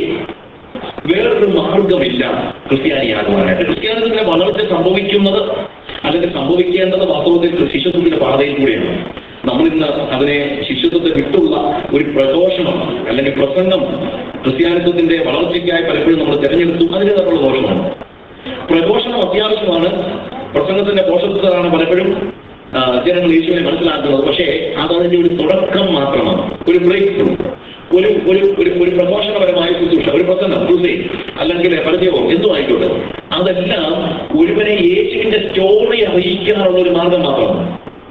വേറൊരു മാർഗമില്ല ക്രിസ്ത്യാനിയാകുവാനായിട്ട് ക്രിസ്ത്യാനിത്തിന്റെ വളർച്ച സംഭവിക്കുന്നത് അല്ലെങ്കിൽ സംഭവിക്കേണ്ടത് വാസ്തവത്തിൽ ശിഷ്യത്വത്തിന്റെ പാതയിൽ കൂടെയാണ് നമ്മളിന്ന് അതിനെ ശിഷ്യത്വത്തെ വിട്ടുള്ള ഒരു പ്രഘോഷണം അല്ലെങ്കിൽ പ്രസംഗം ക്രിസ്ത്യാനിത്വത്തിന്റെ വളർച്ചയ്ക്കായി പലപ്പോഴും നമ്മൾ തിരഞ്ഞെടുത്തു അതിന് തമ്മിലുള്ള ഓരോന്നാണ് പ്രഘോഷണം അത്യാവശ്യമാണ് പ്രസംഗത്തിന്റെ പോഷകത്വമാണ് പലപ്പോഴും ആ, ജനങ്ങൾ യേശുവിനെ മനസ്സിലാക്കുന്നത് പക്ഷേ അതതിന്റെ ഒരു തുടക്കം മാത്രമാണ് ഒരു ബ്രേക്ക് ത്രൂ ഒരു ഒരു ഒരു ഒരു പ്രഘോഷണപരമായ ശുശ്രൂഷ ഒരു പ്രസംഗം ക്രൂസേ അല്ലെങ്കിൽ പരസ്യമോ എന്തോ ആയിക്കോട്ടെ അതെല്ലാം ഒരുവനെ യേശുവിന്റെ സ്റ്റോറി അറിയിക്കാനുള്ള ഒരു മാർഗം മാത്രമാണ്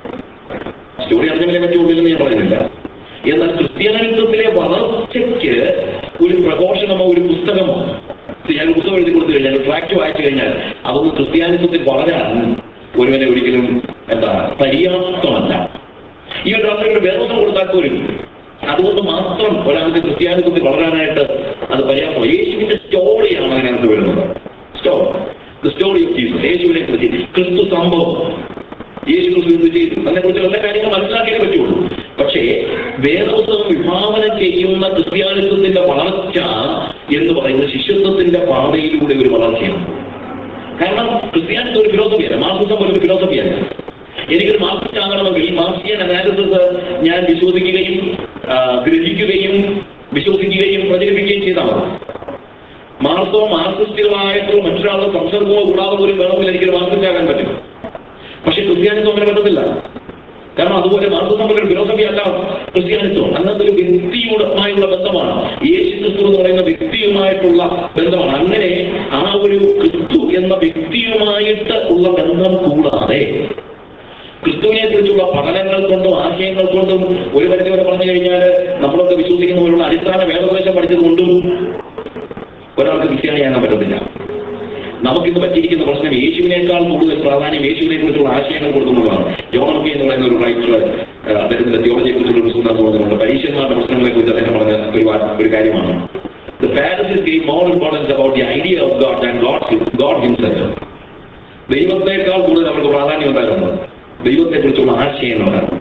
സ്റ്റോറി അറിഞ്ഞവരെ പറ്റുള്ളൂ എന്ന് ഞാൻ പറയുന്നില്ല എന്നാൽ ക്രിസ്ത്യാനിത്വത്തിലെ വളർച്ചയ്ക്ക് ഒരു പ്രഘോഷണമോ ഒരു പുസ്തകമോ ഞാൻ ഒരു പുസ്തകം എഴുതി കൊടുത്തു കഴിഞ്ഞാൽ ട്രാക്ട് വായിച്ചു കഴിഞ്ഞാൽ അതൊന്നും ക്രിസ്ത്യാനിത്വത്തിൽ വളരാൻ ഒരുവനെ ഒരിക്കലും എന്താ പര്യാപ്തമല്ല ഈ ഒരു രാത്രി ഒരു വേദന കൊടുത്താൽ പോലും അതുകൊണ്ട് മാത്രം ഒരാൾക്ക് ക്രിസ്ത്യാനിത്വത്തിൽ വളരാനായിട്ട് അത് പര്യാപ്തം യേശുവിന്റെ സ്റ്റോറിയാണ് അതിനകത്ത് വരുന്നത് story the story of Jesus യേശുവിനെ കുറിച്ച് ക്രിസ്തു സംഭവം യേശു ക്രിസ്തു എന്ത് ചെയ്തു അതിനെക്കുറിച്ച് എല്ലാ കാര്യങ്ങളും മനസ്സിലാക്കിയേ പറ്റുള്ളൂ പക്ഷേ വേദപുസ്തകം വിഭാവന ചെയ്യുന്ന ക്രിസ്ത്യാനിത്വത്തിന്റെ വളർച്ച എന്ന് പറയുന്നത് ശിഷ്യത്വത്തിന്റെ പാതയിലൂടെ ഒരു വളർച്ചയാണ് കാരണം ക്രിസ്ത്യാനിത്വം ഒരു ഫിലോസഫിയല്ല മാർക്സിസം പോലെ ഒരു ഫിലോസഫിയല്ല എനിക്കൊരു മാർക്സിസ്റ്റ് ആകണമെങ്കിൽ മാർക്സിയൻ അനാലിസിസ് ഞാൻ വിശ്വസിക്കുകയും ആ, ഗ്രഹിക്കുകയും വിശ്വസിക്കുകയും പ്രചരിപ്പിക്കുകയും ചെയ്താൽ മതി മാർക്സോ മാർക്സിസ്റ്റുകളായിട്ടുള്ള മറ്റൊരാളുടെ സംസർഗമോ കൂടാതെ പോലും വേണമെങ്കിൽ എനിക്കൊരു മാർക്സിസ്റ്റ് ആകാൻ പറ്റും പക്ഷെ ക്രിസ്ത്യാനിത്വം അങ്ങനെ പറ്റത്തില്ല കാരണം അതുപോലെ മാർക്സിസം പോലെ ഒരു ഫിലോസഫി അല്ല ക്രിസ്ത്യാനിത്വം അങ്ങനത്തെ ഒരു വ്യക്തിയുമായുള്ള ബന്ധമാണ് യേശു ക്രിസ്തു എന്ന് പറയുന്ന വ്യക്തിയുമായിട്ടുള്ള ബന്ധമാണ് അങ്ങനെ ആ ഒരു ക്രിസ്തു എന്ന വ്യക്തിയുമായിട്ട് ഉള്ള ബന്ധം കൂടാതെ ക്രിസ്തുവിനെ കുറിച്ചുള്ള പഠനങ്ങൾ കൊണ്ടും ആശയങ്ങൾ കൊണ്ടും ഒരു പരിധി വരെ പറഞ്ഞു കഴിഞ്ഞാൽ നമ്മളൊക്കെ വിശ്വസിക്കുന്നവരുള്ള അടിസ്ഥാന വേദോപദേശം പഠിച്ചത് കൊണ്ടും ഒരാൾക്ക് ക്രിസ്ത്യാനിയാകാൻ പറ്റത്തില്ല നമുക്കിന്ന് പറ്റിയിരിക്കുന്ന പ്രശ്നം യേശുവിനേക്കാൾ കൂടുതൽ പ്രാധാന്യം യേശുവിനെ കുറിച്ചുള്ള ആശയങ്ങൾ കൊടുക്കുന്നതാണ് ജോണർബി എന്ന് പറയുന്ന ഒരു റൈറ്റർ അദ്ദേഹത്തിന്റെ തിയോളജിയെ കുറിച്ചുള്ള പുസ്തകം തോന്നുന്നുണ്ട് പരീക്ഷന്മാരുടെ പ്രശ്നങ്ങളെ കുറിച്ച് അദ്ദേഹം പറഞ്ഞ ഒരു വാ- ഒരു കാര്യമാണ് The Pharisees gave more importance about the idea of God than God, God himself. ദൈവത്തെക്കാൾ കൂടുതൽ അവർക്ക് പ്രാധാന്യം ഉണ്ടായിരുന്നു ദൈവത്തെ കുറിച്ചുള്ള ആശയങ്ങളാണ്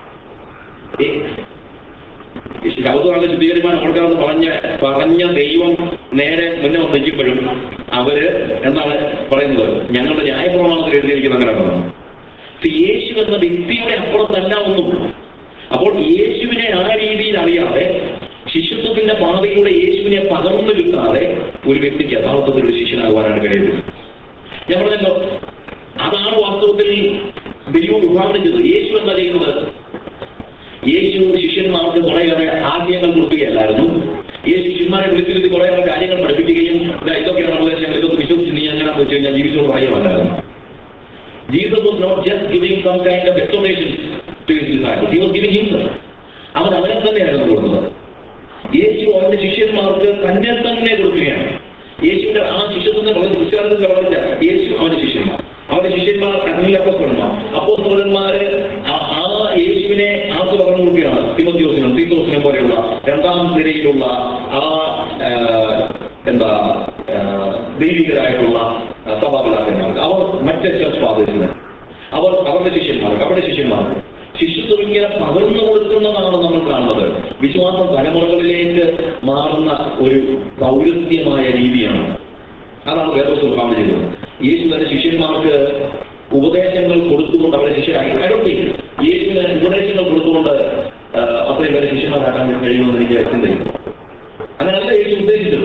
ശബ്ദമാണ് ശുദ്ധീകരിക്കാൻ കൊടുക്കാമെന്ന് പറഞ്ഞ പറഞ്ഞ ദൈവം നേരെ മുന്നേ വന്ന് നിൽക്കുമ്പോഴും അവര് എന്താണ് പറയുന്നത് ഞങ്ങളുടെ ന്യായപ്രമാണത്തിൽ എഴുതിയിരിക്കുന്ന അങ്ങനെ പറഞ്ഞു യേശു എന്ന വ്യക്തിയുടെ അപ്പുറത്തല്ല ഒന്നും അപ്പോൾ യേശുവിനെ ആ രീതിയിൽ അറിയാതെ ശിഷ്യത്വത്തിന്റെ പാതയിലൂടെ യേശുവിനെ പകർന്നു കിട്ടാതെ ഒരു വ്യക്തിക്ക് യഥാർത്ഥത്തിൽ ഒരു ശിഷ്യനാകുവാനാണ് കഴിയുന്നത് ഞാൻ പറഞ്ഞല്ലോ അതാണ് വാസ്തവത്തിൽ ദൈവം വിഭാവനം ചെയ്തത് യേശു എന്താ ചെയ്യുന്നത് യേശു ശിഷ്യന്മാർക്ക് കുറേയേറെ ആശയങ്ങൾ കൊടുക്കുകയല്ലായിരുന്നു യേശു ശിഷ്യന്മാരെ വിളിച്ചിരുത്തി കുറേയേറെ കാര്യങ്ങൾ പഠിപ്പിക്കുകയും "ദാ ഇതൊക്കെയാണ് ഉപദേശങ്ങൾ ഇതൊക്കെ വിശ്വസിച്ച് നീ എങ്ങനെ വെച്ച് കഴിഞ്ഞാൽ ജീവിച്ചോട് പറയുമല്ലായിരുന്നു Jesus was not just giving some kind of explanation to his disciples he was giving himself അവൻ അവനെ തന്നെയായിരുന്നു കൊടുക്കുന്നത് യേശു അവന്റെ ശിഷ്യന്മാർക്ക് തന്നെ തന്നെ കൊടുക്കുകയാണ് യേശുവിന്റെ ആ ശിഷ്യത്വത്തെ വളരെ ക്രിസ്ത്യാനിന്റെ വളർച്ച യേശു അവന്റെ ശിഷ്യന്മാർ അവന്റെ ശിഷ്യന്മാർ അഗ്നിയിൽ അപ്പോസ്തലന്മാർ അപ്പോസ്തലന്മാര് ആ- ആ യേശുവിനെ ആർക്ക് പറഞ്ഞു കൊടുക്കുകയാണ് തിമോത്തിയോസിനും തീത്തോസിനെ പോലെയുള്ള രണ്ടാം നിരയിലുള്ള ആ ആ, എന്താ ആ, ദൈവികരായിട്ടുള്ള ആ, സഭാപിതാക്കന്മാർക്ക് അവർ മറ്റ് ചർച്ച് ഫാദേഴ്സിന് അവർ അവരുടെ ശിഷ്യന്മാർക്ക് അവരുടെ ശിഷ്യന്മാർക്ക് ശിഷ്യത്വം ഇങ്ങനെ പകർന്നു കൊടുക്കുന്നതാണ് നമ്മൾ കാണുന്നത് വിശ്വാസം തലമുറകളിലേക്ക് മാറുന്ന ഒരു പൗരസ്ത്യമായ രീതിയാണ് അതാണ് വേദോസ് വിഭാവനം ചെയ്തത് യേശു തന്റെ ശിഷ്യന്മാർക്ക് ഉപദേശങ്ങൾ കൊടുത്തുകൊണ്ട് അവരെ ശിഷ്യരാക്കി കരുത്തി യേശുവിന് ഉപദേശങ്ങൾ കൊടുത്തുകൊണ്ട് ആ, അത്രയും പേരെ ശിഷ്യന്മാരാക്കാൻ കഴിയുമെന്ന് എനിക്ക് ചിന്തയില്ല അങ്ങനല്ല യേശു ഉദ്ദേശിച്ചത്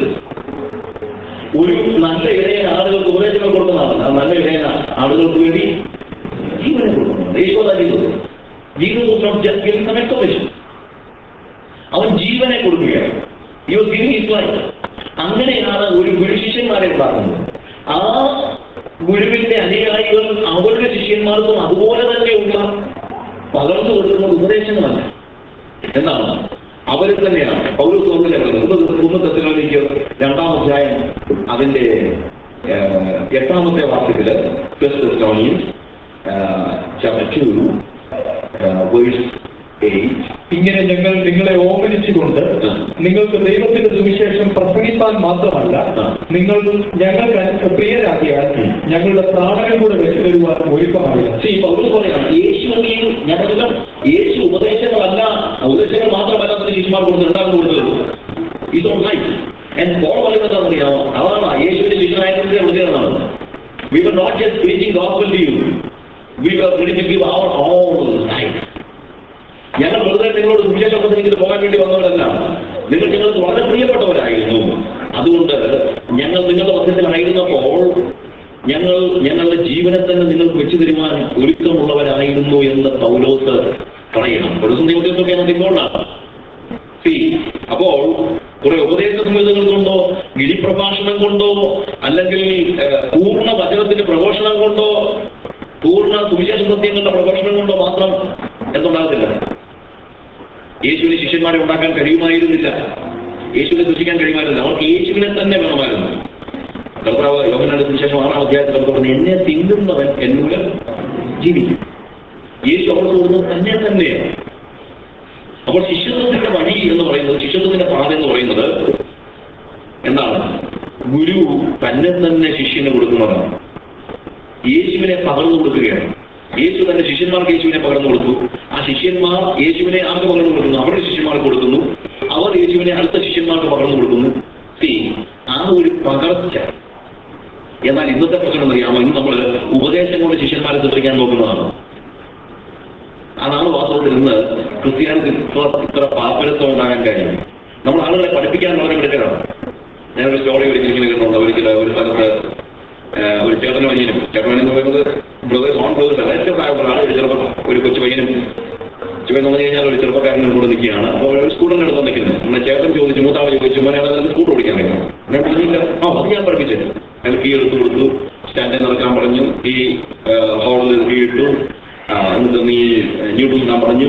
ഒരു നല്ല ഇടയൻ ആളുകൾക്ക് ഉപദേശങ്ങൾ കൊടുക്കുന്നതാണ് ആ നല്ല ഇടയൻ ആളുകൾക്ക് വേണ്ടി ജീവനെ കൊടുക്കുന്നുണ്ട് യേശു അതാ ചെയ്തത് Jesus was not just giving some explanation അവൻ ജീവനെ കൊടുക്കുകയാണ് യു ഗിവിംഗ് ഹിസ് ലൈഫ് അങ്ങനെയാണ് ഒരു ഗുരുശിഷ്യന്മാരെ ഉണ്ടാക്കുന്നത് ആ ഗുരുവിന്റെ അനുയായികൾ അവരുടെ ശിഷ്യന്മാർക്കും അതുപോലെ തന്നെയുള്ള പകർന്നു കൊടുക്കുന്ന ഉപദേശങ്ങളല്ല എന്നാണ് അവർ തന്നെയാണ് പൗരസ് ഒന്നിലെ ഒന്ന് ഒന്ന് തെത്തിലേക്ക് രണ്ടാം അധ്യായം അതിന്റെ ഏഹ്, എട്ടാമത്തെ വാക്യത്തില് first Thessalonians chapter two verse eight ഇങ്ങനെ ഞങ്ങൾ നിങ്ങളെ ഓമനിച്ചുകൊണ്ട് ആ. നിങ്ങൾക്ക് ദൈവത്തിന്റെ സുവിശേഷം പ്രസംഗിപ്പാൻ മാത്രമല്ല ആ. നിങ്ങൾ ഞങ്ങൾക്ക് പ്രിയരാകിയാൽ ഉം. ഞങ്ങളുടെ പ്രാണനം കൂടെ വെച്ചു തരുവാൻ ഒരുക്കമാകില്ല See, പൗലോസ് പറയാണ് യേശുവിൽ ഞങ്ങൾക്ക് യേശു ഉപദേശങ്ങളല്ല ഉപദേശങ്ങൾ മാത്രമല്ല തന്നെ ശിശുമാർ കൊടുത്ത് രണ്ടാമത് കൊടുത്തത് ഇത് ലൈഫ് ആൻഡ് പോൾ പറയുന്നത് എന്താണെന്നറിയാമോ അതാണ് യേശുവിന്റെ ശിഷ്യനായതിന്റെ വിളിച്ചതാണ് we were not just preaching gospel to you we were ready to give our all life ഞങ്ങൾ വെറുതെ നിങ്ങളോട് സുവിശേഷം പ്രസംഗിച്ചിട്ട് പോകാൻ വേണ്ടി വന്നവരല്ല നിങ്ങൾ ഞങ്ങൾക്ക് വളരെ പ്രിയപ്പെട്ടവരായിരുന്നു അതുകൊണ്ട് ഞങ്ങൾ നിങ്ങളുടെ മധ്യത്തിലായിരുന്നപ്പോൾ ഞങ്ങൾ ഞങ്ങളുടെ ജീവനെ തന്നെ നിങ്ങൾക്ക് വെച്ചു തരുവാൻ ഒരുക്കമുള്ളവരായിരുന്നു എന്ന് പൗലോസ് പറയണം പൗലോസ് നിയമത്തിലൊക്കെ ഇങ്ങോട്ടാണ് See, അപ്പോൾ കുറെ ഉപദേശ സംഹിതകൾ കൊണ്ടോ ഗിരിപ്രഭാഷണം കൊണ്ടോ അല്ലെങ്കിൽ ഏഹ്, പൂർണ്ണ വചനത്തിന്റെ പ്രഘോഷണം കൊണ്ടോ പൂർണ്ണ സുവിശേഷ സത്യങ്ങളുടെ പ്രഘോഷണം കൊണ്ടോ മാത്രം എന്തുണ്ടാകത്തില്ല യേശുവിന് ശിഷ്യന്മാരെ ഉണ്ടാക്കാൻ കഴിയുമായിരുന്നില്ല യേശുവിനെ സൃഷ്ടിക്കാൻ കഴിയുമായിരുന്നില്ല അവർക്ക് യേശുവിനെ തന്നെ വേണമായിരുന്നു കർത്താവ് യോഹനാന്റെ സുവിശേഷം ആറാം അധ്യായത്തിൽ നമുക്ക് പറഞ്ഞു എന്നെ തിന്നുന്നവൻ എന്നൂലം ജീവിക്കും യേശു അവർക്ക് കൊടുക്കുന്നത് തന്നെ തന്നെയാണ് അപ്പോൾ ശിഷ്യത്വത്തിന്റെ വഴി എന്ന് പറയുന്നത് ശിഷ്യത്വത്തിന്റെ പാത എന്ന് പറയുന്നത് എന്താണ് ഗുരു തന്നെ തന്നെ ശിഷ്യന് കൊടുക്കുന്നതാണ് യേശുവിനെ പകർന്നു കൊടുക്കുകയാണ് യേശു തന്റെ ശിഷ്യന്മാർക്ക് യേശുവിനെ പകർന്നു കൊടുത്തു ആ ശിഷ്യന്മാർ യേശുവിനെ ആർക്ക് പകർന്നു കൊടുക്കുന്നു അവരുടെ ശിഷ്യന്മാർക്ക് കൊടുക്കുന്നു അവർ യേശുവിനെ അടുത്ത ശിഷ്യന്മാർക്ക് പകർന്നു കൊടുക്കുന്നു സി ആ ഒരു പകർച്ച എന്നാൽ ഇന്നത്തെ പ്രശ്നം അറിയാമോ ഇന്ന് നമ്മൾ ഉപദേശം കൊണ്ട് ശിഷ്യന്മാരെ സൃഷ്ടിക്കാൻ നോക്കുന്നതാണ് അതാണ് വാസ്തവത്തിൽ ഇന്ന് ക്രിസ്ത്യാനിക്ക് ഇത്ര ഇത്ര പാപ്പരത്വം ഉണ്ടാകാൻ കാര്യം നമ്മൾ ആളുകളെ പഠിപ്പിക്കാൻ വളരെ മിടുക്കരാണ് ഞാനൊരു സ്റ്റോറി ഒരിക്കലും ഇങ്ങനെ കേട്ടിട്ടുണ്ട് ഒരിക്കൽ ഒരു സ്ഥലത്ത് ഏഹ്, ഒരു ചേട്ടനും അനിയനും ചേട്ടൻ എന്ന് പറയുന്നത് ബ്രദേഴ്സ് ഓൺ ബ്രദേഴ്സ് അല്ല ഏറ്റവും പ്രായമുള്ള ആൾ ഒരു ചെറുപ്പം ഒരു കൊച്ചു പയ്യനും ചുവൻ എന്ന് പറഞ്ഞു കഴിഞ്ഞാൽ ഒരു ചെറുപ്പക്കാരനും കൂടെ നിൽക്കുകയാണ് അപ്പോൾ ഒരു സ്കൂളിൻ്റെ അടുത്ത് നിൽക്കുന്നത് നമ്മുടെ ചേട്ടൻ ചോദിച്ചു മൂത്താൾ ചോദിച്ചു മോനെ അത് സ്കൂട്ടർ ഓടിക്കാൻ കഴിയും ഞാൻ പറഞ്ഞില്ല ആ അത് ഞാൻ പഠിപ്പിച്ചു അയാൾ കീ എടുത്ത് കൊടുത്തു സ്റ്റാൻഡിൽ നടക്കാൻ പറഞ്ഞു ഈ ഹോളിൽ കീ ഇട്ടു ആ, എന്നിട്ട് നീ ന്യൂട്രൽ ഞാൻ പറഞ്ഞു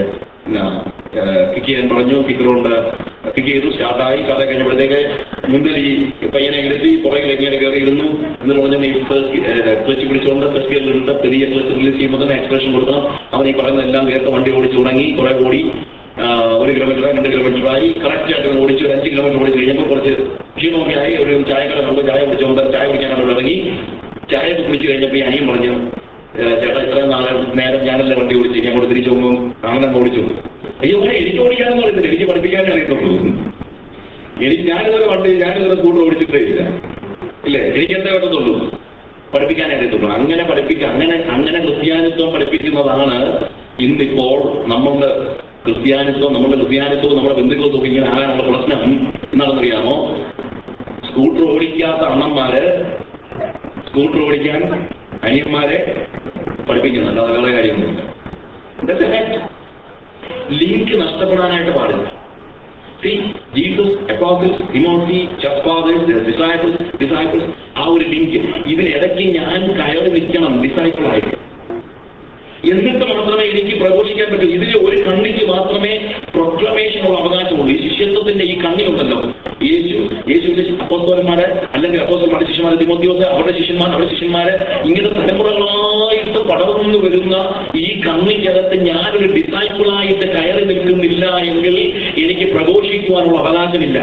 കിക്ക് ചെയ്യാൻ പറഞ്ഞു കിക്കറുകൊണ്ട് കിക്ക് ചെയ്തു സ്റ്റാർട്ടായി കഥ കഴിഞ്ഞപ്പോഴത്തേക്ക് മുമ്പിൽ ഈ പയ്യനെ കിടത്തി പുറകിൽ എങ്ങനെ കയറി ഇരുന്നു എന്ന് പറഞ്ഞാൽ ഈ ക്ലച്ച് പിടിച്ചുകൊണ്ട് ഫസ്റ്റ് ഗിയറിലിട്ട് പെരിയ ക്ലച്ച് റിലീസ് ചെയ്യുമ്പോൾ തന്നെ എക്സ്പ്രഷൻ കൊടുക്കണം അവൻ ഈ പറയുന്ന എല്ലാം കേട്ട് വണ്ടി ഓടിച്ചു തുടങ്ങി കുറെ ഓടി ആ, ഒരു കിലോമീറ്റർ രണ്ട് കിലോമീറ്ററായി കറക്റ്റ് ആയിട്ട് അവൻ ഓടിച്ചു ഒരു അഞ്ച് കിലോമീറ്റർ ഓടിച്ചു കഴിഞ്ഞപ്പോൾ കുറച്ച് ക്ഷീണമൊക്കെ ആയി ഒരു ചായക്കട കണ്ടു ചായ കുടിച്ചുകൊണ്ട് ചായ കുടിക്കാനുള്ള ഇറങ്ങി ചായ ഒക്കെ കുടിച്ചു കഴിഞ്ഞപ്പോൾ ഈ അനിയൻ പറഞ്ഞു "ഏ, ചേട്ടാ ഇത്രയും നാളെ നേരം ഞാനല്ലേ വണ്ടി ഓടിച്ച് ഞാൻ കൂടെ തിരിച്ചു പോകുമ്പോൾ അങ്ങനെ ഓടിച്ചു അയ്യോ മോനെ എനിക്ക് ഓടിക്കാനൊന്നും അറിയത്തില്ല എനിക്ക് പഠിപ്പിക്കാനേ അറിയത്തുള്ളൂ എനിക്ക് ഞാനിതൊരു വണ്ടി ഞാനിതൊരു സ്കൂട്ടർ ഓടിച്ചിട്ടേ ഇല്ല ഇല്ലേ എനിക്ക് എന്താ പറ്റത്തുള്ളൂ പഠിപ്പിക്കാനേ അറിയത്തുള്ളൂ അങ്ങനെ പഠിപ്പിക്കുക അങ്ങനെ അങ്ങനെ ക്രിസ്ത്യാനിത്വം പഠിപ്പിക്കുന്നതാണ് ഇന്നിപ്പോൾ നമ്മളുടെ ക്രിസ്ത്യാനിത്വം നമ്മുടെ ക്രിസ്ത്യാനിത്വവും നമ്മുടെ ബന്ധുക്കളൊക്കെ ഇങ്ങനെ ആകാനുള്ള പ്രശ്നം എന്താണെന്നറിയാമോ സ്കൂട്ടർ ഓടിക്കാത്ത അണ്ണന്മാര് സ്കൂട്ടർ ഓടിക്കാൻ അനിയന്മാരെ പഠിപ്പിക്കുന്നു അല്ലാതെ വേറെ കാര്യമൊന്നുമില്ല That's a fact. ലിങ്ക് നഷ്ടപ്പെടാനായിട്ട് പാടില്ല See, Jesus apostles Timothy church fathers disciples disciples ആ ഒരു ലിങ്ക് ഇതിനിടയ്ക്ക് ഞാൻ കയറി നിൽക്കണം ഡിസൈപ്പിൾ ആയിട്ട് എന്നിട്ട് മാത്രമേ എനിക്ക് പ്രഘോഷിക്കാൻ പറ്റൂ ഇതിൽ ഒരു കണ്ണിക്ക് മാത്രമേ പ്രൊക്ലമേഷനുള്ള അവകാശമുള്ളൂ ഈ ശിഷ്യത്വത്തിന്റെ ഈ കണ്ണിലുണ്ടല്ലോ യേശു യേശുവിന്റെ അപ്പോസ്തോലന്മാര് അല്ലെങ്കിൽ അപ്പോസ്തോലന്മാരുടെ ശിഷ്യന്മാര് തിമോത്തിയോസ് അവരുടെ ശിഷ്യന്മാർ അവരുടെ ശിഷ്യന്മാര് ഇങ്ങനെ തലമുറകളായിട്ട് പടർന്നു വരുന്ന ഈ കണ്ണിക്കകത്ത് ഞാനൊരു ഡിസൈപ്പിളായിട്ട് കയറി നിൽക്കുന്നില്ല എങ്കിൽ എനിക്ക് പ്രഘോഷിക്കുവാനുള്ള അവകാശമില്ല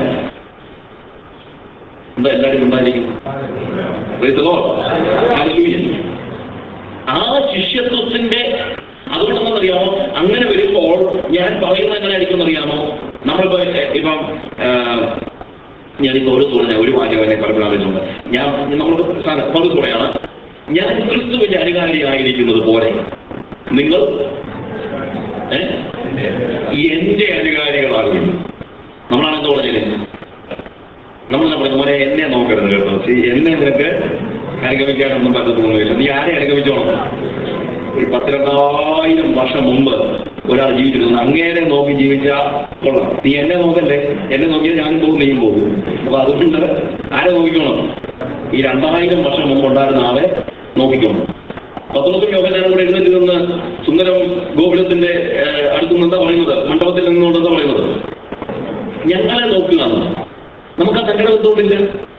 എന്താ എല്ലാവരും ഉണ്ടായിരിക്കും Praise the Lord. Hallelujah. ആ ശിഷ്യത്വത്തിന്റെ അതുകൊണ്ടെന്നറിയാമോ അങ്ങനെ വരുമ്പോൾ ഞാൻ പറയുന്നത് എങ്ങനെ ആയിരിക്കും എന്നറിയാമോ നമ്മളിപ്പോ എ- ഇപ്പം ആ, ഞാനിപ്പോ ഒരു പറഞ്ഞ ഒരു വാചകം എന്നെ പലപ്പോഴും ഞാൻ നമ്മൾ പലത് പറയാണ് ഞാൻ ക്രിസ്തുവിന്റെ അനുകാരിയായിരിക്കുന്നത് പോലെ നിങ്ങൾ ഏ? എന്റെ അനുകാരികളാകുന്നു നമ്മളാണ് എന്താ പറഞ്ഞത് നമ്മൾ നമ്മുടെ മോനെ എന്നെ നോക്കരുത് കേട്ടോ See, എന്നെ നിനക്ക് അനുഗമിക്കാനൊന്നും പറ്റത്തൊന്നുമില്ല നീ ആരെ അനുഗമിച്ചോണം ഒരു പത്തിരണ്ടായിരം വർഷം മുമ്പ് ഒരാൾ ജീവിച്ചിരുന്നു അങ്ങേരെ നോക്കി ജീവിച്ചാൽ കൊള്ളാം നീ എന്നെ നോക്കല്ലേ എന്നെ നോക്കിയാൽ ഞാനും പോകും നീയും പോകും അപ്പൊ അതുകൊണ്ട് ആരെ നോക്കിക്കോണം ഈ രണ്ടായിരം വർഷം മുമ്പ് ഉണ്ടായിരുന്ന ആളെ നോക്കിക്കോണം പത്രോസും യോഗനാനും കൂടെ എഴുന്നേറ്റ് നിന്ന് സുന്ദരം ഗോകുലത്തിന്റെ ഏഹ്, അടുത്ത് നിന്ന് എന്താ പറയുന്നത് മണ്ഡപത്തിൽ നിന്നുകൊണ്ട് എന്താ പറയുന്നത് ഞങ്ങളെ നോക്കുക എന്ന്. നമുക്ക് ആ സങ്കടം എന്തുകൊണ്ടില്ല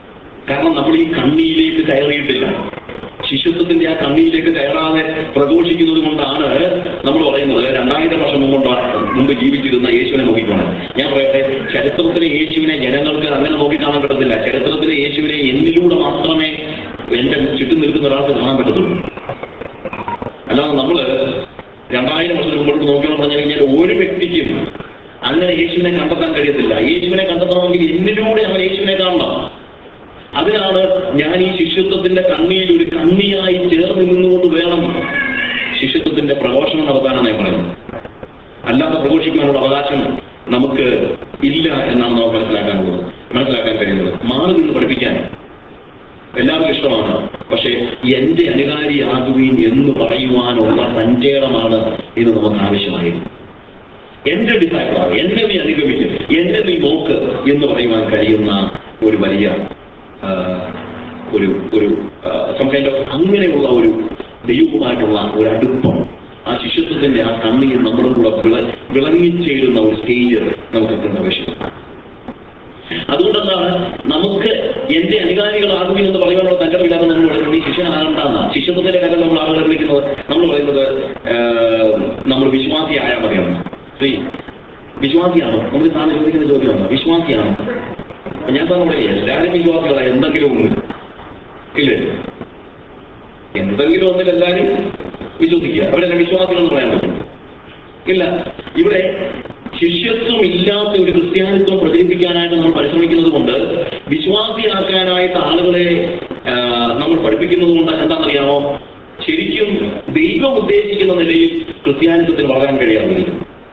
കാരണം നമ്മൾ ഈ കണ്ണിയിലേക്ക് കയറിയിട്ടില്ല ശിശുത്വത്തിന്റെ ആ കണ്ണിയിലേക്ക് കയറാതെ പ്രഘോഷിക്കുന്നത് കൊണ്ടാണ് നമ്മൾ പറയുന്നത് രണ്ടായിരം വർഷം മുമ്പ് മുമ്പ് ജീവിച്ചിരുന്ന യേശുവിനെ നോക്കിക്കോണം ഞാൻ പറയട്ടെ ചരിത്രത്തിലെ യേശുവിനെ ജനങ്ങൾക്ക് അങ്ങനെ നോക്കിക്കാണാൻ പറ്റത്തില്ല ചരിത്രത്തിലെ യേശുവിനെ എന്നിലൂടെ മാത്രമേ എന്റെ ചുറ്റും നിൽക്കുന്ന ഒരാൾക്ക് കാണാൻ പറ്റത്തുള്ളൂ അല്ലാതെ നമ്മള് രണ്ടായിരം വർഷം മുമ്പോട്ട് നോക്കിയെന്ന് പറഞ്ഞു കഴിഞ്ഞാൽ ഒരു വ്യക്തിക്കും അങ്ങനെ യേശുവിനെ കണ്ടെത്താൻ കഴിയത്തില്ല യേശുവിനെ കണ്ടെത്തണമെങ്കിൽ എന്നിലൂടെ അവൻ യേശുവിനെ കാണണം അതിനാണ് ഞാൻ ഈ ശിഷ്യത്വത്തിന്റെ കണ്ണിയിൽ ഒരു കണ്ണിയായി ചേർന്ന് നിന്നുകൊണ്ട് വേണം ശിഷ്യത്വത്തിന്റെ പ്രഘോഷണം നടത്താനാണ് ഞാൻ പറയുന്നത് അല്ലാതെ പ്രഘോഷിക്കാനുള്ള അവകാശം നമുക്ക് ഇല്ല എന്നാണ് നമുക്ക് മനസ്സിലാക്കാനുള്ളത് മനസ്സിലാക്കാൻ കഴിയുന്നത് മാറി നിന്ന് പഠിപ്പിക്കാൻ എല്ലാവർക്കും ഇഷ്ടമാണ് പക്ഷേ എന്റെ അനുകാരിയാകുവീൻ എന്ന് പറയുവാനുള്ള സഞ്ചേതമാണ് ഇത് നമുക്ക് ആവശ്യമായിരുന്നു എന്റെ ഡിസൈപ്പിളാണ് എന്നെ നീ അനുഗമിക്കും എന്നെ നീ നോക്ക് എന്ന് പറയുവാൻ കഴിയുന്ന ഒരു വലിയ ആ, ഒരു ഒരു സംഖ്യ അങ്ങനെയുള്ള ഒരു ദൈവവുമായിട്ടുള്ള ഒരു അടുപ്പം ആ ശിഷ്യത്വത്തിന്റെ ആ കണ്ണിയിൽ നമ്മുടെ കൂടെ വിള വിളങ്ങിച്ചേരുന്ന ഒരു സ്റ്റേജ് നമുക്ക് എത്തേണ്ട ആവശ്യം അതുകൊണ്ടെന്താണ് നമുക്ക് എന്റെ അനുകാരികളാകും എന്ന് പറയുവാനുള്ള തന്റെ ഇല്ലാതെ നമ്മൾ പറയുന്നത് നീ ശിഷ്യനാകണ്ടെന്ന ശിഷ്യത്വത്തിന്റെ കാര്യം നമ്മൾ ആളുകളെ വിളിക്കുന്നത് നമ്മൾ പറയുന്നത് ആഹ്, നമ്മൾ വിശ്വാസിയായാൽ മതിയാണ് ശ്രീ വിശ്വാസിയാണോ നമ്മൾ സാധനം ചോദിക്കുന്ന ചോദ്യമാണ് വിശ്വാസിയാണോ അപ്പൊ ഞാൻ പറഞ്ഞ പോലെ എല്ലാവരും വിശ്വാസികളാണ് എന്തെങ്കിലും ഒന്ന് ഇല്ലേ എന്തെങ്കിലും ഒന്നിൽ എല്ലാവരും വിശ്വസിക്കുക അവരെല്ലാം വിശ്വാസികൾ എന്ന് പറയാൻ പറ്റും ഇല്ല ഇവിടെ ശിഷ്യത്വം ഇല്ലാത്ത ഒരു ക്രിസ്ത്യാനിത്വം പ്രചരിപ്പിക്കാനായിട്ട് നമ്മൾ പരിശ്രമിക്കുന്നത് കൊണ്ട് വിശ്വാസിയാക്കാനായിട്ട് ആളുകളെ ആ, നമ്മൾ പഠിപ്പിക്കുന്നത് കൊണ്ട് എന്താണെന്നറിയാമോ ശരിക്കും ദൈവം ഉദ്ദേശിക്കുന്ന നിലയിൽ ക്രിസ്ത്യാനിത്വത്തിന് വളരാൻ കഴിയാതിരിക്കും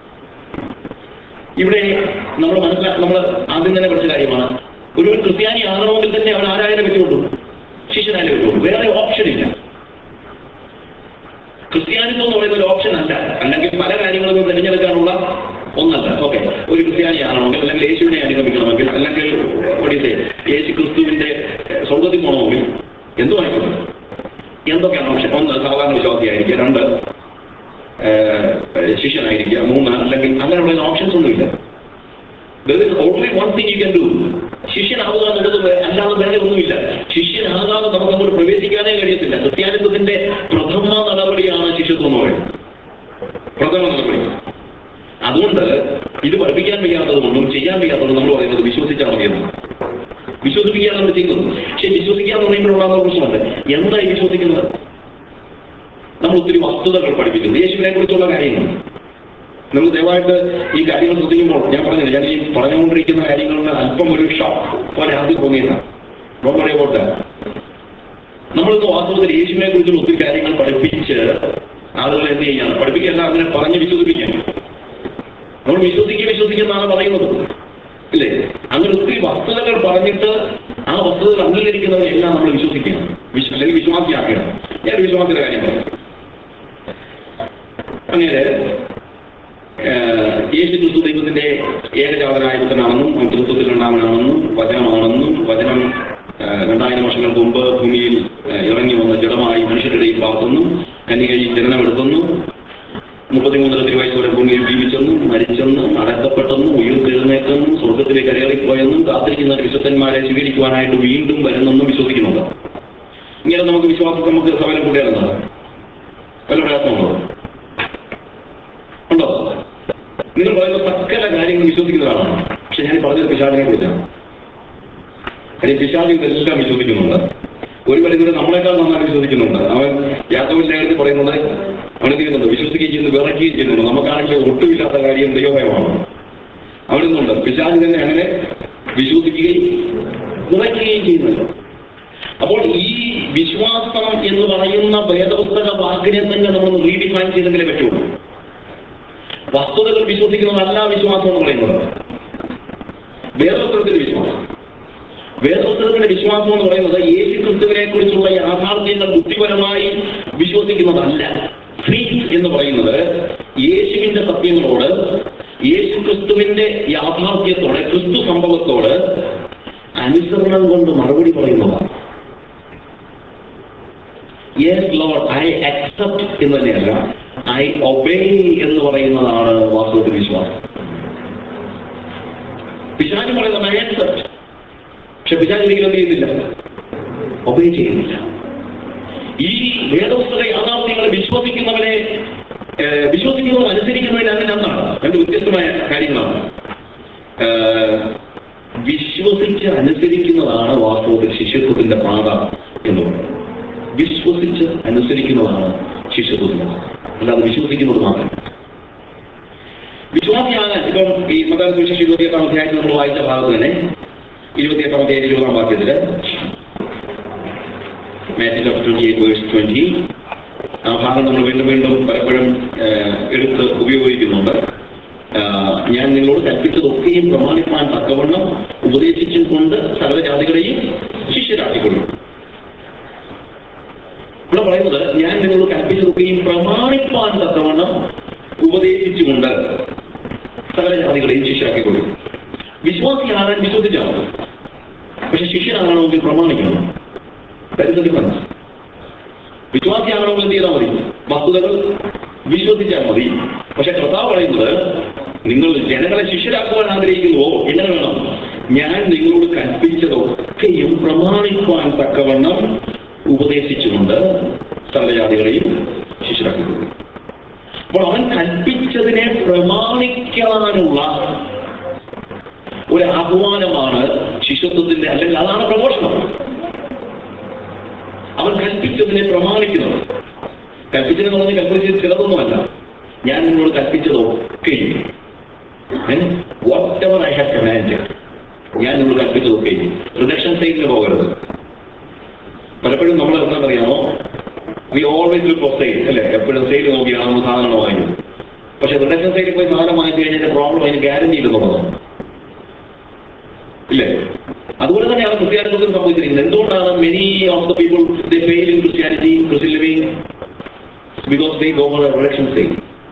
ഇവിടെ നമ്മൾ മനസ്സിലാ നമ്മൾ ആദ്യം തന്നെ പഠിച്ച കാര്യമാണ് ഒരു ക്രിസ്ത്യാനി ആകണമെങ്കിൽ തന്നെ അവൻ ആരായാലും പറ്റുള്ളൂ ശിഷ്യനായാലേ പറ്റുള്ളൂ വേറെ ഓപ്ഷൻ ഇല്ല ക്രിസ്ത്യാനിത്വം എന്ന് പറയുന്ന ഒരു ഓപ്ഷൻ അല്ല അല്ലെങ്കിൽ പല കാര്യങ്ങളും തിരഞ്ഞെടുക്കാനുള്ള ഒന്നല്ല ഓക്കെ ഒരു ക്രിസ്ത്യാനിയാണെങ്കിൽ അല്ലെങ്കിൽ യേശുവിനെ അനുഗമിക്കണമെങ്കിൽ അല്ലെങ്കിൽ ഒടിസേ യേശു ക്രിസ്തുവിന്റെ ഏഹ്, സ്വർഗത്തിൽ പോകണമെങ്കിൽ എന്തു വായിക്കും എന്തൊക്കെയാണ് ഓപ്ഷൻ ഒന്ന് സാധാരണ വിശ്വാസിയായിരിക്കുക രണ്ട് ഏഹ്, ശിഷ്യനായിരിക്കുക മൂന്ന് അല്ലെങ്കിൽ അങ്ങനെയുള്ള ഓപ്ഷൻസ് ഒന്നുമില്ല There is only one thing you can do. ശിഷ്യനാവുക എന്നുള്ളത് വേ- അല്ലാതെ വേറെ ഒന്നുമില്ല ശിഷ്യനാകാതെ നമുക്ക് അങ്ങോട്ട് പ്രവേശിക്കാനേ കഴിയത്തില്ല ക്രിസ്ത്യാനിത്വത്തിന്റെ പ്രഥമ നടപടിയാണ് ശിഷ്യത്വം എന്ന് പറയുന്നത് പ്രഥമ നടപടി അതുകൊണ്ട് ഇത് പഠിപ്പിക്കാൻ വയ്യാത്തത് കൊണ്ടും ചെയ്യാൻ വയ്യാത്തതും നമ്മൾ പറയുന്നത് വിശ്വസിച്ചാൽ മതിയെന്ന് വിശ്വസിപ്പിക്കാൻ നമ്മൾ ചെയ്യുന്നത് പക്ഷെ വിശ്വസിക്കാൻ പറയുമ്പോഴുള്ള പ്രശ്നമുണ്ട് എന്തായി വിശ്വസിക്കുന്നത് നമ്മൾ ഒത്തിരി വസ്തുതകൾ പഠിപ്പിക്കുന്നു യേശുവിനെ കുറിച്ചുള്ള കാര്യങ്ങൾ നമ്മൾ ദയവായിട്ട് ഈ കാര്യങ്ങൾ ശ്രദ്ധിക്കുമ്പോൾ ഞാൻ പറഞ്ഞില്ല ഞാൻ ഈ പറഞ്ഞുകൊണ്ടിരിക്കുന്ന കാര്യങ്ങളിൽ അല്പം ഒരു ഷോക്ക് പോലെ ആദ്യം തോന്നിയതാണ് വളരെ ഓട്ട് നമ്മളിന്ന് വാസ്തവത്തിൽ യേശുവിനെ കുറിച്ചുള്ള ഒത്തിരി കാര്യങ്ങൾ പഠിപ്പിച്ച് ആളുകളെ എന്ത് ചെയ്യാണ് പഠിപ്പിക്കല്ല അതിനെ പറഞ്ഞ് വിശ്വസിപ്പിക്കാൻ നമ്മൾ വിശ്വസിക്കുക വിശ്വസിക്കുന്നതാണ് പറയുന്നത് ഇല്ലേ അങ്ങനെ ഒത്തിരി വസ്തുതകൾ പറഞ്ഞിട്ട് ആ വസ്തുതകൾ അംഗീകരിക്കുന്നവരെല്ലാം നമ്മൾ വിശ്വസിക്കണം വിശ്വ അല്ലെങ്കിൽ വിശ്വാസിയാക്കണം ഞാൻ ഒരു വിശ്വാസത്തിന്റെ കാര്യം പറയാം അങ്ങനെ ഏഹ്, യേശു ക്രിസ്തു ദൈവത്തിന്റെ ഏകജാതനായ പുത്രനാണെന്നും അവൻ ക്രിസ്തുത്തിൽ രണ്ടാമനാണെന്നും വചനമാണെന്നും വചനം ഏഹ്, രണ്ടായിരം വർഷങ്ങൾക്ക് മുമ്പ് ഭൂമിയിൽ ഏഹ്, ഇറങ്ങി വന്ന ജഡമായി മനുഷ്യരുടെയും പാർക്കുന്നു കന്യകയിൽ ജനനമെടുക്കുന്നു മുപ്പത്തിമൂന്നര തിരുവയസ്സോടെ ഭൂമിയിൽ ജീവിച്ചെന്നും മരിച്ചെന്നും അടക്കപ്പെട്ടെന്നും ഉയർത്തെഴുന്നേറ്റെന്നും സ്വർഗത്തിലേക്ക് കരയറിപ്പോയെന്നും കാത്തിരിക്കുന്ന വിശുദ്ധന്മാരെ സ്വീകരിക്കുവാനായിട്ട് വീണ്ടും വരുന്നെന്നും വിശ്വസിക്കുന്നുണ്ട് ഇങ്ങനെ നമുക്ക് വിശ്വാസം നമുക്ക് സകലം കൂടിയാണെന്നാണ് വല്ല പ്രയാസമുണ്ടോ ഉണ്ടോ നിങ്ങൾ പറയുന്ന സകല കാര്യങ്ങൾ വിശ്വസിക്കുന്നതാണ് പക്ഷെ ഞാൻ പറഞ്ഞത് പിശാചിനെ കുറിച്ചാണ് കാര്യം പിശാചി ഇതെല്ലാം വിശ്വസിക്കുന്നുണ്ട് ഒരു പരിധിവരെ നമ്മളെക്കാൾ നന്നായി വിശ്വസിക്കുന്നുണ്ട് അവൻ യാത്രവിൽ ലേഖനത്തിൽ പറയുന്നത് അവൻ എന്ത് ചെയ്യുന്നുണ്ട് വിശ്വസിക്കുകയും ചെയ്യുന്നു വിറയ്ക്കുകയും ചെയ്യുന്നുണ്ട് നമുക്കാണെങ്കിൽ ഒട്ടുമില്ലാത്ത കാര്യം ദൈവമയമാണ് അവനെന്നുണ്ട് പിശാചി തന്നെ അങ്ങനെ വിശ്വസിക്കുകയും വിറയ്ക്കുകയും ചെയ്യുന്നുണ്ട് അപ്പോൾ ഈ വിശ്വാസം എന്ന് പറയുന്ന വേദപുസ്തക വാക്കിനെ തന്നെ നമ്മൾ റീഡിഫൈൻ ചെയ്തെങ്കിലേ പറ്റുള്ളൂ വസ്തുതകൾ വിശ്വസിക്കുന്നതല്ല വിശ്വാസം എന്ന് പറയുന്നത് വേദപുസ്തകത്തിന്റെ വിശ്വാസം വേദപുസ്തകത്തിന്റെ വിശ്വാസം എന്ന് പറയുന്നത് യേശു ക്രിസ്തുവിനെ കുറിച്ചുള്ള യാഥാർത്ഥ്യങ്ങൾ ബുദ്ധിപരമായി വിശ്വസിക്കുന്നതല്ല ഫെയ്ത്ത് എന്ന് പറയുന്നത് യേശുവിന്റെ സത്യങ്ങളോട് യേശു ക്രിസ്തുവിന്റെ യാഥാർത്ഥ്യത്തോടെ ക്രിസ്തു സംഭവത്തോട് അനുസരണം കൊണ്ട് മറുപടി പറയുന്നതാണ് യെസ് ലോഡ് ഐ അക്സെപ്റ്റ് എന്ന് തന്നെയല്ല ഐ ഒബേ എന്ന് പറയുന്നതാണ് വാസ്തവത്തിൽ വിശ്വാസം പിശാച് പറയുന്നത് ഐ അക്സെപ്റ്റ് പക്ഷെ പിശാച് ഒരിക്കലും എന്ത് ചെയ്യുന്നില്ല ഒബേ ചെയ്യുന്നില്ല ഈ വേദപുസ്തക യാഥാർത്ഥ്യങ്ങളെ വിശ്വസിക്കുന്നവനെ ഏഹ്, വിശ്വസിക്കുന്നവർ അനുസരിക്കുന്നതിന് അങ്ങനെ ഒന്നാണ് രണ്ട് വ്യത്യസ്തമായ കാര്യങ്ങളാണ് ഏഹ്, വിശ്വസിച്ച് അനുസരിക്കുന്നതാണ് വാസ്തവത്തിൽ ശിഷ്യത്വത്തിന്റെ പാത എന്ന് പറയുന്നത് വിശ്വസിച്ച് അനുസരിക്കുന്നതാണ് ശിഷ്യത്വത്തിന്റെ പാത അല്ലാതെ വിശ്വസിക്കുന്നത് മാത്രം വിശ്വാസിയാണ് ഇപ്പം ഈ മതാന സുവിശേഷം ഇരുപത്തിയെട്ടാം അധ്യായത്തിൽ നമ്മൾ വായിച്ച ഭാഗത്ത് തന്നെ ഇരുപത്തിയെട്ടാം അധ്യായം ഇരുപതാം വാക്യത്തില് Matthew chapter twenty eight verse twenty ആ ഭാഗം നമ്മൾ വീണ്ടും വീണ്ടും പലപ്പോഴും ഏഹ്, എടുത്ത് ഉപയോഗിക്കുന്നുണ്ട് ആഹ്, ഞാൻ നിങ്ങളോട് കൽപ്പിച്ചതൊക്കെയും പ്രമാണിപ്പാൻ തക്കവണ്ണം ഉപദേശിച്ചും കൊണ്ട് സർവ്വജാതികളെയും ശിഷ്യരാക്കിക്കൊള്ളും ഇവിടെ പറയുന്നത് ഞാൻ നിങ്ങളോട് കൽപ്പിച്ചതൊക്കെയും പ്രമാണിപ്പാൻ തക്കവണ്ണം ഉപദേശിച്ചുകൊണ്ട് സകലജാതികളെയും ശിഷ്യരാക്കിക്കൊള്ളും വിശ്വാസിയാകാൻ വിശ്വസിച്ചാൽ മതി. പക്ഷെ ശിഷ്യനാകണമെങ്കിൽ പ്രമാണിക്കണം That is the difference. വിശ്വാസിയാകണമെങ്കിൽ എന്ത് ചെയ്താൽ മതി വസ്തുതകൾ വിശ്വസിച്ചാൽ മതി പക്ഷെ കർത്താവ് പറയുന്നത് നിങ്ങൾ ജനങ്ങളെ ശിഷ്യരാക്കുവാൻ ആഗ്രഹിക്കുന്നുവോ എങ്ങനെ വേണം ഞാൻ നിങ്ങളോട് കൽപ്പിച്ചതൊക്കെയും പ്രമാണിക്കുവാൻ തക്കവണ്ണം ഉപദേശിച്ചുകൊണ്ട് സർവജാതികളെയും ശിഷ്യരാക്കിക്കൊള്ളു അപ്പോൾ അവൻ കൽപ്പിച്ചതിനെ പ്രമാണിക്കാനുള്ള ഒരു ആഹ്വാനമാണ് ശിഷ്യത്വത്തിന്റെ അല്ലെങ്കിൽ അതാണ് പ്രഘോഷണം അവൻ കൽപ്പിച്ചതിനെ പ്രമാണിക്കുന്നത് കൽപ്പിച്ചതെന്ന് പറഞ്ഞ് കൽപ്പിച്ചത് ചിലതൊന്നുമല്ല ഞാൻ നിങ്ങളോട് കൽപ്പിച്ചതൊക്കെയും whatever I have command ഞാൻ നിങ്ങളോട് കൽപ്പിച്ചതൊക്കെയും റിഡക്ഷൻ സൈഡിന് പോകരുത് പലപ്പോഴും നമ്മൾ എന്താണെന്നറിയാമോ we always look for sale അല്ലേ എപ്പോഴും സെയിൽ നോക്കിയാണ് നമ്മൾ സാധനം വാങ്ങിക്കുന്നത് പക്ഷെ റിഡക്ഷൻ സൈഡിൽ പോയി സാധനം വാങ്ങിച്ചു കഴിഞ്ഞാൽ പ്രോബ്ലം അതിന് ഗ്യാരണ്ടി ഇല്ലെന്നുള്ളതാണ് ഇല്ലേ അതുപോലെ തന്നെയാണ് ക്രിസ്ത്യാനികൾക്ക് സംഭവിച്ചിരിക്കുന്നത് എന്തുകൊണ്ടാണ് many of the people they fail in Christianity Christian living because they go for reduction sale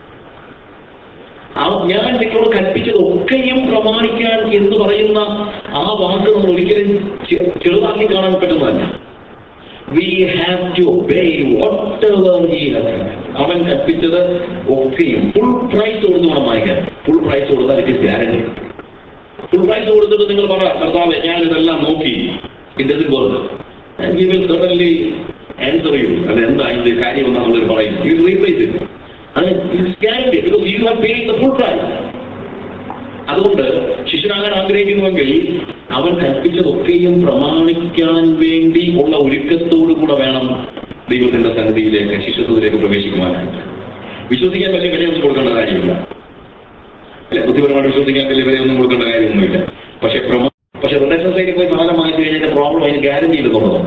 ആ ഞാൻ നിങ്ങളോട് കൽപ്പിച്ചതൊക്കെയും പ്രമാണിക്കാൻ എന്ന് പറയുന്ന ആ വാക്ക് നമ്മൾ ഒരിക്കലും ചെ- ചെറുതാക്കി കാണാൻ പറ്റുന്നതല്ല we have to obey what അവൻ കൽപ്പിച്ചത് ഒക്കെയും ഫുൾ പ്രൈസ് കൊടുത്ത് വേണം വാങ്ങിക്കാൻ ഫുൾ പ്രൈസ് കൊടുത്താൽ it is guarantee full price കൊടുത്തിട്ട് നിങ്ങൾ പറ കർത്താവ് ഞാൻ ഇതെല്ലാം നോക്കി it doesn't work and he will certainly answer you അല്ല എന്താ ഇതിന്റെ കാര്യം എന്ന് നമ്മൾ പറയും യു റീപ്ലേസ് ഇറ്റ് അത് guarantee because you have paid the full price അതുകൊണ്ട് ശിഷ്യനാകാൻ ആഗ്രഹിക്കുന്നുവെങ്കിൽ അവൻ കൽപ്പിച്ചതൊക്കെയും പ്രമാണിക്കാൻ വേണ്ടി ഉള്ള ഒരുക്കത്തോടു കൂടെ വേണം ദൈവത്തിന്റെ സന്നിധിയിലേക്ക് ശിഷ്യത്വത്തിലേക്ക് പ്രവേശിക്കുവാനായിട്ട് വിശ്വസിക്കാൻ വലിയ വിലയൊന്നും കൊടുക്കേണ്ട കാര്യമില്ല അല്ലെ ബുദ്ധിപരമായിട്ട് വിശ്വസിക്കാൻ വലിയ വിലയൊന്നും കൊടുക്കേണ്ട കാര്യമൊന്നുമില്ല പക്ഷെ പ്രമാ പക്ഷെ റിലേഷൻ സൈഡിൽ പോയി സാധനം വാങ്ങിച്ചു കഴിഞ്ഞാൽ പ്രോബ്ലം അതിന് ഗ്യാരണ്ടി ഇല്ലെന്നുള്ളതാണ്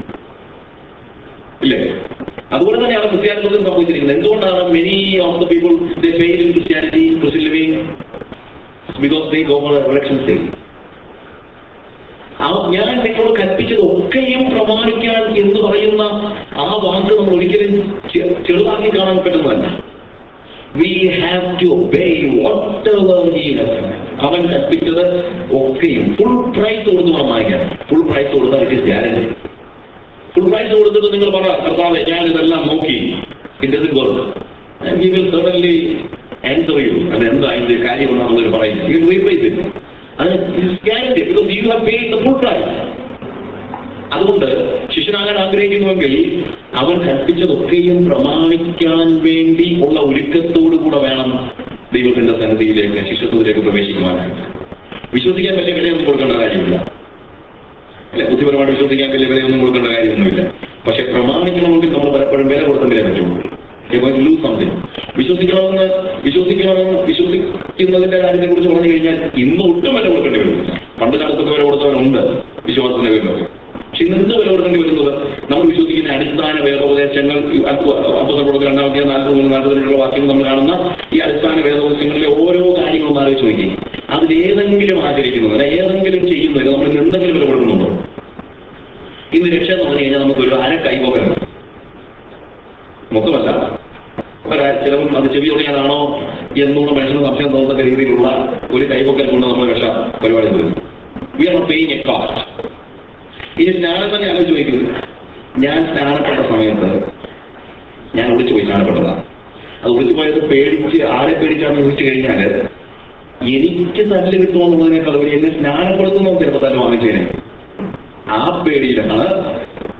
ഇല്ലേ അതുപോലെ തന്നെയാണ് ക്രിസ്ത്യാനികൾക്ക് സംഭവിച്ചിരിക്കുന്നത് എന്തുകൊണ്ടാണ് many of the people they fail in Christianity Christian living because they go for reduction sale ആ ഞാൻ നിങ്ങളോട് കൽപ്പിച്ചതൊക്കെയും പ്രമാണിക്കാൻ എന്ന് പറയുന്ന ആ വാക്ക് നമ്മൾ ഒരിക്കലും ചെ- ചെറുതാക്കി കാണാൻ പറ്റുന്നതല്ല we have to obey what അവൻ കൽപ്പിച്ചത് ഒക്കെയും ഫുൾ പ്രൈസ് കൊടുത്ത് വേണം വാങ്ങിക്കാൻ ഫുൾ പ്രൈസ് കൊടുത്താൽ it is guarantee full price കൊടുത്തിട്ട് നിങ്ങൾ പറ കർത്താവ് ഞാൻ ഇതെല്ലാം നോക്കി it doesn't work and he will certainly answer you അത് എന്താ അതിന്റെ കാര്യം എന്നാണെന്ന് പറയും യു റീപ്ലേസ് ഇറ്റ് അത് guarantee because you have paid the full price അതുകൊണ്ട് ശിഷ്യനാകാൻ ആഗ്രഹിക്കുന്നുവെങ്കിൽ അവൻ കൽപ്പിച്ചതൊക്കെയും പ്രമാണിക്കാൻ വേണ്ടി ഉള്ള ഒരുക്കത്തോടു കൂടെ വേണം ദൈവത്തിന്റെ സന്നിധിയിലേക്ക് ശിഷ്യത്വത്തിലേക്ക് പ്രവേശിക്കുവാനായിട്ട് വിശ്വസിക്കാൻ വലിയ വിലയൊന്നും കൊടുക്കേണ്ട കാര്യമില്ല അല്ലെ ബുദ്ധിപരമായിട്ട് വിശ്വസിക്കാൻ വലിയ വിലയൊന്നും കൊടുക്കേണ്ട കാര്യമൊന്നുമില്ല പക്ഷെ പ്രമാണിക്കണമെങ്കിൽ നമ്മൾ പലപ്പോഴും വില കൊടുത്തെങ്കിലേ പറ്റുള്ളൂ ലൂസ് സംതിങ് വിശ്വസിക്കണമെന്ന് വിശ്വസിക്കണമെന്ന് വിശ്വസിക്കുന്നതിന്റെ കാര്യത്തെ കുറിച്ച് പറഞ്ഞു കഴിഞ്ഞാൽ ഇന്ന് ഒട്ടും വില കൊടുക്കേണ്ടി വരും പണ്ട് കാലത്തൊക്കെ വില കൊടുത്തവരുണ്ട് വിശ്വാസത്തിന്റെ പേരിലൊക്കെ പക്ഷെ ഇന്ന് എന്ത് വില കൊടുക്കേണ്ടി വരുന്നത് നമ്മൾ വിശ്വസിക്കുന്ന അടിസ്ഥാന വേദോപദേശങ്ങൾ അപ്പുറത്തെ രണ്ടാമത്തെ നാൽപ്പത് മൂന്ന് നാൽപ്പതിനുള്ള വാക്യങ്ങൾ നമ്മൾ കാണുന്ന ഈ അടിസ്ഥാന വേദോപദേശങ്ങളിലെ ഓരോ കാര്യങ്ങളും ആലോചിച്ച് നോക്കി അതിലേതെങ്കിലും ആചരിക്കുന്നതിന് ഏതെങ്കിലും ചെയ്യുന്നതിന് നമ്മൾ ഇന്ന് എന്തെങ്കിലും വില കൊടുക്കുന്നുണ്ടോ ഇന്ന് രക്ഷ എന്ന് പറഞ്ഞു കഴിഞ്ഞാൽ നമുക്കൊരു അര കൈപോകരുത് മൊത്തമല്ല ഒരാ ചിലവും അത് ചെവി തുടങ്ങിയതാണോ എന്നൂടെ മനുഷ്യന് സംശയം തോന്നത്തക്ക രീതിയിലുള്ള ഒരു കൈപൊക്കൽ കൊണ്ട് നമ്മൾ രക്ഷ പരിപാടി വരുന്നു we are paying a cost ഇനി സ്നാനം തന്നെ ആലോചിച്ച് ചോദിക്കുന്നത് ഞാൻ സ്നാനപ്പെട്ട സമയത്ത് ഞാൻ ഒളിച്ചു പോയി സ്നാനപ്പെട്ടതാണ് അത് ഒളിച്ചു പോയത് പേടിച്ച് ആരെ പേടിച്ചാണെന്ന് ചോദിച്ചു കഴിഞ്ഞാൽ എനിക്ക് തല്ല് കിട്ടുമെന്നുള്ളതിനേക്കാൾ ഉപരി എന്നെ സ്നാനപ്പെടുത്തുന്ന ചിലപ്പോൾ തല്ല് വാങ്ങിച്ചേനെ ആ പേടിയിലാണ്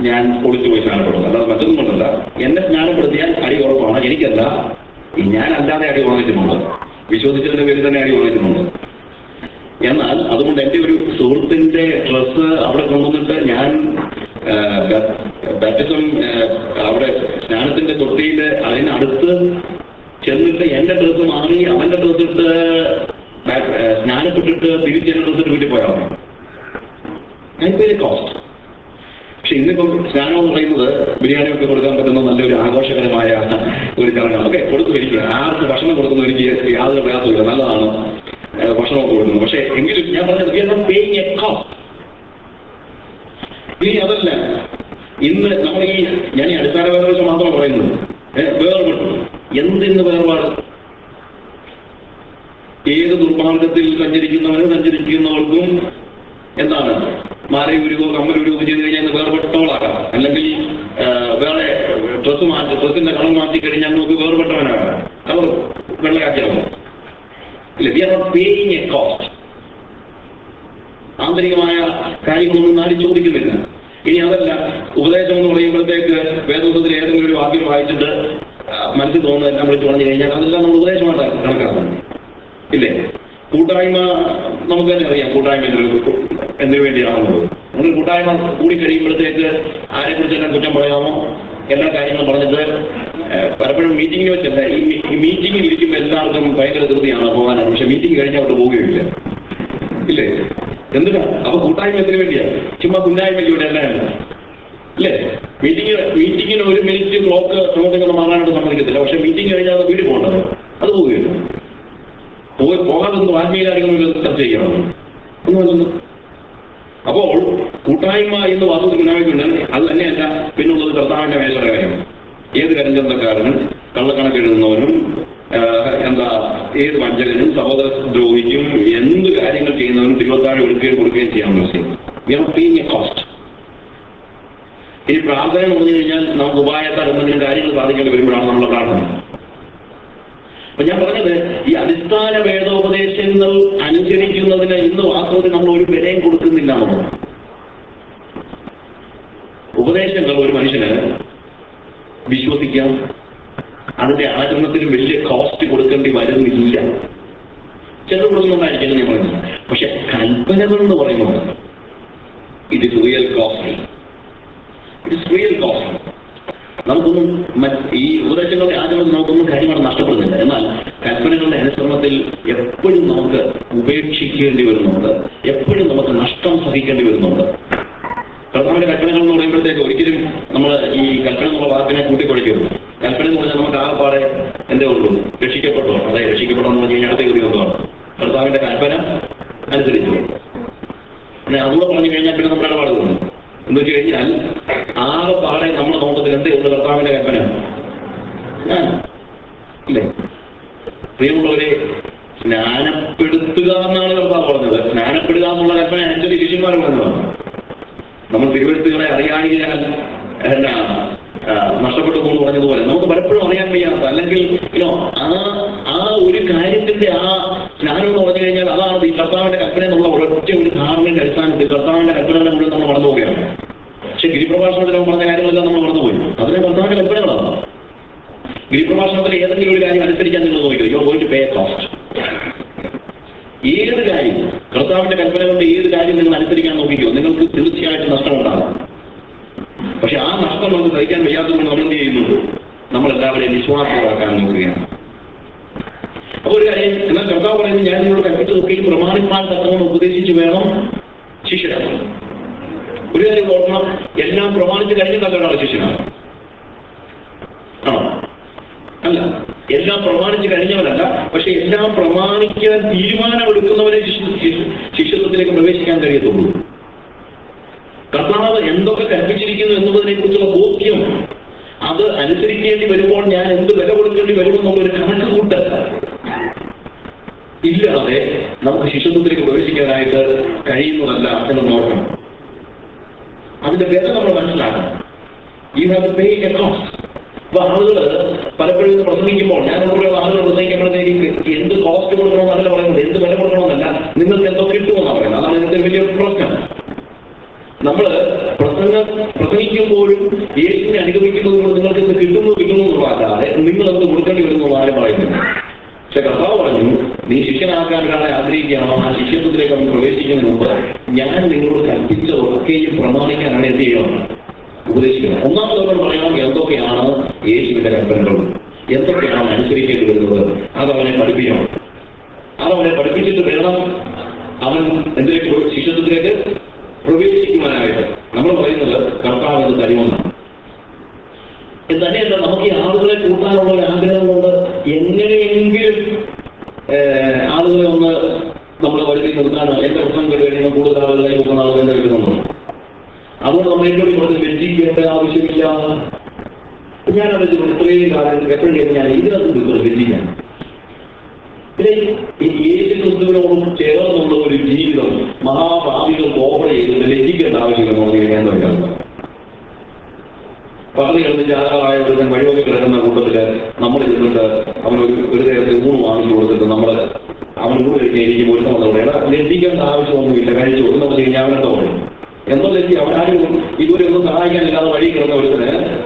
ഞാൻ ഒളിച്ചു പോയി സ്നാനപ്പെടുന്നത് അല്ലാതെ മറ്റൊന്നും കൊണ്ടല്ല എന്നെ സ്നാനപ്പെടുത്തിയാൽ അടി ഉറപ്പാണ് എനിക്കല്ല ഈ ഞാൻ അല്ലാതെ അടി വാങ്ങിച്ചിട്ടുണ്ട് വിശ്വസിച്ചതിന്റെ പേരിൽ തന്നെ അടി വാങ്ങിച്ചിട്ടുണ്ട് എന്നാൽ അതുകൊണ്ട് എൻ്റെ ഒരു സുഹൃത്തിന്റെ ഡ്രസ്സ് അവിടെ കൊണ്ടുവന്നിട്ട് ഞാൻ ബാപ്റ്റിസം അവിടെ സ്നാനത്തിന്റെ തൊട്ടിയിൽ അതിനടുത്ത് ചെന്നിട്ട് എന്റെ ഡ്രസ്സ് മാറി അവന്റെ ഡ്രസ്സ് ഇട്ട് ബാ- ഏ, സ്നാനപ്പെട്ടിട്ട് തിരിച്ച് എന്റെ ഡ്രസ്സ് ഇട്ട് വീട്ടിൽ പോയാൽ അതിന് കോസ്റ്റ് പക്ഷെ ഇന്നിപ്പം സ്നാനം എന്ന് പറയുന്നത് ബിരിയാണി ഒക്കെ കൊടുക്കാൻ പറ്റുന്ന നല്ലൊരു ആഘോഷകരമായ ഒരു ചടങ്ങാണ് ഒക്കെ കൊടുത്തു ഇരിക്കുക ആർക്ക് ഭക്ഷണം കൊടുക്കുന്ന എനിക്ക് യാതൊരു പ്രയാസമില്ല നല്ലതാണ് ഏഹ് ഭക്ഷണമൊക്കെ കൊടുക്കുന്നത് പക്ഷെ എങ്കിലും ഞാൻ പറഞ്ഞത് we are not paying a cost. ഇനി അതല്ല ഇന്ന് നമ്മൾ ഈ ഞാൻ ഈ അടിസ്ഥാന വേർപെടുത്ത് മാത്രം പറയുന്നത് ഏഹ് വേർപെട്ടു എന്തിന്ന് വേർപാട് ഏത് ദുർമാർഗത്തിൽ സഞ്ചരിക്കുന്നവനും സഞ്ചരിക്കുന്നവർക്കും എന്താണ് മാലയൂരുകയോ കമ്മലൂരുകയോ ചെയ്ത് കഴിഞ്ഞാൽ ഇന്ന് വേർപെട്ടവളാകാം അല്ലെങ്കിൽ ആ, വേറെ ഡ്രസ്സ് മാറ്റി ഡ്രസ്സിന്റെ കളർ മാറ്റി കഴിഞ്ഞാൽ നമുക്ക് വേർപെട്ടവനാകാം അവർ വെള്ളയാക്കിയാവും ഇല്ല we are not paying a cost ആന്തരികമായ കാര്യങ്ങളൊന്നും നാടി ചോദിക്കുന്നില്ല ഇനി അതല്ല ഉപദേശം എന്ന് പറയുമ്പോഴത്തേക്ക് വേദോസത്തിൽ ഏതെങ്കിലും ഒരു വാക്യം വായിച്ചിട്ട് ആ, മനസ്സിൽ തോന്നുന്നതെല്ലാം വിളിച്ചു പറഞ്ഞു കഴിഞ്ഞാൽ അതെല്ലാം നമ്മൾ ഉപദേശമായിട്ട് കണക്കാക്കുന്നു ഇല്ലേ കൂട്ടായ്മ നമുക്ക് തന്നെ അറിയാം കൂട്ടായ്മ എന്നൊരു എന്തിനു വേണ്ടിയാണെന്നുള്ളത് നമ്മൾ കൂട്ടായ്മ കൂടി കഴിയുമ്പോഴത്തേക്ക് ആരെ കുറിച്ചെല്ലാം കുറ്റം പറയാമോ എല്ലാ കാര്യങ്ങളും പറഞ്ഞിട്ട് ഏഹ്, പലപ്പോഴും മീറ്റിംഗിൽ വെച്ചല്ല ഈ മീ- ഈ മീറ്റിംഗിൽ ഇരിക്കുമ്പോൾ എല്ലാവർക്കും ഭയങ്കര ധൃതിയാണ് പോകാനാണ് പക്ഷെ മീറ്റിംഗ് കഴിഞ്ഞാൽ അവിടെ പോവുകയില്ല ഇല്ലേ എന്തിനാ അപ്പൊ കൂട്ടായ്മ എന്തിനു വേണ്ടിയാ ചുമ്മാ കുന്നായ്മയ്ക്ക് ഇവിടെ എല്ലാം അല്ലേ മീറ്റിംഗ് മീറ്റിംഗിന് ഒരു മിനിറ്റ് ക്ലോക്ക് അങ്ങോട്ടേക്ക് മാറാനായിട്ട് സമ്മതിക്കത്തില്ല പക്ഷെ മീറ്റിംഗ് കഴിഞ്ഞാൽ അത് വീട്ടിൽ പോകണ്ടത് അത് പോവുകയില്ല പോയി പോകാതൊന്നും ആത്മീയ കാര്യങ്ങളൊന്നും ചർച്ച ചെയ്യണം ഒന്നുമല്ലല്ലോ അപ്പോൾ കൂട്ടായ്മ എന്ന് വാസ്തുവിൽ ഉണ്ടായിട്ടുണ്ട് അത് തന്നെയല്ല പിന്നുള്ളത് കർത്താവിന്റെ മേലുള്ള കാര്യം ഏത് കരിഞ്ചന്തക്കാരനും കള്ളക്കണക്ക് എഴുതുന്നവനും ആഹ്, എന്താ ഏത് വഞ്ചകനും സഹോദര ദ്രോഹിക്കും എന്ത് കാര്യങ്ങൾ ചെയ്യുന്നവനും തിരുവത്താഴം എടുക്കുകയും കൊടുക്കുകയും ചെയ്യാൻ മനസ്സിലാക്കും we are paying a cost ഇനി പ്രാർത്ഥന എന്ന് പറഞ്ഞു കഴിഞ്ഞാൽ നമുക്ക് ഉപായത്താൽ എന്തെങ്കിലും കാര്യങ്ങൾ സാധിക്കേണ്ടി വരുമ്പോഴാണ് നമ്മളെ പ്രാർത്ഥന അപ്പൊ ഞാൻ പറഞ്ഞത് ഈ അടിസ്ഥാന വേദോപദേശങ്ങൾ അനുസരിക്കുന്നതിന് ഇന്ന് വാസ്തവത്തിൽ നമ്മൾ ഒരു വിലയും കൊടുക്കുന്നില്ല എന്നുള്ളത് ഉപദേശങ്ങൾ ഒരു മനുഷ്യന് വിശ്വസിക്കാം അതിന്റെ ആചരണത്തിന് വലിയ കോസ്റ്റ് കൊടുക്കേണ്ടി വരുന്നില്ല ചിലർ കൊടുക്കുന്നുണ്ടായിരിക്കും ഞാൻ പറയുന്നത് പക്ഷെ കൽപ്പനകൾ എന്ന് പറയുന്നത് it is real costly it is real costly നമുക്കൊന്നും മറ്റ് ഈ ഉപദേശങ്ങളുടെ ആചരണത്തിൽ നമുക്കൊന്നും കാര്യമായിട്ട് നഷ്ടപ്പെടുന്നില്ല എന്നാൽ കൽപ്പനകളുടെ അനുസരണത്തിൽ എപ്പോഴും നമുക്ക് ഉപേക്ഷിക്കേണ്ടി വരുന്നുണ്ട് എപ്പോഴും നമുക്ക് നഷ്ടം സഹിക്കേണ്ടി വരുന്നുണ്ട് കർത്താവിന്റെ കൽപ്പനകൾ എന്ന് പറയുമ്പോഴത്തേക്ക് ഒരിക്കലും നമ്മൾ ഈ കൽപ്പന എന്നുള്ള വാക്കിനെ കൂട്ടിക്കൊടിക്കരുത് കൽപ്പന എന്ന് പറഞ്ഞാൽ നമുക്ക് ആകെപ്പാടെ എന്തേ ഉള്ളൂ രക്ഷിക്കപ്പെട്ടോ അതെ രക്ഷിക്കപ്പെട്ടോ എന്ന് പറഞ്ഞു കഴിഞ്ഞാൽ അടുത്ത കയറി വന്നതാണ് കർത്താവിന്റെ കൽപ്പന അനുസരിച്ചു പിന്നെ അതുകൂടെ പറഞ്ഞു കഴിഞ്ഞാൽ പിന്നെ നമ്മുടെ ഇടപാട് തോന്നും എന്ന് വെച്ച് കഴിഞ്ഞാൽ ആകെ പാടെ നമ്മുടെ നോട്ടത്തിൽ എന്തേ ഉള്ളു കർത്താവിന്റെ കൽപ്പന ഞാൻ ഇല്ലേ പ്രിയമുള്ളവരെ സ്നാനപ്പെടുത്തുക എന്നാണ് കർത്താവ് പറഞ്ഞത് സ്നാനപ്പെടുക എന്നുള്ള കൽപ്പന ആക്ച്വലി ശിഷ്യന്മാർ പറഞ്ഞതാണ് നമ്മൾ തിരുവഴുത്തുകളെ അറിയാനില്ലാൽ എന്നാ ആ, നഷ്ടപ്പെട്ടു പോകുന്നു പറഞ്ഞതുപോലെ നമുക്ക് പലപ്പോഴും അറിയാൻ വയ്യാത്ത അല്ലെങ്കിൽ യുനോ ആ ആ ഒരു കാര്യത്തിന്റെ ആ സ്നാനം എന്ന് പറഞ്ഞു കഴിഞ്ഞാൽ അതാണ് ഈ കർത്താവിന്റെ കൽപ്പന എന്നുള്ള ഒരൊറ്റ ഒരു ധാരണയുടെ അടിസ്ഥാനത്തിൽ കർത്താവിന്റെ കൽപ്പനകളെ മുഴുവൻ നമ്മൾ മറന്നു പോവുകയാണ് പക്ഷെ ഗിരിപ്രഭാഷണത്തിൽ അവൻ പറഞ്ഞ കാര്യങ്ങളെല്ലാം നമ്മൾ മറന്നുപോയി അതിനെ കർത്താവിന്റെ കൽപ്പനകളാണ് ഗിരിപ്രഭാഷണത്തിൽ ഏതെങ്കിലും ഒരു കാര്യം അനുസരിക്കാൻ നിങ്ങൾ നോക്കിയോ യോ ഗോയിങ് ടു പേ കോസ്റ്റ് ഏത് കാര്യം കർത്താവിന്റെ കൽപ്പനകളുടെ ഏത് കാര്യം നിങ്ങൾ അനുസരിക്കാൻ നോക്കിക്കോ നിങ്ങൾക്ക് തീർച്ചയായിട്ടും നഷ്ടമുണ്ടാകും പക്ഷെ ആ നഷ്ടം നമുക്ക് സഹിക്കാൻ വയ്യാത്തതുകൊണ്ട് നമ്മൾ എന്ത് ചെയ്യുന്നു നമ്മൾ എല്ലാവരെയും വിശ്വാസമാക്കാൻ നോക്കുകയാണ് അപ്പൊ ഒരു കാര്യം എന്നാൽ കർത്താവ് പറയുന്നത് ഞാൻ നിങ്ങളോട് കൽപ്പിച്ചതൊക്കെയും പ്രമാണിപ്പാൻ തക്കവണ്ണം ഉപദേശിച്ച് വേണം ശിഷ്യരാണ് ഒരു കാര്യം ഓർക്കണം എല്ലാം പ്രമാണിച്ച് കഴിഞ്ഞ തക്കവണ്ണമാണ് ശിഷ്യനാണ് ആണോ അല്ല എല്ലാം പ്രമാണിച്ച് കഴിഞ്ഞവരല്ല പക്ഷെ എല്ലാം പ്രമാണിക്കാൻ തീരുമാനമെടുക്കുന്നവരെ ശിഷ്യ- ശിഷ്യ- ശിഷ്യത്വത്തിലേക്ക് പ്രവേശിക്കാൻ കഴിയത്തുള്ളൂ കർത്താവ് എന്തൊക്കെ കൽപ്പിച്ചിരിക്കുന്നു എന്നതിനെ കുറിച്ചുള്ള ബോധ്യം അത് അനുസരിക്കേണ്ടി വരുമ്പോൾ ഞാൻ എന്ത് വില കൊടുക്കേണ്ടി വരുമെന്നുള്ള ഒരു കണക്ക് കൂട്ട് ഇല്ലാതെ നമുക്ക് ശിഷ്യത്വത്തിലേക്ക് പ്രവേശിക്കാനായിട്ട് കഴിയുന്നതല്ല എന്ന് നോക്കണം അതിന്റെ വില നമ്മൾ മനസ്സിലാക്കണം ഈ ഹാവ് പേ എ കോസ്റ്റ് അപ്പൊ ആളുകൾ പലപ്പോഴും ഇത് പ്രസംഗിക്കുമ്പോൾ ഞാൻ കൂടെ ആളുകൾ പ്രസംഗിക്കുമ്പോഴത്തേക്ക് എന്ത് കോസ്റ്റ് കൊടുക്കണമെന്നല്ല പറയുന്നത് എന്ത് വില കൊടുക്കണമെന്നല്ല നിങ്ങൾക്ക് എന്തോ കിട്ടുമെന്നാണ് പറയുന്നത് അതാണ് ഇതിന്റെ വലിയ പ്രശ്നം നമ്മൾ പ്രസംഗം പ്രസംഗിക്കുമ്പോഴും യേശുവിനെ അനുഗമിക്കുന്നത് കൊണ്ട് നിങ്ങൾക്ക് ഇത് കിട്ടുന്നു കിട്ടുന്നു എന്നുള്ളതല്ലാതെ നിങ്ങൾ അത് കൊടുക്കേണ്ടി വരുന്നു എന്ന് ആരും പറയുന്നില്ല പക്ഷെ കർത്താവ് പറഞ്ഞു നീ ശിഷ്യനാക്കാൻ ഒരാളെ ആഗ്രഹിക്കുകയാണോ ആ ശിഷ്യത്വത്തിലേക്ക് അവൻ പ്രവേശിക്കുന്നതിന് മുമ്പ് ഞാൻ നിങ്ങളോട് കൽപ്പിച്ചതൊക്കെയും പ്രമാണിക്കാനാണ് എന്ത് ചെയ്യണം ഉപദേശിക്കുന്നത് ഒന്നാമതോട് പറയണം എന്തൊക്കെയാണ് യേശുവിന്റെ കൽപ്പനകൾ എന്തൊക്കെയാണ് അനുസരിക്കേണ്ടി വരുന്നത് അതവനെ പഠിപ്പിക്കണം അതവനെ പഠിപ്പിച്ചിട്ട് വേണം അവൻ എന്തിലേക്ക് പ്രവേ- ശിഷ്യത്വത്തിലേക്ക് പ്രവേശിക്കുവാനായിട്ട് നമ്മൾ പറയുന്നത് കർത്താവ് എന്ന് തരുമെന്നാണ് തന്നെയല്ല നമുക്ക് ഈ ആളുകളെ കൂട്ടാനുള്ള ഒരു ആഗ്രഹം കൊണ്ട് എങ്ങനെയെങ്കിലും ഏഹ്, ആളുകളെ ഒന്ന് നമ്മൾ വരുത്തി നിർത്താനോ എന്റെ പ്രശ്നം കേട്ട് കഴിയുമ്പോൾ കൂടുതൽ ആളുകളെ നോക്കുന്ന ആളുകൾ എന്റെ കിട്ടുന്നുണ്ടോ അതുകൊണ്ട് നമ്മൾ ഏറ്റവും കൂടുതൽ വെച്ചിരിക്കേണ്ട ആവശ്യമില്ല ഞാൻ അതിൽ ഇത്രയും കാലം എപ്പോഴും ഞാൻ ഇതിനകത്ത് നിൽക്കുന്നത് വെച്ചിരിക്കാൻ പിന്നെ ഈ യേശു ക്രിസ്തുവിനോടും ചേർന്നുള്ള ഒരു ജീവിതം മഹാഭാവികൾ ഓഫർ ചെയ്തിട്ട് ലജ്ജിക്കേണ്ട ആവശ്യമില്ലെന്ന് ഞാൻ പറയുന്നത് പറഞ്ഞു കിടന്ന് ജാതകമായ ഒരുത്തൻ വഴിവൊക്കെ കിടക്കുന്ന കൂട്ടത്തില് നമ്മൾ ഇരുന്നിട്ട് അവനൊരു ഒരു നേരത്തെ ഊണ് വാങ്ങിച്ചു കൊടുത്തിട്ട് നമ്മൾ അവൻ ഊണ് കഴിക്കാൻ ഇരിക്കുമ്പോൾ ഒരു നമ്മൾ പറയാം ലജ്ജിക്കേണ്ട ആവശ്യമൊന്നുമില്ല കഴിച്ചു എന്ന് പറഞ്ഞു കഴിഞ്ഞാൽ അവനെന്താ പറയും എന്തോ ലജ്ജി അവനാരും ഇതുവരെ ഒന്നും സഹായിക്കാനില്ലാതെ വഴി കിടന്ന ഒരുത്തന്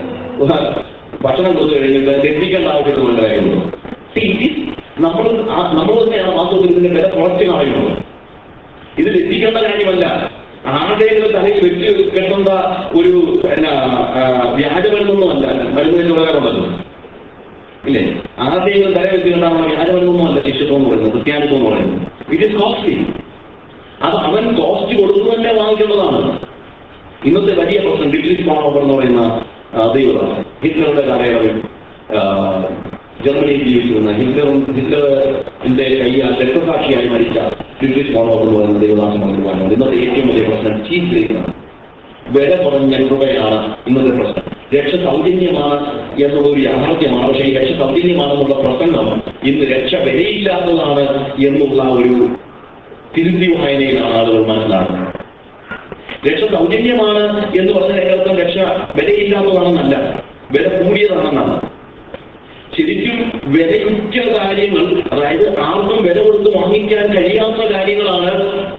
ഭക്ഷണം കൊടുത്തു കഴിഞ്ഞിട്ട് ലജ്ജിക്കേണ്ട ആവശ്യമുള്ള കാര്യമുള്ളൂ നമ്മൾ ആ- നമ്മൾ തന്നെയാണ് വാസ്തവത്തിൽ ഇതിന്റെ വില കുറച്ച് കളയുന്നത് ഇത് ലജ്ജിക്കേണ്ട കാര്യമല്ല ആരുടെയെങ്കിലും തലയിൽ വെച്ച് കെട്ടേണ്ട ഒരു എന്നാ ആ, വ്യാജമരുന്നൊന്നുമല്ല മരുന്നിന്റെ ഉപകാരമുണ്ടല്ലോ ഇല്ലേ ആരുടെയെങ്കിലും തല വെച്ച് കെട്ടാനുള്ള വ്യാജമരുന്നൊന്നുമല്ല ശിഷ്യത്വം എന്ന് പറയുന്നത് ക്രിസ്ത്യാനിത്വം എന്ന് പറയുന്നത് ഇറ്റ് ഇസ് കോസ്റ്റ്ലി അത് അവൻ കോസ്റ്റ് കൊടുത്തു തന്നെ വാങ്ങിക്കേണ്ടതാണ് ഇന്നത്തെ വലിയ പ്രശ്നം ഡിഗ്രീസ് പാണോവർ എന്ന് പറയുന്ന ആ, ദൈവമാണ് ഹിറ്റ്ലറുടെ കാലയളവിൽ ആ, ജർമ്മനിയിൽ ജീവിച്ചിരുന്ന ഹിറ്റ്ലറും ഹിറ്റ്ലറിന്റെ കയ്യാൽ രക്തസാക്ഷിയായി മരിച്ച ഡിഗ്രീസ് പാണോവർ എന്ന് പറയുന്ന ദേവദാസം മന്ത്രിമാരാണ് ഇന്നത്തെ ഏറ്റവും വലിയ പ്രശ്നം ചീഫ് ഗ്രേസാണ് വില കുറഞ്ഞ കൃപയാണ് ഇന്നത്തെ പ്രശ്നം രക്ഷ സൗജന്യമാണ് എന്നുള്ള ഒരു യാഥാർത്ഥ്യമാണ് പക്ഷേ ഈ രക്ഷ സൗജന്യമാണെന്നുള്ള പ്രസംഗം ഇന്ന് രക്ഷ വിലയില്ലാത്തതാണ് എന്നുള്ള ഒരു തിരുത്തി വായനയിലാണ് ആളുകൾ മനസ്സിലാക്കുന്നത് രക്ഷ സൗജന്യമാണ് എന്ന് പറഞ്ഞ അതിനർത്ഥം രക്ഷ വിലയില്ലാത്തതാണെന്നല്ല വില കൂടിയതാണെന്നാണ് ശരിക്കും വിലയുറ്റ കാര്യങ്ങൾ അതായത് ആർക്കും വില കൊടുത്ത് വാങ്ങിക്കാൻ കഴിയാത്ത കാര്യങ്ങളാണ്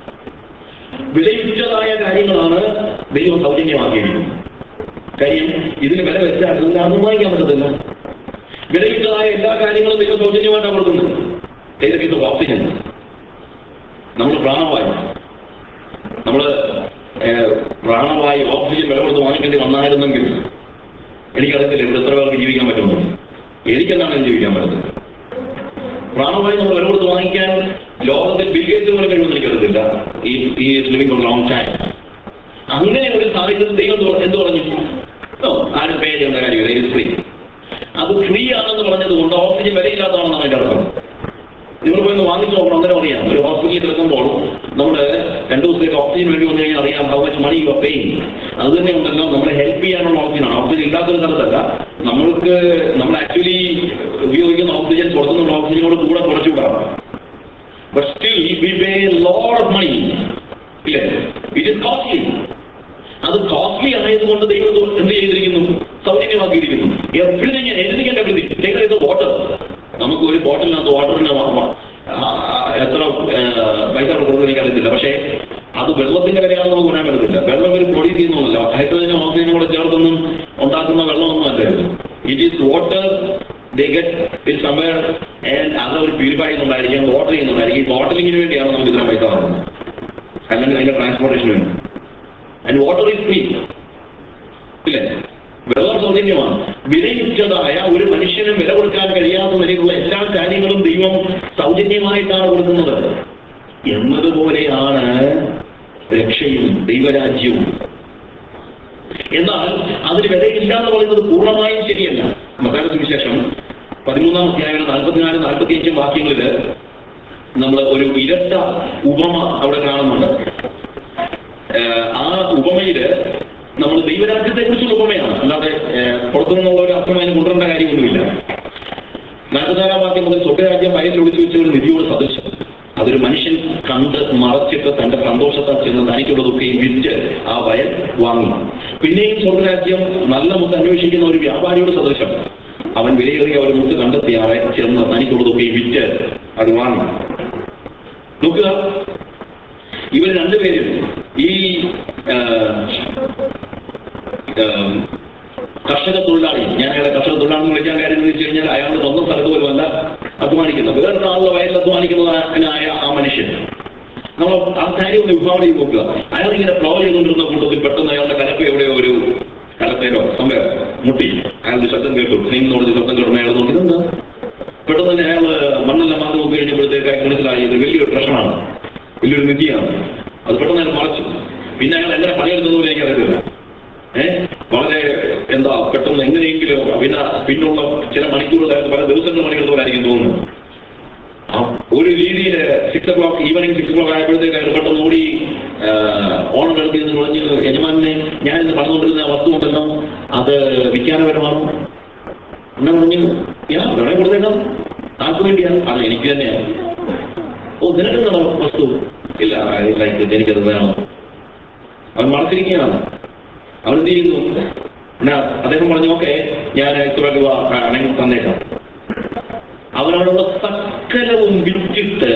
വിലയുറ്റതായ കാര്യങ്ങളാണ് ദൈവം സൗജന്യമാക്കിയിരിക്കുന്നത് കാര്യം ഇതിന് വില വെച്ചാൽ അതിന് ആർക്കും വാങ്ങിക്കാൻ പറ്റത്തില്ല വിലയുറ്റതായ എല്ലാ കാര്യങ്ങളും ദൈവം സൗജന്യമായിട്ടാണ് കൊടുക്കുന്നത് ഏതൊക്കെ ഓക്സിജൻ നമ്മൾ പ്രാണവായു നമ്മൾ പ്രാണവായു ഓക്സിജൻ വില കൊടുത്ത് വാങ്ങിക്കേണ്ടി വന്നായിരുന്നെങ്കിൽ എനിക്കറിയത്തില്ല ഇവിടെ എത്ര പേർക്ക് ജീവിക്കാൻ പറ്റുന്നു എനിക്കെന്താണ് ജീവിക്കാൻ പറ്റുന്നത് പ്രാണവായു നമ്മൾ വില കൊടുത്ത് വാങ്ങിക്കാൻ ലോകത്തിൽ ബിൽഗേറ്റ് പോലെ കഴിയുമെന്ന് എനിക്കറിയത്തില്ല ഈ ഈ ലിവിംഗ് ഫോർ ലോങ് ടൈം അങ്ങനെ ഒരു സാഹചര്യം ദൈവം എന്ത് എന്ത് പറഞ്ഞു ഓ ആരും പേ ചെയ്യേണ്ട കാര്യമില്ല ഇത് ഫ്രീ അത് ഫ്രീ ആണെന്ന് പറഞ്ഞത് കൊണ്ട് ഓക്സിജൻ വിലയില്ലാത്തതാണെന്നാണ് അതിന്റെ അർത്ഥം നിങ്ങൾ പോയി ഒന്ന് വാങ്ങിച്ചു നോക്കണം അന്നേരം അറിയാം ഒരു ഹോസ്പിറ്റലിൽ കിടക്കുമ്പോൾ നമ്മൾ രണ്ടു ദിവസത്തേക്ക് ഓക്സിജൻ വേണ്ടി വന്നു കഴിഞ്ഞാൽ അറിയാം how much money you pay അത് തന്നെ ഉണ്ടല്ലോ നമ്മളെ ഹെൽപ്പ് ചെയ്യാനുള്ള ഓക്സിജനാണ് ഓക്സിജൻ ഇല്ലാത്തൊരു സ്ഥലത്തല്ല നമ്മൾക്ക് നമ്മൾ ആക്ച്വലി ഉപയോഗിക്കുന്ന ഓക്സിജൻ പുറത്തുനിന്നുള്ള ഓക്സിജനോട് കൂടെ കുറച്ചുകൂടാ but still we pay load of money ഇല്ലേ ഇറ്റ് ഇസ് കോസ്റ്റ്ലി അത് കോസ്റ്റ്ലി ആയതുകൊണ്ട് ദൈവം ഇത് എന്ത് ചെയ്തിരിക്കുന്നു സൗജന്യമാക്കിയിരിക്കുന്നു എവറിഥിങ് എഴുതിക്കേണ്ട എവറിഥിങ് ടേക്ക് ചെയ്ത് വാട്ടർ നമുക്ക് ഒരു ബോട്ടിലിനകത്ത് വാട്ടറിന് എത്ര ആ, പൈസ കൊടുക്കുന്നത് എനിക്കറിയത്തില്ല പക്ഷേ അത് വെള്ളത്തിന്റെ വിലയാണെന്ന് നമുക്ക് പറയാൻ പറ്റത്തില്ല വെള്ളം ഒരു പൊടി ചെയ്യുന്നതല്ല ഹൈഡ്രജനും ഓക്സിജനും കൂടെ ചേർത്തൊന്നും ഉണ്ടാക്കുന്ന വെള്ളമൊന്നും അല്ല it is water they get it somewhere and അത് ഒരു പ്യൂരിഫൈ ചെയ്യുന്നുണ്ടായിരിക്കും വാട്ടർ ചെയ്യുന്നുണ്ടായിരിക്കും ഈ ബോട്ടിലിങ്ങിന് വേണ്ടിയാണ് നമുക്ക് ഇത്ര പൈസ വരുന്നത് അല്ലെങ്കിൽ അതിന്റെ ട്രാൻസ്പോർട്ടേഷന് വേണ്ടി ആൻഡ് വാട്ടർ ഈസ് ഫ്രീ ഇല്ലേ വെള്ളം സൗജന്യമാണ് വിലയുറ്റതായ ഒരു മനുഷ്യന് വില കൊടുക്കാൻ കഴിയാത്ത നിലയിലുള്ള എല്ലാ കാര്യങ്ങളും ദൈവം സൗജന്യമായിട്ടാണ് കൊടുക്കുന്നത് എന്നതുപോലെയാണ് രക്ഷയും ദൈവരാജ്യവും എന്നാൽ അതിന് വിലയില്ല എന്ന് പറയുന്നത് പൂർണ്ണമായും ശരിയല്ല മത്തായ സുവിശേഷം പതിമൂന്നാം അധ്യായം നാൽപ്പത്തിനാല് നാൽപ്പത്തിയഞ്ചും വാക്യങ്ങളില് നമ്മൾ ഒരു ഇരട്ട ഉപമ അവിടെ കാണുന്നുണ്ട് ഏഹ് ആ ഉപമയില് നമ്മൾ ദൈവരാജ്യത്തെ കുറിച്ചുള്ള ഉപമയാണ് അല്ലാതെ ഏഹ് പുറത്തുനിന്നുള്ള ഒരു അർത്ഥം അതിന് കൊണ്ടുവരേണ്ട കാര്യമൊന്നുമില്ല നാൽപ്പത്തിനാലാം വാക്യം മുതൽ സ്വർഗരാജ്യം വയലിൽ ഒളിച്ചു വെച്ച ഒരു നിധിയോട് സദൃശം അതൊരു മനുഷ്യൻ കണ്ട് മറച്ചിട്ട് തന്റെ സന്തോഷത്താൽ ചെന്ന് തനിക്കുള്ളതൊക്കെയും വിറ്റ് ആ വയൽ വാങ്ങി പിന്നെയും സ്വർഗരാജ്യം നല്ല മുത്ത് അന്വേഷിക്കുന്ന ഒരു വ്യാപാരിയോട് സദൃശം അവൻ വിലയേറിയ ഒരു മുത്ത് കണ്ടെത്തിയാറെ ചെന്ന് തനിക്കുള്ളതൊക്കെയും വിറ്റ് അത് വാങ്ങി നോക്കുക ഇവർ രണ്ടുപേരും ഈ ആ, ആ, കർഷക തൊഴിലാളി ഞാൻ അയാളെ കർഷക തൊഴിലാളി എന്ന് വിളിക്കാൻ കാര്യം എന്ന് വെച്ച് കഴിഞ്ഞാൽ അയാളുടെ സ്വന്തം സ്ഥലത്ത് പോലുമല്ല അധ്വാനിക്കുന്നത് വേറെ ആളുടെ വയലിൽ അധ്വാനിക്കുന്നതായ ആ മനുഷ്യൻ നമ്മൾ ആ കാര്യം ഒന്ന് വിഭാവന ചെയ്ത് നോക്കുക അയാൾ ഇങ്ങനെ ഫ്ലോ ചെയ്തുകൊണ്ടിരുന്ന കൂട്ടത്തിൽ പെട്ടെന്ന് അയാളുടെ കലപ്പ എവിടെയോ ഒരു കലപ്പയിലോ സംഭവം മുട്ടി അയാളുടെ ശബ്ദം കേട്ടു നീങ്ങുന്നോട് ശബ്ദം കേട്ടു അയാൾ നോക്കി ഇതെന്താ പെട്ടെന്ന് തന്നെ അയാൾ മണ്ണെല്ലാം മാറി നോക്കി കഴിഞ്ഞപ്പോഴത്തേക്ക് അയാൾക്ക് മനസ്സിലായി ഇത് വലിയൊരു പ്രശ്നമാണ് വലിയൊരു നിധിയാണ് അത് പെട്ടെന്ന് അയാൾ മറച്ചു പിന്നെ അയാൾ എങ്ങനെ പണിയെടുത്തതെന്ന് എനിക്ക് അറിയില്ല ഏഹ് വളരെ എന്താ പെട്ടെന്ന് എങ്ങനെയെങ്കിലും പിന്നെ പിന്നുള്ള ചില മണിക്കൂറുകൾ അയാൾക്ക് പല ദിവസങ്ങൾ പണിയെടുത്തവരായിരിക്കും തോന്നുന്നു ആ, ഒരു രീതിയിൽ six o'clock evening six o'clock ആയപ്പോഴത്തേക്ക് അയാൾ പെട്ടെന്ന് ഓടി ഓണം എടുത്ത് എന്ന് പറഞ്ഞ് യജമാനെ ഞാൻ ഇന്ന് പറഞ്ഞുകൊണ്ടിരുന്ന ആ വസ്തു ഉണ്ടല്ലോ അത് വിജ്ഞാനപരമാണോ എന്നാ പറഞ്ഞു യാ വേണേ കൊടുത്തേക്കാം ആർക്ക് വേണ്ടിയാണ് അത് എനിക്ക് തന്നെയാണ് ഓ നിനക്കെന്താണോ വസ്തു ഇല്ല ലൈക്ക് എനിക്കത് വേണം അവൻ മറച്ചിരിക്കുകയാണ് അവൻ എന്ത് ചെയ്യുന്നു എന്നാ അദ്ദേഹം പറഞ്ഞു ഓക്കെ ഞാൻ ഇത്ര രൂപ ആണെങ്കിൽ തന്നേക്കാം അവനവിടെയുള്ള സകലവും വിറ്റിട്ട്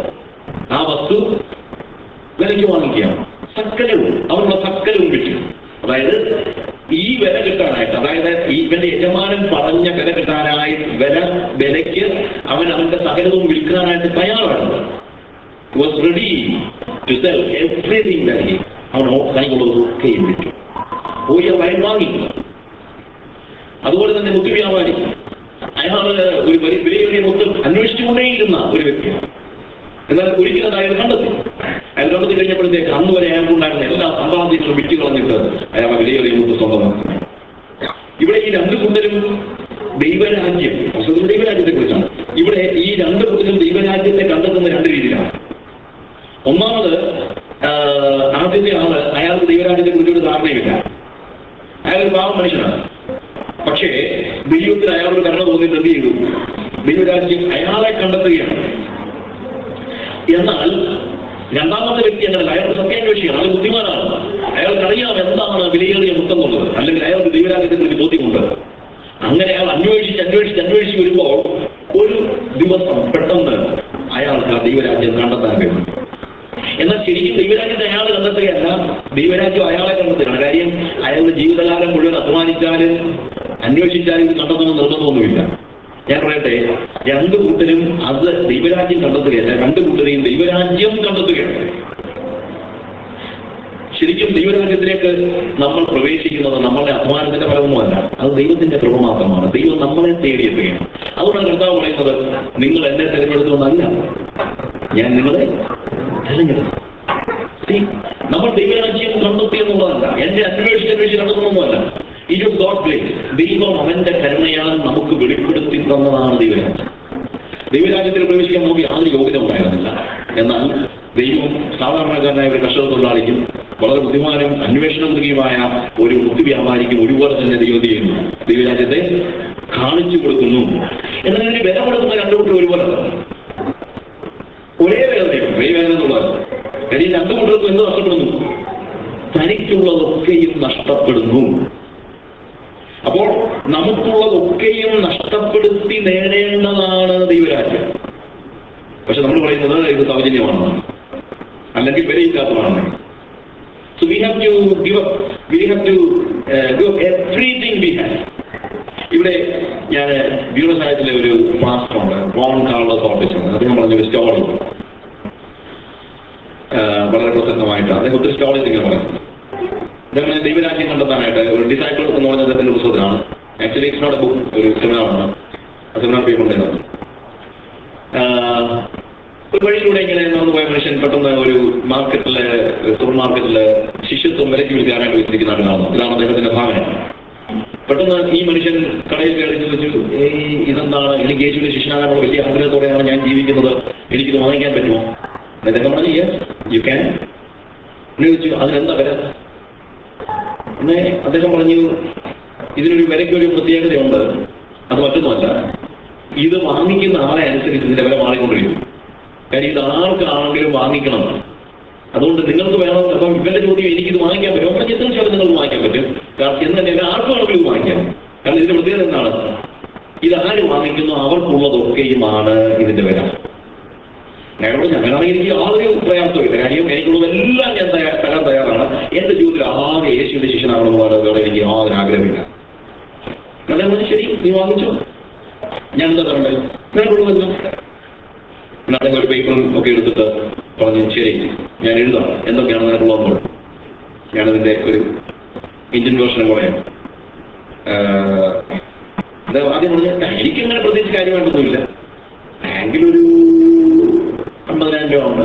ആ വസ്തു വിലയ്ക്ക് വാങ്ങിക്കുകയാണ് സകലവും അവനുള്ള സകലവും വിറ്റു അതായത് ഈ വില കിട്ടാനായിട്ട് അതായത് ഈ ഇവന്റെ യജമാനൻ പറഞ്ഞ വില കിട്ടാനായി വില വിലയ്ക്ക് അവൻ അവന്റെ സകലവും വിൽക്കാനായിട്ട് തയ്യാറാണ് was ready to sell everything that he അവൻ തനിക്കുള്ളതൊക്കെയും വിറ്റു പോയി ആ വയൽ വാങ്ങി അതുപോലെ തന്നെ മുത്തു വ്യാപാരി അയാൾ ഒരു വലിയ വിലയേറിയ മുത്ത് അന്വേഷിച്ചുകൊണ്ടേയിരുന്ന ഒരു വ്യക്തിയാണ് എന്നാൽ ഒരിക്കലും അയാൾ കണ്ടെത്തി അയാൾ കണ്ടെത്തി കഴിഞ്ഞപ്പോഴത്തേക്ക് അന്ന് വരെ അയാൾക്കുണ്ടായിരുന്ന എല്ലാ സമ്പാദ്യങ്ങളും വിറ്റ് കളഞ്ഞിട്ട് അയാൾ ആ വിലയേറിയ മുത്ത് സ്വന്തമാക്കി ഇവിടെ ഈ രണ്ട് കൂട്ടരും ദൈവരാജ്യം വസ്തുത ദൈവരാജ്യത്തെ കുറിച്ചാണ് ഇവിടെ ഈ രണ്ട് കൂട്ടരും ദൈവരാജ്യത്തെ കണ്ടെത്തുന്ന രണ്ട് രീതിയിലാണ് ഒന്നാമത് ആ, ആദ്യത്തെ ആള് അയാൾക്ക് ദൈവരാജ്യത്തെ കുറിച്ച് ഒരു ധാരണയുമില്ല അയാൾ ഒരു പാവം മനുഷ്യനാണ് പക്ഷേ ദൈവത്തിൽ അയാളൊരു കരുണ തോന്നിയിട്ട് എന്ത് ചെയ്തു ദൈവരാജ്യം അയാളെ കണ്ടെത്തുകയാണ് എന്നാൽ രണ്ടാമത്തെ വ്യക്തി അങ്ങനെ അയാൾക്ക് സത്യാന്വേഷിയാണ് അയാൾ ബുദ്ധിമാനാണ് അയാൾക്ക് അറിയാം എന്താണ് വിലയേറിയ മുത്തെന്നുള്ളത് അല്ലെങ്കിൽ അയാൾക്ക് ദൈവരാജ്യത്തെ കുറിച്ച് ബോധ്യമുണ്ട് അങ്ങനെ അയാൾ അന്വേഷിച്ച് അന്വേഷിച്ച് അന്വേഷിച്ച് വരുമ്പോൾ ഒരു ദിവസം പെട്ടെന്ന് അയാൾക്ക് ആ ദൈവരാജ്യം കണ്ടെത്താൻ കഴിയും എന്നാൽ ശരിക്കും ദൈവരാജ്യത്തെ അയാൾ കണ്ടെത്തുകയല്ല ദൈവരാജ്യം അയാളെ കണ്ടെത്തുകയാണ് കാര്യം അയാളുടെ ജീവിതകാലം മുഴുവൻ അധ്വാനിച്ചാലും അന്വേഷിച്ചാലും ഇത് കണ്ടെത്തണം നിർബന്ധമൊന്നുമില്ല ഞാൻ പറയട്ടെ രണ്ടു കൂട്ടരും അത് ദൈവരാജ്യം കണ്ടെത്തുകയല്ല രണ്ടു കൂട്ടരെയും ദൈവരാജ്യം കണ്ടെത്തുകയാണ് ശരിക്കും ദൈവരാജ്യത്തിലേക്ക് നമ്മൾ പ്രവേശിക്കുന്നത് നമ്മളുടെ അധ്വാനത്തിന്റെ ഫലമൊന്നുമല്ല അത് ദൈവത്തിന്റെ കൃപ മാത്രമാണ് ദൈവം നമ്മളെ തേടിയെത്തുകയാണ് അതുകൊണ്ടാണ് കർത്താവ് പറയുന്നത് നിങ്ങൾ എന്നെ തിരഞ്ഞെടുത്തുകൊണ്ടല്ല ഞാൻ നിങ്ങളെ തിരഞ്ഞെടുത്തു See, നമ്മൾ ദൈവരാജ്യം കണ്ടെത്തി എന്നുള്ളതല്ല എന്റെ അന്വേഷിച്ച് അന്വേഷിച്ച് കണ്ടെത്തുന്നൊന്നുമല്ല ഇത് ഗോഡ് പ്ലേസ് ദൈവം അവന്റെ കരുണയാൽ നമുക്ക് വെളിപ്പെടുത്തി തന്നതാണ് ദൈവരാജ്യം ദൈവരാജ്യത്തിൽ പ്രവേശിക്കാൻ നമുക്ക് യാതൊരു യോഗ്യത ഉണ്ടായിരുന്നില്ല എന്നാൽ ദൈവം സാധാരണക്കാരനായ ഒരു കർഷക തൊഴിലാളിക്കും വളരെ ബുദ്ധിമാനും അന്വേഷണ മുഖിയുമായ ഒരു മുത്തു വ്യാപാരിക്കും ഒരുപോലെ തന്നെ ദൈവം ചെയ്യുന്നു ദൈവരാജ്യത്തെ കാണിച്ചു കൊടുക്കുന്നു എന്നാൽ ഇതിന് വില കൊടുക്കുന്ന രണ്ടു കൂട്ടർ ഒരുപോലെ ഒരേ വേദനയും ഒരേ വേദന എന്നുള്ളത് കാര്യം ഈ രണ്ടു കൂട്ടർക്കും എന്ത് നഷ്ടപ്പെടുന്നു തനിക്കുള്ളതൊക്കെയും നഷ്ടപ്പെടുന്നു അപ്പോൾ നമുക്കുള്ളതൊക്കെയും നഷ്ടപ്പെടുത്തി നേടേണ്ടതാണ് ദൈവരാജ്യം പക്ഷെ നമ്മൾ പറയുന്നത് ഇത് സൗജന്യമാണെന്നാണ് അല്ലെങ്കിൽ വിലയില്ലാത്തതാണ് so we have to give up we have to give everything we have ഇവിടെ ഞാൻ ബ്യൂണസ് ആയത്തിലെ ഒരു മാസ്റ്റർ ഉണ്ട് റോൺ കാർലോസ് ഓഫീസ് ഉണ്ട് അദ്ദേഹം പറഞ്ഞൊരു സ്റ്റോറി വളരെ പ്രസക്തമായിട്ട് അദ്ദേഹം ഒത്തിരി സ്റ്റോറീസ് ഇങ്ങനെ പറയുന്നു ഇതങ്ങനെ ദൈവരാജ്യം കണ്ടെത്താനായിട്ട് ഒരു ഡിസൈപ്പിൾ എന്ന് പറഞ്ഞ അദ്ദേഹത്തിന്റെ പുസ്തകത്തിലാണ് actually it's not a book ഒരു സെമിനാറാണ് ആ സെമിനാർ പേപ്പർ ഉണ്ടായിരുന്നു ഒരു വഴിയിലൂടെ ഇങ്ങനെ നടന്നു പോയ മനുഷ്യൻ പെട്ടെന്ന് ഒരു മാർക്കറ്റില് സൂപ്പർ മാർക്കറ്റില് ശിഷ്യത്വം വിലയ്ക്ക് വിൽക്കാനായിട്ട് വെച്ചിരിക്കുന്ന ആളാണ് ഇതാണ് അദ്ദേഹത്തിന്റെ ഭാവന പെട്ടെന്ന് ഈ മനുഷ്യൻ കടയിൽ കയറി ചോദിച്ചു ഏയ് ഇതെന്താണ് എനിക്ക് യേശുവിന്റെ ശിഷ്യനാകാനുള്ള വലിയ ആഗ്രഹത്തോടെയാണ് ഞാൻ ജീവിക്കുന്നത് എനിക്കിത് വാങ്ങിക്കാൻ പറ്റുമോ അദ്ദേഹം പറഞ്ഞു യെസ് യു ക്യാൻ ചോദിച്ചു അതിനെന്താ വില പിന്നെ അദ്ദേഹം പറഞ്ഞു ഇതിനൊരു വിലയ്ക്ക് ഒരു പ്രത്യേകതയുണ്ട് അത് മറ്റൊന്നുമല്ല ഇത് വാങ്ങിക്കുന്ന ആളെ അനുസരിച്ച് ഇതിന്റെ വില മാറിക്കൊണ്ടിരിക്കും കാര്യം ഇത് ആർക്കാണെങ്കിലും വാങ്ങിക്കണം അതുകൊണ്ട് നിങ്ങൾക്ക് വേണം അപ്പം ഇവന്റെ ചോദ്യം എനിക്കിത് വാങ്ങിക്കാൻ പറ്റും അപ്പം എത്ര ശതമാനം നിങ്ങൾക്ക് വാങ്ങിക്കാൻ പറ്റും കാരണം എന്ന് തന്നെ ആർക്ക് വേണമെങ്കിലും ഇത് വാങ്ങിക്കാം കാരണം ഇതിന്റെ പ്രത്യേകത എന്താണ് ഇത് ആര് വാങ്ങിക്കുന്നു അവർക്കുള്ളതൊക്കെയുമാണ് ഇതിന്റെ വില ഞങ്ങളോട് ഞങ്ങളാണെങ്കിൽ എനിക്ക് യാതൊരു പ്രയാസമില്ല കാര്യം എനിക്കുള്ളതെല്ലാം ഞാൻ തയ്യാ- തരാൻ തയ്യാറാണ് എന്റെ ജീവിതത്തിൽ ആകെ യേശുവിന്റെ ശിഷ്യനാകണമെന്ന് എനിക്ക് യാതൊരു ആഗ്രഹമില്ല അതെ പറഞ്ഞു ശരി നീ വാങ്ങിച്ചോ ഞാൻ എന്താ പറയണ്ടേ നിനക്കുള്ളതല്ലോ പിന്നെ അദ്ദേഹം ഒരു പേപ്പറും ഒക്കെ എടുത്തിട്ട് പറഞ്ഞു ശരി ഞാൻ എഴുതാം എന്തൊക്കെയാണ് നിനക്കുള്ളതെന്ന് ഞാനതിന്റെ ഒരു ഇന്ത്യൻ വേർഷനും പറയാം ആഹ് അദ്ദേഹം ആദ്യം പറഞ്ഞു എനിക്കങ്ങനെ പ്രത്യേകിച്ച് കാര്യമായിട്ടൊന്നുമില്ല ബാങ്കിലൊരു അമ്പതിനായിരം രൂപ ഉണ്ട്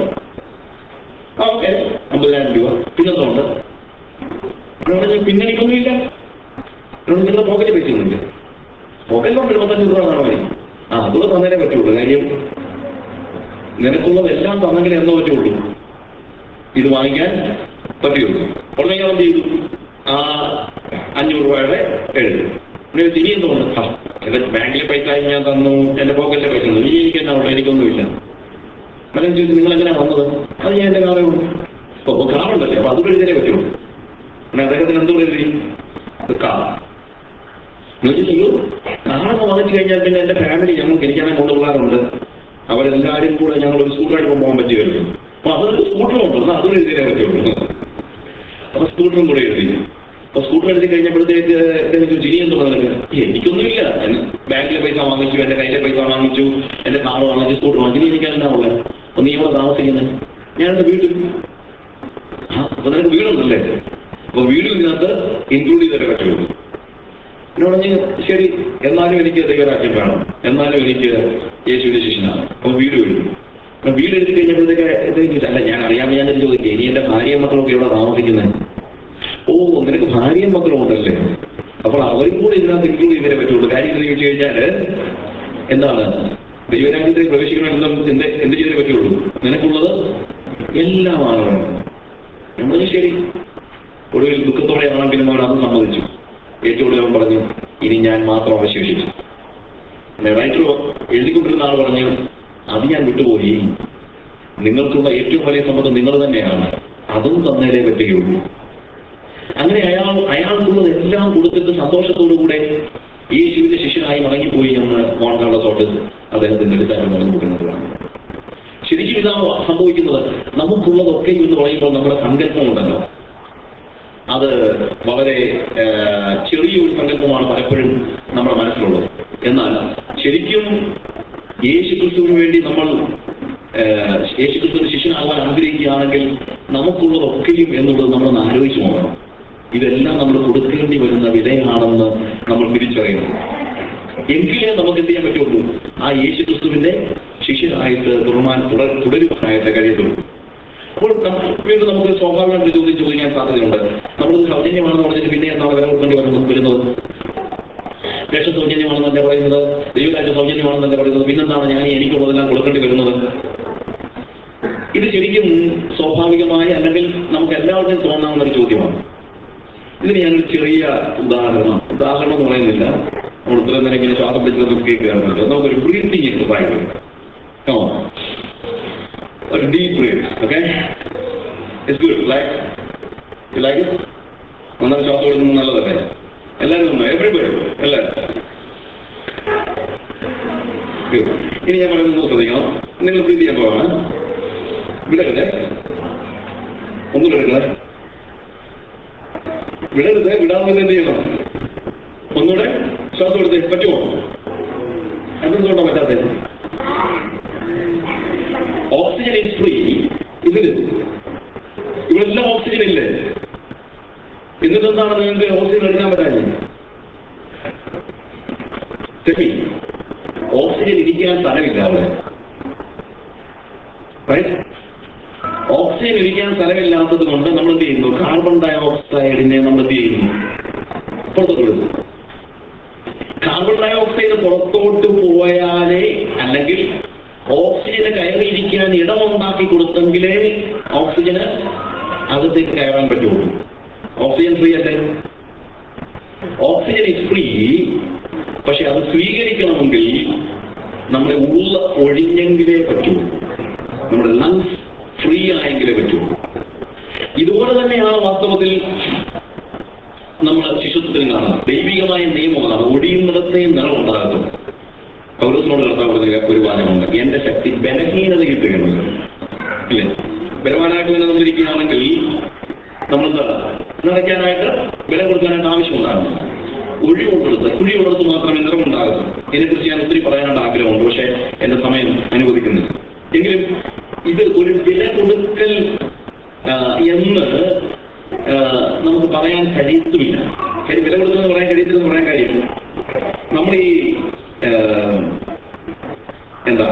ആ ഓക്കെ അമ്പതിനായിരം രൂപ പിന്നെന്തോ ഉണ്ട് അവിടെ പറഞ്ഞു പിന്നെ എനിക്കൊന്നുമില്ല അവിടെ നിങ്ങളുടെ പോക്കറ്റ് പൈസ ഒന്നുമില്ല പോക്കറ്റിലുണ്ട് ഇരുപത്തഞ്ച് രൂപ കാണാൻ മതി ആ അതുകൂടെ തന്നേനെ പറ്റുള്ളൂ കാര്യം നിനക്കുള്ളതെല്ലാം തന്നെങ്കിൽ എന്നോ പറ്റുള്ളൂ ഇത് വാങ്ങിക്കാൻ പറ്റുള്ളൂ ഉടനെ ഞാൻ എന്ത് ചെയ്തു ആ അഞ്ഞൂറ് രൂപയുടെ എഴുതി പിന്നെ തിരി എന്തുകൊണ്ട് ആ എന്റെ ബാങ്കിലെ പൈസ ഞാൻ തന്നു എന്റെ പോക്കറ്റിലെ പൈസ തന്നു ഈ എനിക്ക് എന്നാ ഉള്ളത് എനിക്കൊന്നുമില്ല അതെന്ന് ചോദിച്ചു നിങ്ങൾ എങ്ങനെയാ വന്നത് അത് ഞാൻ എന്റെ കാറേ ഉള്ളൂ ഓ കാറുണ്ടല്ലേ അപ്പൊ അത് എഴുതിയേ പറ്റുള്ളൂ പിന്നെ അദ്ദേഹത്തിന് എന്തുകൊണ്ട് എഴുതി ഇത് കാർ ചോദിച്ചു കാറൊക്കെ വാങ്ങിച്ചു കഴിഞ്ഞാൽ പിന്നെ എന്റെ ഫാമിലി ഞങ്ങൾക്ക് എനിക്കാണെ മൂന്ന് പിള്ളേരുണ്ട് അവരെല്ലാവരും കൂടെ ഞങ്ങൾ ഒരു സ്കൂട്ടറായിട്ട് പോകാൻ പറ്റുമായിരുന്നു അപ്പൊ അതൊരു സ്കൂട്ടറും ഉണ്ട് എന്നാൽ അതും എഴുതിയേ പറ്റുള്ളൂ അപ്പൊ സ്കൂട്ടറും കൂടെ എഴുതി അപ്പൊ സ്കൂട്ടർ എഴുതി കഴിഞ്ഞപ്പോഴത്തേക്ക് അദ്ദേഹം ചോദിച്ചു ഇനി എന്തോ നിനക്ക് എനിക്കൊന്നുമില്ല ഞാൻ ബാങ്കിലെ പൈസ വാങ്ങിച്ചു എന്റെ കയ്യിലെ പൈസ വാങ്ങിച്ചു എന്റെ കാർ വാങ്ങിച്ചു സ്കൂട്ടർ വാങ്ങിച്ചു ഇനി എനിക്കെന്താ ഉള്ളത് അപ്പൊ നീ ഇവിടെ താമസിക്കുന്നത് ഞാൻ എന്റെ വീട്ടിൽ ആ അപ്പൊ നിനക്ക് വീടുണ്ടല്ലേ അപ്പൊ വീടും ഇതിനകത്ത് ഇൻക്ലൂഡ് ചെയ്തേ പറ്റുള്ളൂ എന്നോട് പറഞ്ഞു ശരി എന്നാലും എനിക്ക് ദൈവരാജ്യം വേണം എന്നാലും എനിക്ക് യേശുവിന്റെ ശിഷ്യനാണ് അപ്പൊ വീട് എഴുതി അപ്പൊ വീട് എഴുതി കഴിഞ്ഞപ്പോഴത്തേക്ക് ഇദ്ദേഹം ചോദിച്ചു, അല്ല ഞാൻ അറിയാൻ ഞാൻ ചോദിക്കുക ഇനി എന്റെ ഭാര്യയും മക്കളൊക്കെ ഇവിടെ താമസിക്കുന്നത് ഓ നിനക്ക് ഭാര്യയും മക്കളും ഉണ്ടല്ലേ അപ്പോൾ അവരും കൂടി ഇതിനകത്ത് ഇൻക്ലൂഡ് ചെയ്തേ പറ്റുള്ളൂ കാര്യം എന്ന് ചോദിച്ചു കഴിഞ്ഞാല് എന്താണ് ദൈവരാജ്യത്തിൽ പ്രവേശിക്കണമെന്നും എന്ത് എന്ത് ചെയ്തേ പറ്റുള്ളൂ നിനക്കുള്ളത് എല്ലാമാണ് നമ്മൾ ശരി ഒടുവിൽ ദുഃഖത്തോടെയാണെങ്കിലും അവർ അത് സമ്മതിച്ചു ഏറ്റവും ഒടുവിൽ അവൻ പറഞ്ഞു ഇനി ഞാൻ മാത്രം അവശേഷിച്ചു റൈറ്റർ എഴുതിക്കൊണ്ടിരുന്ന ആൾ പറഞ്ഞു അത് ഞാൻ വിട്ടുപോയി നിങ്ങൾക്കുള്ള ഏറ്റവും വലിയ സമ്മതം നിങ്ങൾ തന്നെയാണ് അതും തന്നേലേ പറ്റുകയുള്ളൂ അങ്ങനെ അയാൾ അയാൾക്കുള്ളത് എല്ലാം കൊടുത്തിട്ട് സന്തോഷത്തോടുകൂടെ യേശുവിന്റെ ശിഷ്യനായി മടങ്ങിപ്പോയി എന്ന് മോഹൻലാൽ തോട്ട് അദ്ദേഹത്തിന്റെ എടുത്താൽ നടന്നു കൊടുക്കുന്നതാണ് ശരിക്കും ഇതാണ് സംഭവിക്കുന്നത് നമുക്കുള്ളതൊക്കെ എന്ന് പറയുമ്പോൾ നമ്മുടെ സങ്കല്പമുണ്ടല്ലോ അത് വളരെ ആ, ചെറിയൊരു സങ്കല്പമാണ് പലപ്പോഴും നമ്മുടെ മനസ്സിലുള്ളത് എന്നാൽ ശരിക്കും യേശു ക്രിസ്തുവിന് വേണ്ടി നമ്മൾ ആ, യേശു ക്രിസ്തുവിന് ശിഷ്യനാകാൻ ആഗ്രഹിക്കുകയാണെങ്കിൽ നമുക്കുള്ളതൊക്കെയും എന്നുള്ളത് നമ്മളൊന്ന് ആലോചിച്ച് നോക്കണം ഇതെല്ലാം നമ്മൾ കൊടുക്കേണ്ടി വരുന്ന വിലയാണെന്ന് നമ്മൾ തിരിച്ചറിയണം എങ്കിലേ നമുക്ക് എന്ത് ചെയ്യാൻ പറ്റുള്ളൂ ആ യേശു ക്രിസ്തുവിന്റെ ശിഷ്യനായിട്ട് തുടരാൻ തുട- തുടരുവാനായിട്ട് കഴിയത്തുള്ളൂ അപ്പോൾ നമ്മ- വീണ്ടും നമുക്ക് സ്വാഭാവികമായിട്ട് ചോദ്യം ചോദിക്കാൻ സാധ്യതയുണ്ട് നമ്മളിത് സൗജന്യമാണെന്ന് പറഞ്ഞിട്ട് പിന്നെ എന്താണ് വില കൊടുക്കേണ്ടി വരുന്നത് വരുന്നത് രക്ഷ സൗജന്യമാണെന്നല്ലേ പറയുന്നത് ദൈവരാജ്യ സൗജന്യമാണെന്നല്ലേ പറയുന്നത് പിന്നെന്താണ് ഞാൻ ഈ എനിക്കുള്ളതെല്ലാം കൊടുക്കേണ്ടി വരുന്നത് ഇത് ശരിക്കും സ്വാഭാവികമായി അല്ലെങ്കിൽ നമുക്ക് എല്ലാവർക്കും തോന്നാവുന്ന ഒരു ചോദ്യമാണ് ഇതിന് ഞാനൊരു ചെറിയ ഉദാഹരണം ഉദാഹരണം എന്ന് പറയുന്നില്ല നമ്മൾ ഇത്രയും നേരം ഇങ്ങനെ ശ്വാസം പിടിച്ചതൊക്കെ കേൾക്കുകയാണല്ലോ നമുക്കൊരു breathing exercise Come on. A deep breath, okay? It's good. Like, you like it? നന്നായി ശ്വാസം എടുക്കുന്നത് നല്ലതല്ലേ എല്ലാവരും നന്നായി എവറിബഡി എല്ലാവരും Good. ഇനി ഞാൻ പറയുന്നത് ശ്രദ്ധിക്കണം നിങ്ങൾ ബ്രീത്ത് ചെയ്യാൻ പോവാണ് വിടരുത് ഒന്നും വിടരുത് വിടരുത് വിടാതെ എന്ത് ചെയ്യണം ഒന്നുകൂടെ ശ്വാസം എടുത്ത് പറ്റുമോ എന്തെന്തുകൊണ്ടാ പറ്റാത്തത് ഓക്സിജൻ ഇസ് ഫ്രീ ഇതില് ഇവിടെല്ലാം ഓക്സിജൻ ഇല്ലേ എന്നിട്ട് എന്താണ് നിങ്ങൾക്ക് ഓക്സിജൻ എടുക്കാൻ പറ്റാഞ്ഞത് ശരി ഓക്സിജൻ ഇരിക്കാൻ സ്ഥലമില്ല അവിടെ Right? ഓക്സിജൻ ഇരിക്കാൻ സ്ഥലമില്ലാത്തത് കൊണ്ട് നമ്മൾ എന്ത് ചെയ്യുന്നു കാർബൺ ഡൈ ഓക്സൈഡിനെ നമ്മൾ എന്ത് ചെയ്യുന്നു പുറത്തോട്ട് വിടുന്നു കാർബൺ ഡൈ ഓക്സൈഡ് പുറത്തോട്ട് പോയാലേ അല്ലെങ്കിൽ ഓക്സിജന് കയറിയിരിക്കാൻ ഇടമുണ്ടാക്കി കൊടുത്തെങ്കിലേ ഓക്സിജന് അകത്തേക്ക് കയറാൻ പറ്റുള്ളൂ ഓക്സിജൻ ഫ്രീ അല്ലേ ഓക്സിജൻ ഇസ് ഫ്രീ പക്ഷെ അത് സ്വീകരിക്കണമെങ്കിൽ നമ്മുടെ ഉള്ള ഒഴിഞ്ഞെങ്കിലേ പറ്റൂ നമ്മുടെ ലങ്സ് ഫ്രീ ആയെങ്കിലേ പറ്റൂ ഇതുപോലെ തന്നെയാണ് വാസ്തവത്തിൽ നമ്മൾ ശിശുത്വത്തിൽ കാണുന്നത് ദൈവികമായ നിയമമാണ് ഒടിയുന്നിടത്തെ നിറമുണ്ടാകും പൗരസിനോട് കർത്താവ് പറഞ്ഞ ഒരു വാചകമുണ്ട് എന്റെ ശക്തി ബലഹീനതയിൽ തികയുന്നത് ഇല്ലേ ബലവാനായിട്ട് തന്നെ നമ്മളിരിക്കുകയാണെങ്കിൽ നമ്മളെന്താ നിറയ്ക്കാനായിട്ട് ബലം കൊടുക്കാനായിട്ട് ആവശ്യമുണ്ടാകുന്നു ഒഴിവുള്ളിടത്ത് കുഴിയുള്ളിടത്ത് മാത്രമേ നിറമുണ്ടാകുന്നു ഇതിനെക്കുറിച്ച് ഞാൻ ഒത്തിരി പറയാനുള്ള ആഗ്രഹമുണ്ട് പക്ഷേ എന്റെ സമയം അനുവദിക്കുന്നില്ല എങ്കിലും ഇത് ഒരു വില കൊടുക്കൽ ആ, എന്ന് ആ, നമുക്ക് പറയാൻ കഴിയത്തുമില്ല കാര്യം വില കൊടുക്കുമെന്ന് പറയാൻ കഴിയത്തില്ലെന്ന് പറയാൻ കാര്യം നമ്മൾ ഈ ആ, എന്താ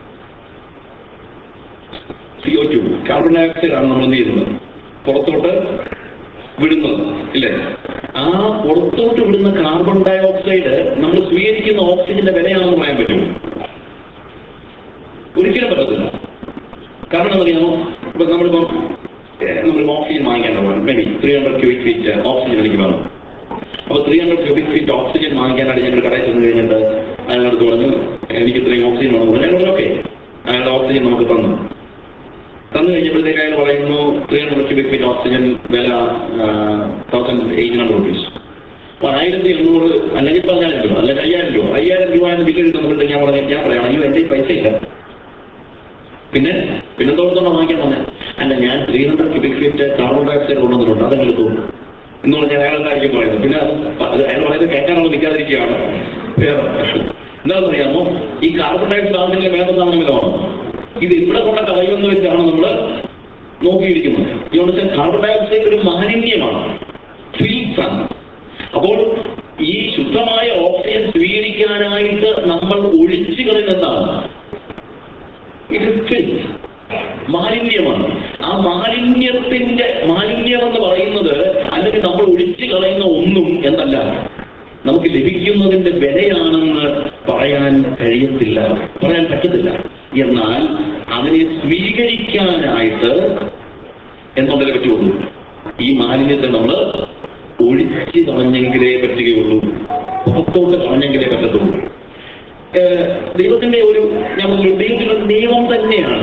സി ഒ ടു കാർബൺ ഡൈ ഓക്സൈഡ് ആണ് നമ്മൾ എന്ത് ചെയ്യുന്നത് പുറത്തോട്ട് വിടുന്നത് ഇല്ലേ ആ പുറത്തോട്ട് വിടുന്ന കാർബൺ ഡൈ ഓക്സൈഡ് നമ്മൾ സ്വീകരിക്കുന്ന ഓക്സിജന്റെ വിലയാണെന്ന് പറയാൻ പറ്റുമോ ഒരിക്കലും പറ്റത്തില്ല കാരണം എന്നറിയാമോ ഇപ്പൊ നമ്മളിപ്പം ഏഹ്, നമ്മൾ ഓക്സിജൻ വാങ്ങിക്കാൻ പോകണം maybe three hundred cubic feet oxygen എനിക്ക് വേണം അപ്പോൾ three hundred cubic feet oxygen വാങ്ങിക്കാനായിട്ട് ഞങ്ങൾ കടയിൽ ചെന്ന് കഴിഞ്ഞിട്ട് അയാളോട് പറഞ്ഞു എനിക്ക് ഇത്രയും ഓക്സിജൻ വേണം എന്ന് പറഞ്ഞു ഓക്കെ അയാളുടെ ഓക്സിജൻ നമുക്ക് തന്നു തന്നു കഴിഞ്ഞപ്പോഴത്തേക്ക് അയാൾ പറയുന്നു three hundred cubic feet oxygen വില തൗസൻഡ് എയ്റ്റ് ഹൺഡ്രഡ് റുപ്പീസ് അപ്പൊ ആയിരത്തി എണ്ണൂറ് അല്ലെങ്കിൽ പതിനായിരം രൂപ അല്ലെങ്കിൽ അയ്യായിരം രൂപ അയ്യായിരം രൂപ എന്ന് ബില്ല് കിട്ടുന്നുണ്ട് ഞാൻ പറഞ്ഞു ഞാൻ പറയാം അയ്യോ എൻ്റെ കയ്യിൽ പൈസ ഇല്ല പിന്നെ പിന്നെ തോന്നുന്നു വാങ്ങിക്കാൻ തന്നെ അല്ല ഞാൻ three hundred cubic feet carbon ഡൈ ഓക്സൈഡ് കൊണ്ടുവന്നിട്ടുണ്ട് അതെങ്ങനെ തോന്നും എന്ന് പറഞ്ഞാൽ അയാൾ എന്തായിരിക്കും പറയുന്നത് പിന്നെ അത് അത് അയാൾ പറയുന്നത് കേൾക്കാനുള്ള നിൽക്കാതിരിക്കുകയാണ് വേറെ എന്താണെന്ന് അറിയാമോ ഈ കാർബൺ ഡൈ ഓക്സൈഡ് ആദ്യം വേണ്ട സാധനമില്ലാണ് ഇത് ഇവിടെ കൊണ്ട കളയുമെന്ന് വെച്ചാണ് നമ്മൾ നോക്കിയിരിക്കുന്നത് ഈ വെച്ചാൽ കാർബൺ ഡൈ ഓക്സൈഡ് ഒരു മാലിന്യമാണ് ഫീൽസ് ആണ് അപ്പോൾ ഈ ശുദ്ധമായ ഓക്സിജൻ സ്വീകരിക്കാനായിട്ട് നമ്മൾ ഒഴിച്ചു കളയുന്നതാണ് ഇത് filth. മാലിന്യമാണ് ആ മാലിന്യത്തിന്റെ മാലിന്യം എന്ന് പറയുന്നത് അല്ലെങ്കിൽ നമ്മൾ ഒഴിച്ചു കളയുന്ന ഒന്നും എന്നല്ല നമുക്ക് ലഭിക്കുന്നതിന്റെ വിലയാണെന്ന് പറയാൻ കഴിയത്തില്ല പറയാൻ പറ്റത്തില്ല എന്നാൽ അതിനെ സ്വീകരിക്കാനായിട്ട് എന്നുള്ളതിനെ പറ്റുള്ളൂ ഈ മാലിന്യത്തെ നമ്മൾ ഒഴിച്ചു കളഞ്ഞെങ്കിലേ പറ്റുകയുള്ളൂ പുറത്തോട്ട് കളഞ്ഞെങ്കിലേ പറ്റത്തുള്ളൂ ഏഹ് ദൈവത്തിന്റെ ഒരു ഞാൻ പറഞ്ഞു ദൈവത്തിന്റെ ഒരു നിയമം തന്നെയാണ്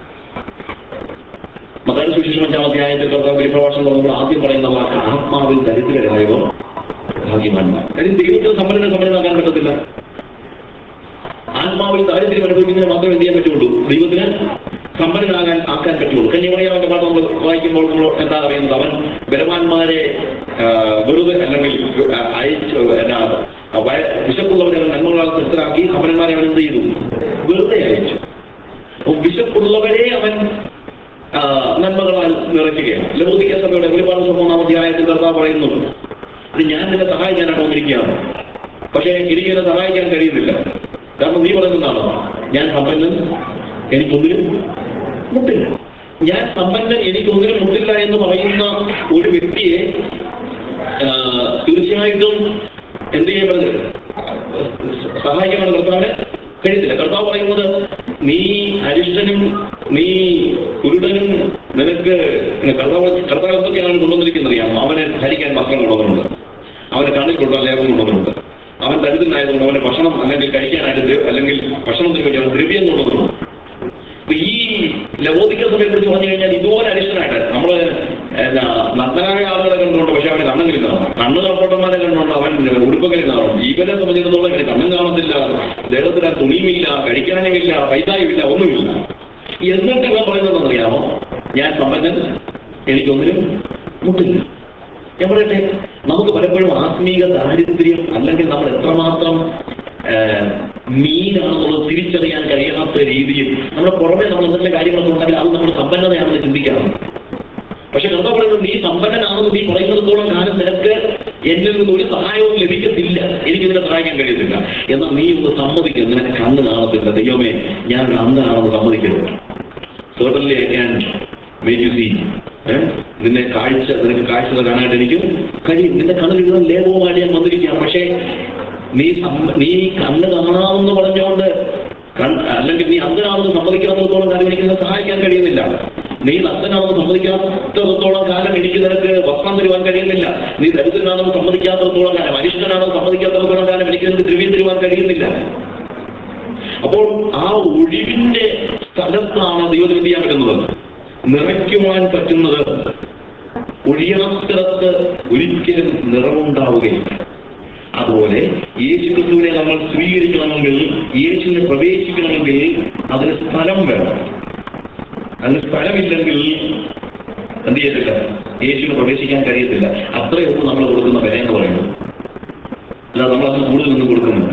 മതായ സുശേഷം അഞ്ചാം അധ്യായത്തിൽ കർത്താവ് പരിപ്രഭാഷണം നമ്മൾ ആദ്യം പറയുന്ന വാക്ക് ആത്മാവിൽ ദരിദ്രരായവർ ഭാഗ്യവാന്മാർ കാര്യം ദൈവത്തിന് സമ്പന്നനെ സമ്പന്നനാക്കാൻ പറ്റത്തില്ല ആത്മാവിൽ ദാരിദ്ര്യം അനുഭവിക്കുന്നതിന് മാത്രമേ എന്ത് ചെയ്യാൻ പറ്റുള്ളൂ ദൈവത്തിന് സമ്പന്നനാകാൻ ആക്കാൻ പറ്റുള്ളൂ കന്യാമറിയാമന്റെ പാട്ട് നമ്മൾ വായിക്കുമ്പോൾ നമ്മൾ എന്താ അറിയുന്നത് അവൻ ബലവാന്മാരെ ആ, വെറുതെ അല്ലെങ്കിൽ ആ, അയച്ചു എന്നാ വയ- വിശപ്പുള്ളവരെ അവൻ നന്മകളാൽ തൃപ്തരാക്കി സമ്പന്നന്മാരെ അവൻ എന്ത് ചെയ്തു വെറുതെ അയച്ചു അപ്പോൾ വിശപ്പുള്ളവരെ അവൻ ആ, നന്മകളാൽ നിറയ്ക്കുകയാണ് ലൗകിക സഭയുടെ ഒരുപാട് മൂന്നാം അധ്യായത്തിൽ കർത്താവ് പറയുന്നുണ്ട് ഇത് ഞാൻ നിന്നെ സഹായിക്കാനായിട്ട് വന്നിരിക്കുകയാണ് പക്ഷേ എനിക്ക് എന്നെ സഹായിക്കാൻ കഴിയുന്നില്ല കാരണം നീ പറയുന്നതാണോ ഞാൻ സമ്പന്നൻ എനിക്കൊന്നിനും മുട്ടില്ല ഞാൻ സമ്പന്നൻ എനിക്കൊന്നിനും മുട്ടില്ല എന്ന് പറയുന്ന ഒരു വ്യക്തിയെ ആ, തീർച്ചയായിട്ടും എന്ത് ചെയ്യാൻ പറ്റുന്നത് സഹായിക്കാൻ കർത്താവിന് കഴിയത്തില്ല കർത്താവ് പറയുന്നത് നീ അരിഷ്ടനും നീ കുരുടനും നിനക്ക് കർത്താവ് കർത്താവ് എന്തൊക്കെയാണ് കൊണ്ടുവന്നിരിക്കുന്നത് അറിയാം അവനെ ധരിക്കാൻ വസ്ത്രം കൊണ്ടുവന്നിട്ടുണ്ട് അവന് കണ്ണിൽ കൊണ്ടുവന്ന ലേപം കൊണ്ടുവന്നിട്ടുണ്ട് അവൻ ദരിദ്രനായതുകൊണ്ട് അവന് ഭക്ഷണം അല്ലെങ്കിൽ കഴിക്കാനായിട്ട് ദ്ര- അല്ലെങ്കിൽ ഭക്ഷണത്തിന് വേണ്ടി അവൻ ദ്രവ്യം കൊണ്ടുവന്നിട്ടുണ്ട് അപ്പൊ ഈ ലവോദിക്ക സഭയെ കുറിച്ച് പറഞ്ഞു കഴിഞ്ഞാൽ ഇതുപോലെ അരിഷ്ടനായിട്ട് നമ്മള് എന്നാ നഗ്നരായ ആളുകളെ കണ്ടുകൊണ്ട് പക്ഷെ അവന് കണ്ണും കാണും കണ്ണ് കാപ്പോട്ടന്മാരെ കണ്ടുകൊണ്ട് അവൻ ഉടുപ്പൊക്കെ കാണും ജീവനെ സംബന്ധിച്ചിടത്തോളം ഇങ്ങനെ കണ്ണും കാണത്തില്ല ദേഹത്തിന് ആ തുണിയുമില്ല കഴിക്കാനുമില്ല പൈസായുമില്ല ഒന്നുമില്ല എന്നിട്ട് ഇവൻ പറയുന്നത് അറിയാമോ ഞാൻ സമ്പന്നൻ എനിക്കൊന്നിനും മുട്ടില്ല ഞാൻ പറയട്ടെ നമുക്ക് പലപ്പോഴും ആത്മീക ദാരിദ്ര്യം അല്ലെങ്കിൽ നമ്മൾ എത്രമാത്രം ഏഹ്, മീനാണെന്നുള്ളത് തിരിച്ചറിയാൻ കഴിയാത്ത രീതിയിൽ നമ്മുടെ പുറമെ നമ്മൾ എന്തെങ്കിലും കാര്യങ്ങളൊക്കെ ഉണ്ടെങ്കിൽ അത് നമ്മൾ സമ്പന്നതയാണെന്ന് ചിന്തിക്കാറുണ്ട് പക്ഷെ കർത്താവ് പറയുന്നത് നീ സമ്പന്നനാണെന്ന് നീ പറയുന്നിടത്തോളം കാലം നിനക്ക് എന്നിൽ നിന്ന് ഒരു സഹായവും ലഭിക്കത്തില്ല എനിക്ക് നിന്നെ സഹായിക്കാൻ കഴിയത്തില്ല എന്നാൽ നീ ഒന്ന് സമ്മതിക്കുക നിനക്ക് കണ്ണ് കാണത്തില്ല ദൈവമേ ഞാൻ ഒരു അന്ധനാണെന്ന് സമ്മതിക്കരുത് certainly I can make you see. ഏഹ്? നിന്നെ കാഴ്ച നിനക്ക് കാഴ്ച കാണാനായിട്ട് എനിക്ക് കഴിയും നിന്റെ കണ്ണിൽ ഇങ്ങനെ ലേപവുമായിട്ട് ഞാൻ വന്നിരിക്കുകയാണ് പക്ഷേ നീ സമ്മ- നീ കണ്ണ് കാണാമെന്ന് പറഞ്ഞുകൊണ്ട് കൺ- അല്ലെങ്കിൽ നീ അന്ധനാണെന്ന് സമ്മതിക്കാത്തടത്തോളം കാലം എനിക്ക് നിന്നെ സഹായിക്കാൻ കഴിയുന്നില്ല നീ നഗ്നനാണെന്ന് സമ്മതിക്കാത്തടത്തോളം കാലം എനിക്ക് നിനക്ക് വസ്ത്രം തരുവാൻ കഴിയുന്നില്ല നീ ദരിദ്രനാണെന്ന് സമ്മതിക്കാത്തടത്തോളം കാലം അരിഷ്ടനാണെന്ന് സമ്മതിക്കാത്തടത്തോളം കാലം എനിക്ക് നിനക്ക് ദ്രവ്യം തരുവാൻ കഴിയുന്നില്ല അപ്പോൾ ആ ഒഴിവിന്റെ സ്ഥലത്താണ് ദൈവത്തിന് എന്ത് ചെയ്യാൻ പറ്റുന്നത് നിറയ്ക്കുവാൻ പറ്റുന്നത് ഒഴിയാത്തിടത്ത് ഒരിക്കലും നിറമുണ്ടാവുകയില്ല അതുപോലെ യേശു ക്രിസ്തുവിനെ നമ്മൾ സ്വീകരിക്കണമെങ്കിൽ യേശുവിനെ പ്രവേശിക്കണമെങ്കിൽ അതിന് സ്ഥലം വേണം അതിന് സ്ഥലമില്ലെങ്കിൽ എന്ത് ചെയ്തില്ല യേശുവിന് പ്രവേശിക്കാൻ കഴിയത്തില്ല അത്രയൊന്നും നമ്മൾ കൊടുക്കുന്ന വില എന്ന് പറയുന്നത് അല്ല നമ്മൾ അതിന് കൂടുതലൊന്നും കൊടുക്കുന്നില്ല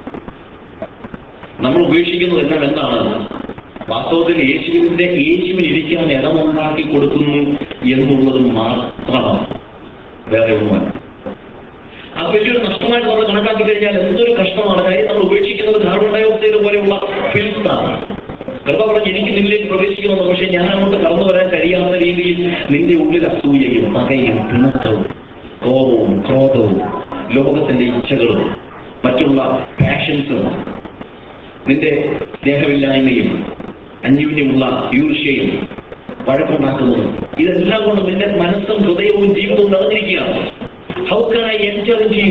നമ്മൾ ഉപേക്ഷിക്കുന്നത് എല്ലാം എന്താണ് വാസ്തവത്തിൽ യേശുവിന്റെ യേശുവിന് ഇരിക്കാൻ ഇടമുണ്ടാക്കി കൊടുക്കുന്നു എന്നുള്ളത് മാത്രമാണ് വേറെ ഒന്നുമല്ല അത് വലിയൊരു നഷ്ടമായിട്ട് നമ്മൾ കണക്കാക്കി കഴിഞ്ഞാൽ എന്തൊരു കഷ്ടമാണ് കാര്യം നമ്മൾ ഉപേക്ഷിക്കുന്നത് കാർബൺ ഡൈ ഓക്സൈഡ് പോലെയുള്ള ഫിൽത്താണ് കൃപ പറഞ്ഞ് എനിക്ക് നിന്നിലേക്ക് പ്രവേശിക്കുന്നു പക്ഷെ ഞാൻ അങ്ങോട്ട് കടന്നു വരാൻ കഴിയാത്ത രീതിയിൽ നിന്റെ ഉള്ളിൽ അസൂയയും പകയും പിണക്കവും കോപവും ക്രോധവും ലോകത്തിന്റെ ഇച്ഛകളും മറ്റുള്ള പാഷൻസും നിന്റെ സ്നേഹമില്ലായ്മയും അന്യോന്യമുള്ള ഈർഷ്യയും വഴക്കുണ്ടാക്കുന്നതും ഇതെല്ലാം കൊണ്ട് നിന്റെ മനസ്സും ഹൃദയവും ജീവിതവും നിറഞ്ഞിരിക്കുകയാണ് ഹൗ കൻ ഐ എൻജർ ചെയ്യും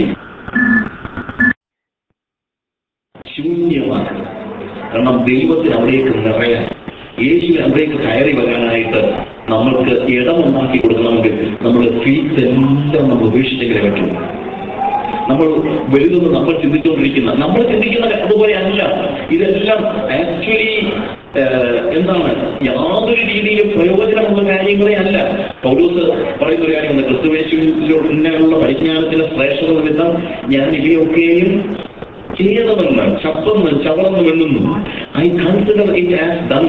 ശൂന്യമാണ് കാരണം ദൈവത്തിന് അവിടേക്ക് നിറയാൻ യേശുവിന് അവിടേക്ക് കയറി വരാനായിട്ട് നമ്മൾക്ക് ഇടമുണ്ടാക്കി കൊടുക്കണമെങ്കിൽ നമ്മൾ ഫീസ് എല്ലാം നമ്മൾ ഉപേക്ഷിച്ചെങ്കിലേ പറ്റുള്ളൂ നമ്മൾ വലുതെന്ന് നമ്മൾ ചിന്തിച്ചുകൊണ്ടിരിക്കുന്ന നമ്മൾ ചിന്തിക്കുന്ന അതുപോലെ അല്ല ഇതെല്ലാം ആക്ച്വലി എന്താണ് യാതൊരു രീതിയിലും പ്രയോജനമുള്ള കാര്യങ്ങളെ അല്ല പൗലൂസ് പറയുന്ന ഒരു കാര്യമുണ്ട് ക്രിസ്തുവേശുവിലുള്ള പരിജ്ഞാനത്തിന്റെ ശ്രേഷ്ഠത നിമിത്തം ഞാൻ ഇവയൊക്കെയും ചെയ്തവല്ല ചപ്പെന്ന് ചവളന്ന് വെണ്ണുന്നു I consider it as dung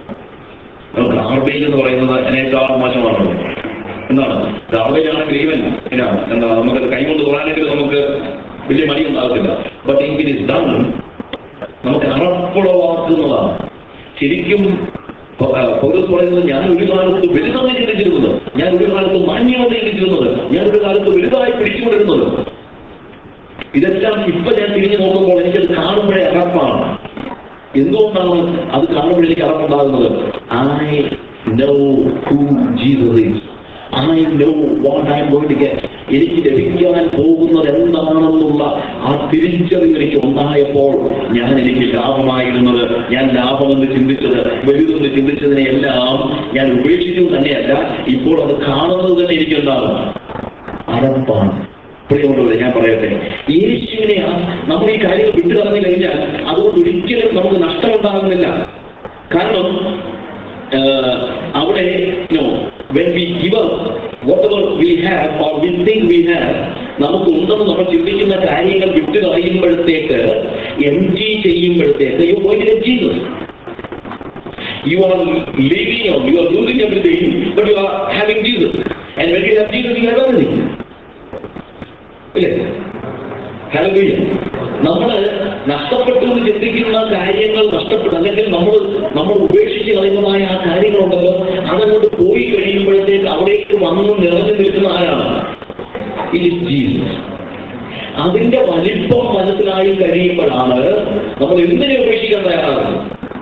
garbage എന്ന് പറയുന്നത് അതിനേക്കാൾ മോശമാണല്ലോ എന്താണ് ഗാർബേജ് ആണെങ്കിൽ ഈവൻ എന്നാ എന്താ നമുക്ക് കൈകൊണ്ട് തൊടാനെങ്കിൽ നമുക്ക് വലിയ മടി ഉണ്ടാകത്തില്ല ബട്ട് എങ്കിൽ ഇസ് ഡൺ നമുക്ക് അറപ്പുളവാക്കുന്നതാണ് ശരിക്കും പ- ആ, പൗലോസ് പറയുന്നത് ഞാൻ ഒരു കാലത്ത് വലുതാണ് ചിന്തിച്ചിരുന്നത് ഞാൻ ഒരു കാലത്ത് മാന്യമാണ് ചിന്തിച്ചിരുന്നത് ഞാൻ ഒരു കാലത്ത് വലുതായി പിടിച്ചുകൊണ്ടിരുന്നത് ഇതെല്ലാം ഇപ്പൊ ഞാൻ തിരിഞ്ഞു നോക്കുമ്പോൾ എനിക്കത് കാണുമ്പോഴേ അറപ്പാണ് എന്തുകൊണ്ടാണ് അത് കാണുമ്പോൾ എനിക്ക് അറപ്പുണ്ടാകുന്നത് I know who Jesus is I know what I am going to get എനിക്ക് ലഭിക്കാൻ പോകുന്നത് എന്താണെന്നുള്ള ആ തിരിച്ചറിവ് എനിക്ക് ഉണ്ടായപ്പോൾ ഞാൻ എനിക്ക് ലാഭമായിരുന്നത് ഞാൻ ലാഭമെന്ന് ചിന്തിച്ചത് വലുതെന്ന് ചിന്തിച്ചതിനെ എല്ലാം ഞാൻ ഉപേക്ഷിച്ചത് തന്നെയല്ല ഇപ്പോൾ അത് കാണുന്നത് തന്നെ എനിക്ക് എന്താണ് അറപ്പാണ് പ്രിയമുള്ളവരെ ഞാൻ പറയട്ടെ യേശുവിനെ ആ- നമ്മൾ ഈ കാര്യങ്ങൾ വിട്ടു കളഞ്ഞു കഴിഞ്ഞാൽ അതുകൊണ്ട് ഒരിക്കലും നമുക്ക് നഷ്ടമുണ്ടാകുന്നില്ല കാരണം ആഹ്, അവിടെ no when we give whatever we have or we think we have നമുക്ക് ഉണ്ടെന്ന് നമ്മൾ ചിന്തിക്കുന്ന കാര്യങ്ങൾ വിട്ടു കളയുമ്പോഴത്തേക്ക് എം ജി ചെയ്യുമ്പോഴത്തേക്ക് you point Jesus you are leaving or you are losing everything, but you are having Jesus. And when you have Jesus, you have everything. ഇല്ലേ hallelujah നമ്മൾ നഷ്ടപ്പെട്ടു എന്ന് ചിന്തിക്കുന്ന കാര്യങ്ങൾ നഷ്ടപ്പെട്ടു അല്ലെങ്കിൽ നമ്മൾ നമ്മൾ ഉപേക്ഷിച്ച് കളയുന്നതായ ആ കാര്യങ്ങളുണ്ടല്ലോ അതങ്ങോട്ട് പോയി കഴിയുമ്പോഴത്തേക്ക് അവിടേക്ക് വന്ന് നിറഞ്ഞു നിൽക്കുന്ന ആരാണ് ഇറ്റ് ഇസ് ജീസസ് അതിന്റെ വലിപ്പം മനസ്സിലായി കഴിയുമ്പോഴാണ് നമ്മൾ എന്തിനെ ഉപേക്ഷിക്കാൻ തയ്യാറാകുന്നത്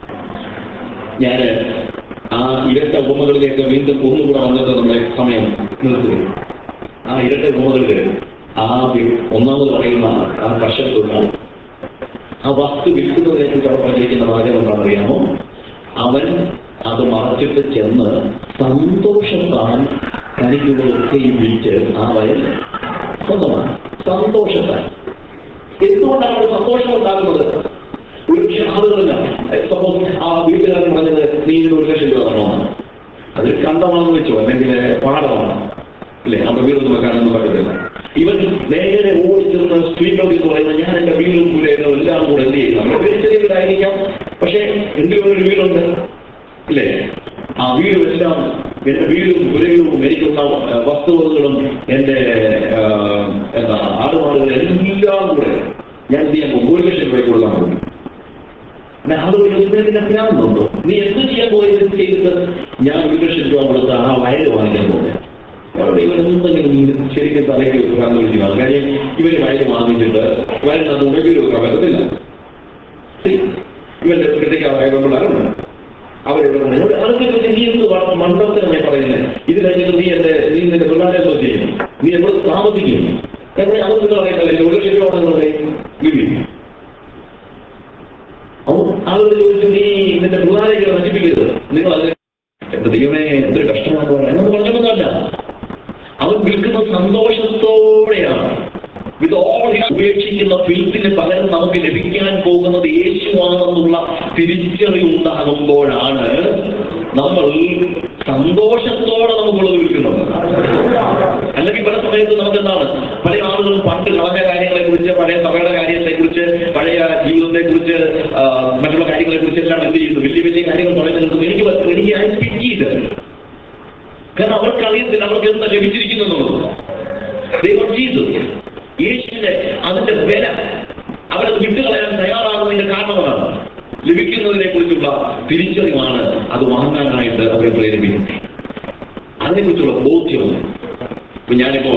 ഞാൻ ആ ഇരട്ട ഉപമകളിലേക്ക് വീണ്ടും ഒന്നുകൂടെ വന്നിട്ട് നമ്മുടെ സമയം നിർത്തുക ആ ഇരട്ട ഉപമകളിൽ ആ വി- ഒന്നാമത് പറയുന്ന ആ കർഷക തൊഴിലാളി ആ വസ്തു വിൽക്കുന്നതിനെ കുറിച്ച് അവിടെ പറഞ്ഞിരിക്കുന്ന വാചകം എന്താണെന്ന് അറിയാമോ അവൻ അത് മറച്ചിട്ട് ചെന്ന് സന്തോഷത്താൽ തനിക്കുള്ളതൊക്കെയും വിറ്റ് ആ വയൽ സ്വന്തമാണ് സന്തോഷത്താൽ എന്തുകൊണ്ടാണ് അവിടെ സന്തോഷം ഉണ്ടാകുന്നത് ഒരു പക്ഷേ ആളുകളല്ല സപ്പോസ് ആ വീട്ടുകാരൻ പറഞ്ഞത് നീ ഇതിന് ഒരു ലക്ഷം രൂപ തരണമെന്നാണ് അത് കണ്ടമാണെന്ന് വെച്ചോ അല്ലെങ്കിൽ പാടമാണ് അല്ലേ അവിടെ വീടൊന്നും വെക്കാനൊന്നും പറ്റത്തില്ല ഇവൻ നേരെ ഓടിച്ചെന്ന് സ്ത്രീകൾക്ക് എന്ന് പറയുന്നത് ഞാൻ എന്റെ വീടും പുരയും എല്ലാം കൂടെ എന്ത് ചെയ്യും നമ്മുടെ പേര് ചെറിയ വീടായിരിക്കാം പക്ഷേ എന്തെങ്കിലും ഒരു വീടുണ്ട് ഇല്ലേ ആ വീടും എല്ലാം എന്റെ വീടും പുരയും എനിക്കുള്ള ആ, വസ്തുവകകളും എന്റെ ആ, എന്താ ആടുമാടുകളും എല്ലാം കൂടെ ഞാൻ എന്ത് ചെയ്യാൻ പോകും ഒരു ലക്ഷം രൂപയ്ക്ക് കൊടുക്കാൻ പോകും പിന്നെ ആളുകൾ ചോദിക്കുന്നതിന് ഭ്രാന്തുണ്ടോ നീ എന്ത് ചെയ്യാൻ പോയത് ചെയ്തിട്ട് ഞാൻ ഒരു ലക്ഷം രൂപ കൊടുത്ത് ആ വയല് വാങ്ങിക്കാൻ പോകുന്നത് അവിടെ ഇവരെന്തെങ്കിലും ശരിക്കും തലയ്ക്ക് ഭ്രാന്ത് വിളിക്കുന്നതാണ് കാര്യം ഇവര് വയല് വാങ്ങിച്ചിട്ട് വയലിനകത്ത് ഉപയോഗി വെക്കാൻ പറ്റത്തില്ല See, ഇവന്റെ കൃത്യക്കാരായ പിള്ളേരുണ്ട് അവരോട് നിന്നോട് അതൊക്കെ ചോദിച്ചാൽ നീ എന്ത് വ- മണ്ഡലത്തിനായി പറയുന്നത് ഇത് കഴിഞ്ഞിട്ട് നീ എന്റെ നീ നിന്റെ പിള്ളേരെ എന്തോ ചെയ്യും നീ എവിടെ താമസിക്കും എങ്ങനെ അവർ നിങ്ങൾ അറിയത്തില്ല ഒരു ലക്ഷം രൂപ ആണെന്ന് പറയും വിവി അപ്പോൾ ആളുകൾ ചോദിച്ചു നീ നിന്റെ പിള്ളേരെ നശിപ്പിക്കരുത് നിങ്ങൾ അതിനെ എന്റെ ദൈവമേ എന്തൊരു കഷ്ടമാണ് പറയാം എന്നത് പറഞ്ഞൊന്നുമല്ല അവൻ വിൽക്കുന്ന സന്തോഷത്തോടെയാണ് വിത്ത് ഓൾ ഉപേക്ഷിക്കുന്ന ഫിൽത്തിന് പകരം നമുക്ക് ലഭിക്കാൻ പോകുന്നത് യേശുവാണെന്നുള്ള തിരിച്ചറിവുണ്ടാകുമ്പോഴാണ് നമ്മൾ സന്തോഷത്തോടെ നമുക്കുള്ളത് വിൽക്കുന്നത് അല്ലെങ്കിൽ പല സമയത്ത് നമുക്ക് എന്താണ് പല ആളുകളും പണ്ട് കളഞ്ഞ കാര്യങ്ങളെ കുറിച്ച് പഴയ സഭയുടെ കാര്യത്തെ കുറിച്ച് പഴയ ജീവിതത്തെ കുറിച്ച് മറ്റുള്ള കാര്യങ്ങളെ കുറിച്ച് എല്ലാം എന്ത് ചെയ്യുന്നു വലിയ വലിയ കാര്യങ്ങൾ പറഞ്ഞു നിൽക്കുന്നു എനിക്ക് പ- എനിക്ക് ഞാൻ പിറ്റിയത് കാരണം അവർക്ക് അറിയത്തില്ല അവർക്ക് എന്താ ലഭിച്ചിരിക്കുന്നു എന്നുള്ളത് ദൈവം ചെയ്തു യേശുവിന്റെ അതിന്റെ വില അവരത് വിട്ടുകളയാൻ തയ്യാറാകുന്നതിന്റെ കാരണമാണ് ലഭിക്കുന്നതിനെ കുറിച്ചുള്ള തിരിച്ചറിവാണ് അത് വാങ്ങാനായിട്ട് അവരെ പ്രേരിപ്പിക്കുന്നത് അതിനെക്കുറിച്ചുള്ള ബോധ്യം ഇപ്പൊ ഞാനിപ്പോൾ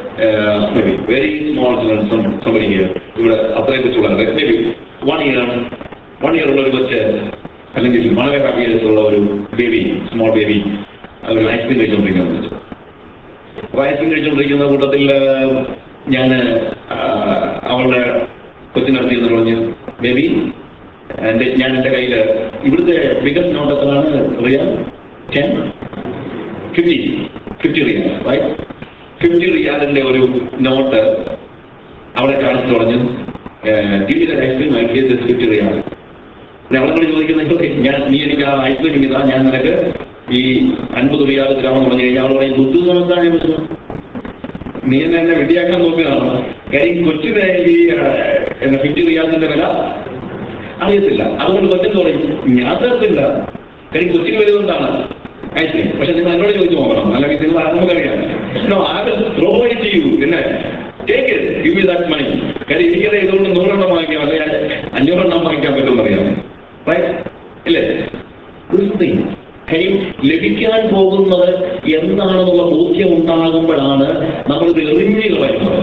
വെരി സ്മോൾ സംബന്ധിക്കുക ഇവിടെ അത്രയെ കുറിച്ചുള്ള maybe one year one year ഉള്ള ഒരു കൊച്ച് അല്ലെങ്കിൽ വളരെ ഹാപ്പി ആയിട്ടുള്ള ഒരു ബേബി സ്മോൾ ബേബി അവർ ഐസ്ക്രീം കഴിച്ചുകൊണ്ടിരിക്കുന്നത് അപ്പൊ ഐസ്ക്രീം കഴിച്ചുകൊണ്ടിരിക്കുന്ന കൂട്ടത്തിൽ ഞാൻ അവളുടെ കൊച്ചിനടുത്ത് ചെന്ന് പറഞ്ഞു ബേബി എൻ്റെ ഞാൻ എൻ്റെ കയ്യിൽ ഇവിടുത്തെ ബിഗസ്റ്റ് നോട്ട് എത്രയാണ് റിയ ten fifty fifty riyal right fifty റിയാലിന്റെ ഒരു നോട്ട് അവിടെ കാണിച്ചു പറഞ്ഞു ടിവിയിലെ ഐസ്ക്രീം ആക്കിയത് ഫിഫ്റ്റി റിയാൽ പിന്നെ അവളോട് ചോദിക്കുന്നത് ഞാൻ നീ എനിക്ക് ആ ഐസ്ക്രീം ഇതാ ഞാൻ നിനക്ക് ഈ അൻപത് റിയാൽ ഗ്രാമം പറഞ്ഞു കഴിഞ്ഞാൽ അവൾ പറയും ബുദ്ധു നോക്കാൻ പറ്റും നീ എന്നെ എന്നെ വെട്ടിയാക്കാൻ നോക്കുകയാണ് കാര്യം കൊച്ചിന് ഈ എന്താ ഫിഫ്റ്റി റിയാലിന്റെ വില അറിയത്തില്ല അതുകൊണ്ട് കൊച്ചിന് പറയും ഞാൻ തരത്തില്ല കാര്യം കൊച്ചിന് വരുന്നതുകൊണ്ടാണ് ഐസ്ക്രീം പക്ഷെ നിങ്ങൾ എന്നോട് ചോദിച്ചു നോക്കണം അല്ലെങ്കിൽ നിങ്ങൾ നമുക്കറിയാം no I will throw it to you പിന്നെ take it give me that money കാര്യം എനിക്കത് ഇതുകൊണ്ട് നൂറെണ്ണം വാങ്ങിക്കാം അല്ലെങ്കിൽ അഞ്ഞൂറെണ്ണം വാങ്ങിക്കാൻ പറ്റുമെന്ന് അറിയാം റൈറ്റ് ഇല്ലേ This thing. കാര്യം ലഭിക്കാൻ പോകുന്നത് എന്താണെന്നുള്ള ബോധ്യം ഉണ്ടാകുമ്പോഴാണ് നമ്മൾ ഇത് എറിഞ്ഞു കളയുന്നത്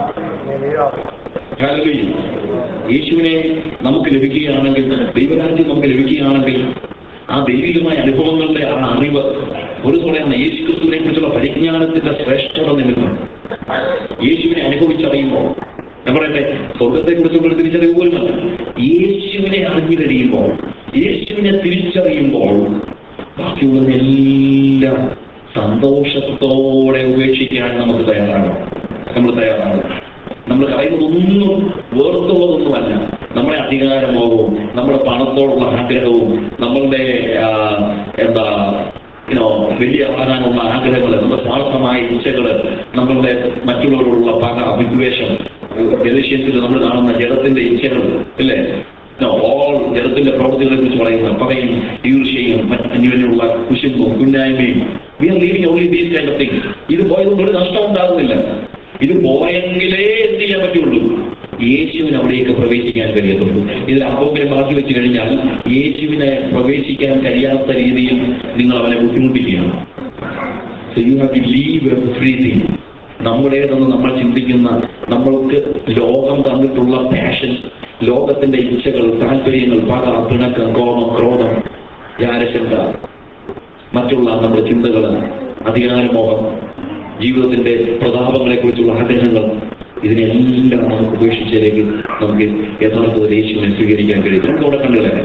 ഹല്ലേലൂയ. യേശുവിനെ നമുക്ക് ലഭിക്കുകയാണെങ്കിൽ ദൈവരാജ്യം നമുക്ക് ലഭിക്കുകയാണെങ്കിൽ ആ ദൈവികമായ അനുഭവങ്ങളുടെ ആ അറിവ് ഒരു പറയുന്ന യേശു ക്രിസ്തുവിനെ കുറിച്ചുള്ള പരിജ്ഞാനത്തിന്റെ ശ്രേഷ്ഠത നിമിത്തം യേശുവിനെ അനുഭവിച്ചറിയുമ്പോൾ ഞാൻ പറയട്ടെ സ്വർഗത്തെ കുറിച്ചുള്ള തിരിച്ചറിവ് പോലും യേശുവിനെ അറിഞ്ഞു കഴിയുമ്പോൾ യേശുവിനെ തിരിച്ചറിയുമ്പോൾ ബാക്കിയുള്ളതെല്ലാം സന്തോഷത്തോടെ ഉപേക്ഷിക്കാൻ നമുക്ക് തയ്യാറാകണം നമ്മൾ തയ്യാറാകണം നമ്മൾ കളയുന്നതൊന്നും വേർത്തുള്ളതൊന്നുമല്ല നമ്മുടെ അധികാരമോഹവും നമ്മുടെ പണത്തോടുള്ള ആഗ്രഹവും നമ്മളുടെ ആ, എന്താ യുനോ വലിയ ആകാനുള്ള ആഗ്രഹങ്ങൾ നമ്മുടെ സ്വാർത്ഥമായ ഇച്ഛകള് നമ്മളുടെ മറ്റുള്ളവരോടുള്ള പക വിദ്വേഷം ജലശീലത്തിൽ നമ്മൾ കാണുന്ന ജഡത്തിന്റെ ഇച്ഛകൾ അല്ലേ ഓൾ ജലത്തിന്റെ പ്രവൃത്തികളെ കുറിച്ച് പറയുന്ന പകയും ഈർഷ്യയും മറ്റ് അന്യോന്യമുള്ള കുശുമ്പും കുന്നായ്മയും we are leaving only these kind of things ഇത് പോയതുകൊണ്ട് ഒരു നഷ്ടം ഉണ്ടാകുന്നില്ല ഇത് പോയെങ്കിലേ എന്ത് ചെയ്യാൻ പറ്റുള്ളൂ യേശുവിന് അവിടേക്ക് പ്രവേശിക്കാൻ കഴിയത്തുള്ളൂ ഇതിൽ അപ്പോങ്കിലും ബാക്കി വെച്ച് കഴിഞ്ഞാൽ യേശുവിനെ പ്രവേശിക്കാൻ കഴിയാത്ത രീതിയിൽ നിങ്ങൾ അവനെ ബുദ്ധിമുട്ടിക്കുകയാണ് So you have to leave everything. നമ്മുടേതെന്ന് നമ്മൾ ചിന്തിക്കുന്ന നമ്മൾക്ക് ലോകം തന്നിട്ടുള്ള പാഷൻ ലോകത്തിന്റെ ഇച്ഛകൾ താല്പര്യങ്ങൾ പക പിണക്കം കോപം ക്രോധം ജാരശങ്ക മറ്റുള്ള നമ്മുടെ ചിന്തകൾ അധികാരമോഹം ജീവിതത്തിന്റെ പ്രതാപങ്ങളെ കുറിച്ചുള്ള ആഗ്രഹങ്ങൾ ഇതിനെല്ലാം നമുക്ക് ഉപേക്ഷിച്ചതിലേക്ക് നമുക്ക് യഥാർത്ഥത്തിൽ യേശുവിനെ സ്വീകരിക്കാൻ കഴിയും നമുക്ക് അവിടെ കണ്ടുകളെ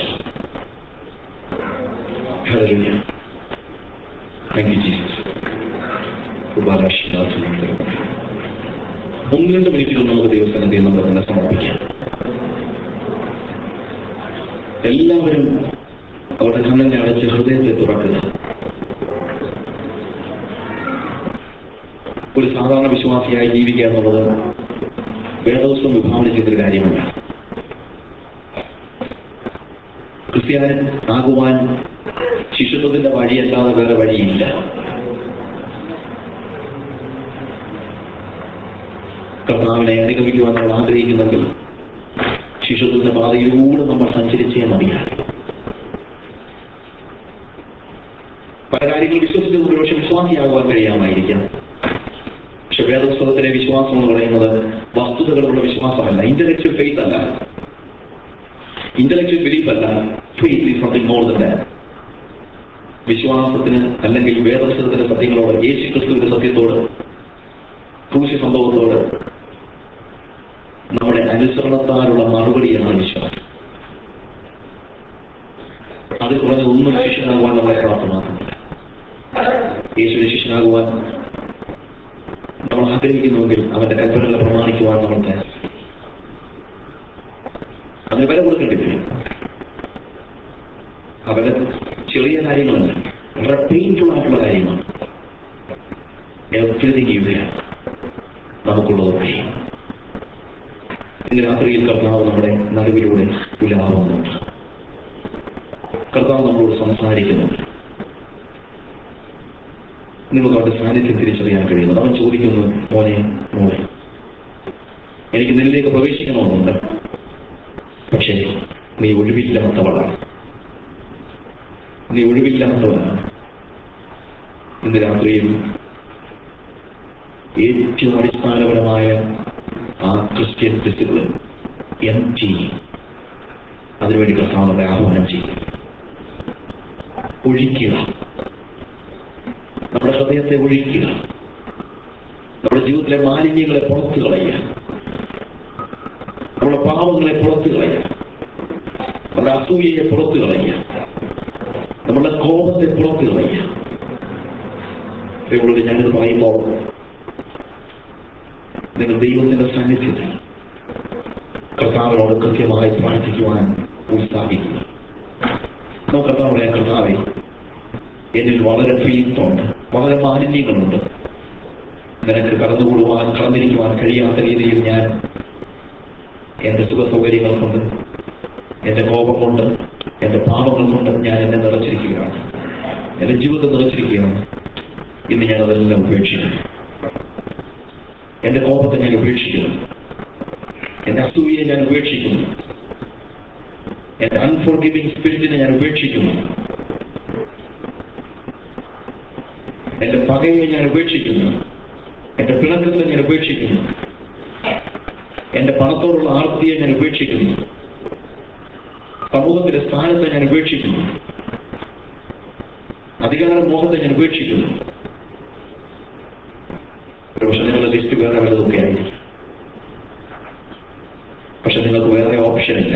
താങ്ക് യു ജീസസ് ഉപരാഷ്ട്രീയ ഒന്ന് രണ്ട് മിനിറ്റുകൾ നമുക്ക് ദൈവസ്ഥാനത്തെ നമ്മൾ തന്നെ സമർപ്പിക്കാം എല്ലാവരും അവരുടെ കണ്ണനെ അടച്ച് ഹൃദയത്തെ തുറക്കുക ഒരു സാധാരണ വിശ്വാസിയായി ജീവിക്കുക എന്നുള്ളത് വേദവസ്വം വിഭാവന ചെയ്തൊരു കാര്യമല്ല ക്രിസ്ത്യാനൻ ആകുവാൻ ശിശുത്വത്തിന്റെ വഴിയല്ലാതെ വേറെ വഴിയില്ല കർത്താവിനെ അനുഗമിക്കുവാൻ നമ്മൾ ആഗ്രഹിക്കുന്നെങ്കിൽ ശിശുത്വത്തിന്റെ പാതയിലൂടെ നമ്മൾ സഞ്ചരിച്ചേ മതിയാണ് പല കാര്യങ്ങൾ വിശ്വസിക്കുന്നത് പക്ഷെ വിശ്വാസിയാകുവാൻ കഴിയാമായിരിക്കാം പക്ഷെ വേദപുസ്തകത്തിലെ വിശ്വാസം എന്ന് പറയുന്നത് വസ്തുതകളുള്ള വിശ്വാസമല്ല ഇന്റലക്ച്വൽ ഫെയ്ത്ത് അല്ല ഇന്റലക്ച്വൽ ബിലീഫ് അല്ല faith is something more than that വിശ്വാസത്തിന് അല്ലെങ്കിൽ വേദപുസ്തകത്തിന്റെ സത്യങ്ങളോട് യേശു ക്രിസ്തുവിന്റെ സത്യത്തോട് ക്രൂശി സംഭവത്തോട് നമ്മുടെ അനുസരണത്താലുള്ള മറുപടിയാണ് വിശ്വാസം അത് കുറഞ്ഞ ഒന്നും ശിഷ്യനാകുവാൻ നമ്മളെ പ്രാപ്തമാക്കുന്നില്ല യേശുവിന് ശിഷ്യനാകുവാൻ നമ്മൾ നമ്മൾ ആഗ്രഹിക്കുന്നുവെങ്കിൽ അവന്റെ കൽപ്പനകളെ പ്രമാണിക്കുവാൻ നമ്മൾ തയ്യാർ അതിന് വില കൊടുക്കേണ്ടി വരും അവന് ചെറിയ കാര്യങ്ങളല്ല വളരെ പെയിൻഫുൾ ആയിട്ടുള്ള കാര്യമാണ് എവറിഥിങ് യു നമുക്കുള്ളതൊക്കെ ഇന്ന് രാത്രിയിൽ കർത്താവ് നമ്മുടെ നടുവിലൂടെ ഉലാവുന്നുണ്ട് കർത്താവ് നമ്മളോട് സംസാരിക്കുന്നുണ്ട് നിങ്ങൾക്ക് അവന്റെ സാന്നിധ്യം തിരിച്ചറിയാൻ കഴിയുന്നത് അവൻ ചോദിക്കുന്നു മോനെ മോനെ എനിക്ക് നിന്നിലേക്ക് പ്രവേശിക്കണമെന്നുണ്ട് പക്ഷേ നീ ഒഴിവില്ലാത്തവളാണ് നീ ഒഴിവില്ലാത്തവനാണ് ഇന്ന് രാത്രിയിൽ ഏറ്റവും അടിസ്ഥാനപരമായ ആ ക്രിസ്ത്യൻ ഡിസിപ്ലിൻ എം ടി അതിനുവേണ്ടി കർത്താവ് നമ്മളെ ആഹ്വാനം ചെയ്യും ഒഴിക്കുക നമ്മുടെ ഹൃദയത്തെ ഒഴിക്കുക നമ്മുടെ ജീവിതത്തിലെ മാലിന്യങ്ങളെ പുറത്തു കളയുക നമ്മുടെ പാവങ്ങളെ പുറത്തു കളയുക നമ്മുടെ അസൂയയെ പുറത്തു കളയുക നമ്മുടെ കോപത്തെ പുറത്തു കളയുക ഇവളോട് ഞാനിത് പറയുമ്പോൾ നിങ്ങൾ ദൈവത്തിന്റെ സാന്നിധ്യത്തിൽ കർത്താവിനോട് കൃത്യമായി പ്രാർത്ഥിക്കുവാൻ ഉത്സാഹിക്കുക നമുക്ക് കർത്താവ് പറയാം കർത്താവെ എന്നിൽ വളരെ ഫീലിംഗ്സുണ്ട് വളരെ മാലിന്യങ്ങളുണ്ട് നിനക്ക് കടന്നുകൂടുവാൻ കടന്നിരിക്കുവാൻ കഴിയാത്ത രീതിയിൽ ഞാൻ എന്റെ സുഖ സൗകര്യങ്ങൾ കൊണ്ട് എന്റെ കോപം കൊണ്ട് എന്റെ പാപങ്ങൾ കൊണ്ട് ഞാൻ എന്നെ നിറച്ചിരിക്കുകയാണ് എന്റെ ജീവിതം നിറച്ചിരിക്കുകയാണ് ഇന്ന് ഞാൻ അതെല്ലാം ഉപേക്ഷിക്കുന്നു എന്റെ കോപത്തെ ഞാൻ ഉപേക്ഷിക്കുന്നു എന്റെ അസൂയയെ ഞാൻ ഉപേക്ഷിക്കുന്നു എന്റെ അൺഫോർഗിവിംഗ് സ്പിരിറ്റിനെ ഞാൻ ഉപേക്ഷിക്കുന്നു എന്റെ പകയെ ഞാൻ ഉപേക്ഷിക്കുന്നു എന്റെ പിണക്കത്തെ ഞാൻ ഉപേക്ഷിക്കുന്നു എന്റെ പണത്തോടുള്ള ആർത്തിയെ ഞാൻ ഉപേക്ഷിക്കുന്നു സമൂഹത്തിന്റെ സ്ഥാനത്തെ ഞാൻ ഉപേക്ഷിക്കുന്നു അധികാര മോഹത്തെ ഞാൻ ഉപേക്ഷിക്കുന്നു പക്ഷെ നിങ്ങളുടെ ലിസ്റ്റ് വേറെ വല്ലതൊക്കെ ആയിരിക്കും പക്ഷെ നിങ്ങൾക്ക് വേറെ ഓപ്ഷൻ ഇല്ല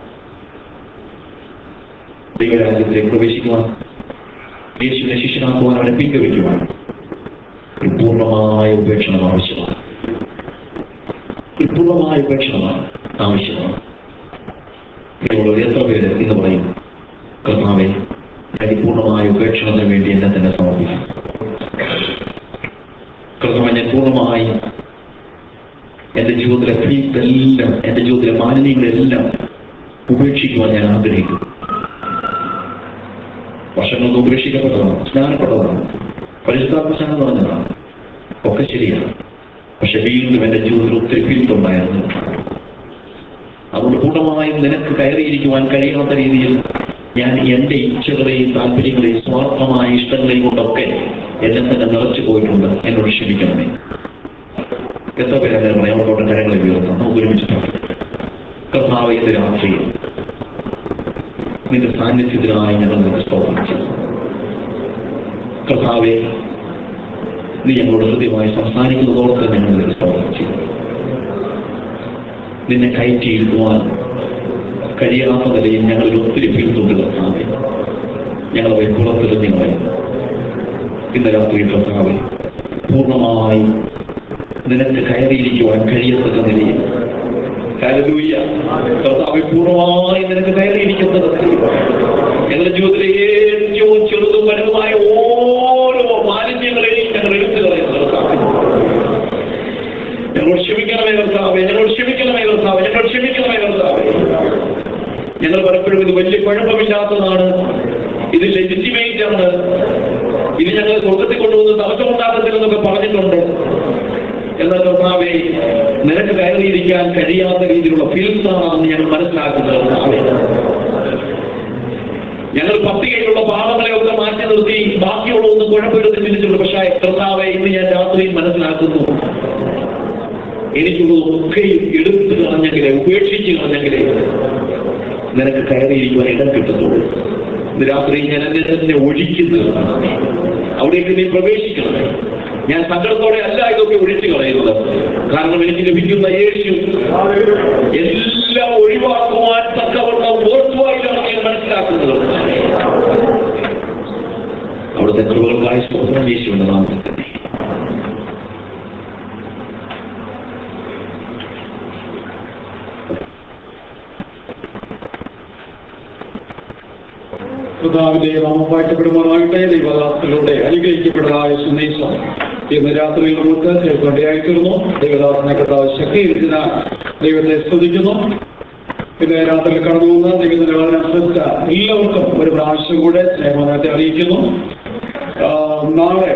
ദൈവരാജ്യത്തിലേക്ക് പ്രവേശിക്കുവാൻ യേശുവിനെ ശിഷ്യനാക്കുവാൻ അവനെ പിൻവലിക്കുവാൻ ഒരു പൂർണ്ണമായ ഉപേക്ഷണം ആവശ്യമാണ് ഒരു പൂർണ്ണമായ ഉപേക്ഷണമാണ് ആവശ്യമാണ് നിങ്ങളോട് എത്ര പേര് എന്ന് പറയും കർത്താവെ ഞാൻ ഈ പൂർണ്ണമായ ഉപേക്ഷണത്തിന് വേണ്ടി എന്നെ തന്നെ സമർപ്പിക്കും കർത്താവ് ഞാൻ പൂർണ്ണമായി എന്റെ ജീവിതത്തിലെ ഫീൽഡെല്ലാം എന്റെ ജീവിതത്തിലെ മാലിന്യങ്ങളെല്ലാം ഉപേക്ഷിക്കുവാൻ ഞാൻ ആഗ്രഹിക്കുന്നു വർഷങ്ങൾക്ക് ഉപേക്ഷിക്കപ്പെട്ടതാണ് സ്നാനപ്പെട്ടതാണ് പരിശുദ്ധാത്മ സ്നാനം പറഞ്ഞതാണ് ഒക്കെ ശരിയാണ് പക്ഷെ വീണ്ടും എന്റെ ജീവിതത്തിൽ ഒത്തിരി ഫീൽഡ് ഉണ്ടായിരുന്നു അതുകൊണ്ട് പൂർണ്ണമായും നിനക്ക് കയറിയിരിക്കുവാൻ കഴിയാത്ത രീതിയിൽ ഞാൻ എന്റെ ഇച്ഛകളെയും താല്പര്യങ്ങളെയും സ്വാർത്ഥമായ ഇഷ്ടങ്ങളെയും കൊണ്ടൊക്കെ എന്നെ തന്നെ നിറച്ചു പോയിട്ടുണ്ട് എന്നോട് ക്ഷമിക്കണമേ എത്ര പേര് അങ്ങനെ പറയാം അവരോട് കരങ്ങളെ ഉയർത്താം നമുക്ക് ഒരുമിച്ച് പ്രാർത്ഥിക്കാം. കർത്താവ് ഇന്ന് രാത്രിയിൽ നിന്റെ സാന്നിധ്യത്തിനായി ഞങ്ങൾ നിനക്ക് സ്തോത്രം ചെയ്യുന്നു കർത്താവെ നീ ഞങ്ങളോട് ഹൃദ്യമായി സംസാരിക്കുന്നതോടൊപ്പം ഞങ്ങൾ നിനക്ക് സ്തോത്രം ചെയ്യുന്നു നിന്നെ കയറ്റിയിരുത്തുവാൻ കഴിയാത്ത നിലയിൽ ഞങ്ങളിൽ ഒത്തിരി പിന്തുണ്ട് കർത്താവെ ഞങ്ങളെ പുറത്തെറിഞ്ഞു കളയുന്നു ഇന്ന് രാത്രി കർത്താവെ പൂർണ്ണമായി നിനക്ക് കയറിയിരിക്കുവാൻ കഴിയത്തക്ക നിലയിൽ ഹല്ലേലൂയ. കർത്താവെ പൂർണ്ണമായി നിനക്ക് കയറിയിരിക്കുന്നത് ഞങ്ങളുടെ ജീവിതത്തിലെ ഏറ്റവും ചെറുതും വലുതുമായ ഓരോ മാലിന്യങ്ങളെയും ഞങ്ങൾ എടുത്തു കളയുന്നു കർത്താവെ ഞങ്ങളോട് ക്ഷമിക്കണമേ കർത്താവെ ഞങ്ങളോട് ക്ഷമിക്കണമേ കർത്താവെ ഞങ്ങളോട് ക്ഷമിക്കണമേ കർത്താവെ ഞങ്ങൾ പലപ്പോഴും ഇത് വലിയ കുഴപ്പമില്ലാത്തതാണ് ഇത് ലെജിറ്റിമേറ്റ് ആണ് ഇത് ഞങ്ങൾ സ്വർഗത്തിൽ കൊണ്ടുവന്ന് തടസ്സമുണ്ടാകത്തില്ലെന്നൊക്കെ പറഞ്ഞിട്ടുണ്ട് എന്നാൽ കർത്താവെ നിനക്ക് കയറിയിരിക്കാൻ കഴിയാത്ത രീതിയിലുള്ള ഫീൽസ് ആണെന്ന് ഞങ്ങൾ മനസ്സിലാക്കുന്നത് കർത്താവെ ഞങ്ങൾ പട്ടികയിലുള്ള പാവങ്ങളെ ഒക്കെ മാറ്റി നിർത്തി ബാക്കിയുള്ളതൊന്നും കുഴപ്പമില്ലെന്ന് ചിന്തിച്ചുള്ളൂ പക്ഷേ കർത്താവെ ഇന്ന് ഞാൻ രാത്രിയിൽ മനസ്സിലാക്കുന്നു എനിക്കുള്ളതൊക്കെയും എടുത്തു കളഞ്ഞെങ്കിലേ ഉപേക്ഷിച്ച് കളഞ്ഞെങ്കിലേ നിനക്ക് കയറിയിരിക്കുവാൻ ഇടം കിട്ടത്തുള്ളൂ ഇന്ന് രാത്രി ഞാൻ എന്നെ തന്നെ ഒഴിക്കുന്നത് അവിടേക്ക് നീ പ്രവേശിക്കണം ഞാൻ സങ്കടത്തോടെ അല്ല ഇതൊക്കെ ഒഴിച്ചു കളയുന്നത് കാരണം എനിക്ക് ലഭിക്കുന്ന യേശു എല്ലാം ഒഴിവാക്കുവാൻ തക്കവണ്ണം ഓർത്തുവായിട്ടാണ് ഞാൻ മനസ്സിലാക്കുന്നത് അവിടുത്തെ കൃപകൾക്കായി സ്തോത്രം യേശുവിന്റെ നാമത്തിൽ തന്നെ കർത്താവിന്റെ നാമം വാഴ്ത്തപ്പെടുമാറാകട്ടെ ദൈവദാസത്തിലൂടെ അനുഗ്രഹിക്കപ്പെട്ടതായ സന്ദേശം ഇന്ന് രാത്രിയിൽ നമുക്ക് കേൾക്കേണ്ടതായി തീർന്നു ദൈവദാസനെ കർത്താവ് ശക്തിയിരിക്കുന്ന ദൈവത്തെ സ്തുതിക്കുന്നു പിന്നെ രാത്രി കടന്നു വന്ന ദൈവത്തിന്റെ വളരെ ശ്രദ്ധ എല്ലാവർക്കും ഒരു പ്രാവശ്യം കൂടെ സ്നേഹത്തെ അറിയിക്കുന്നു ആ, നാളെ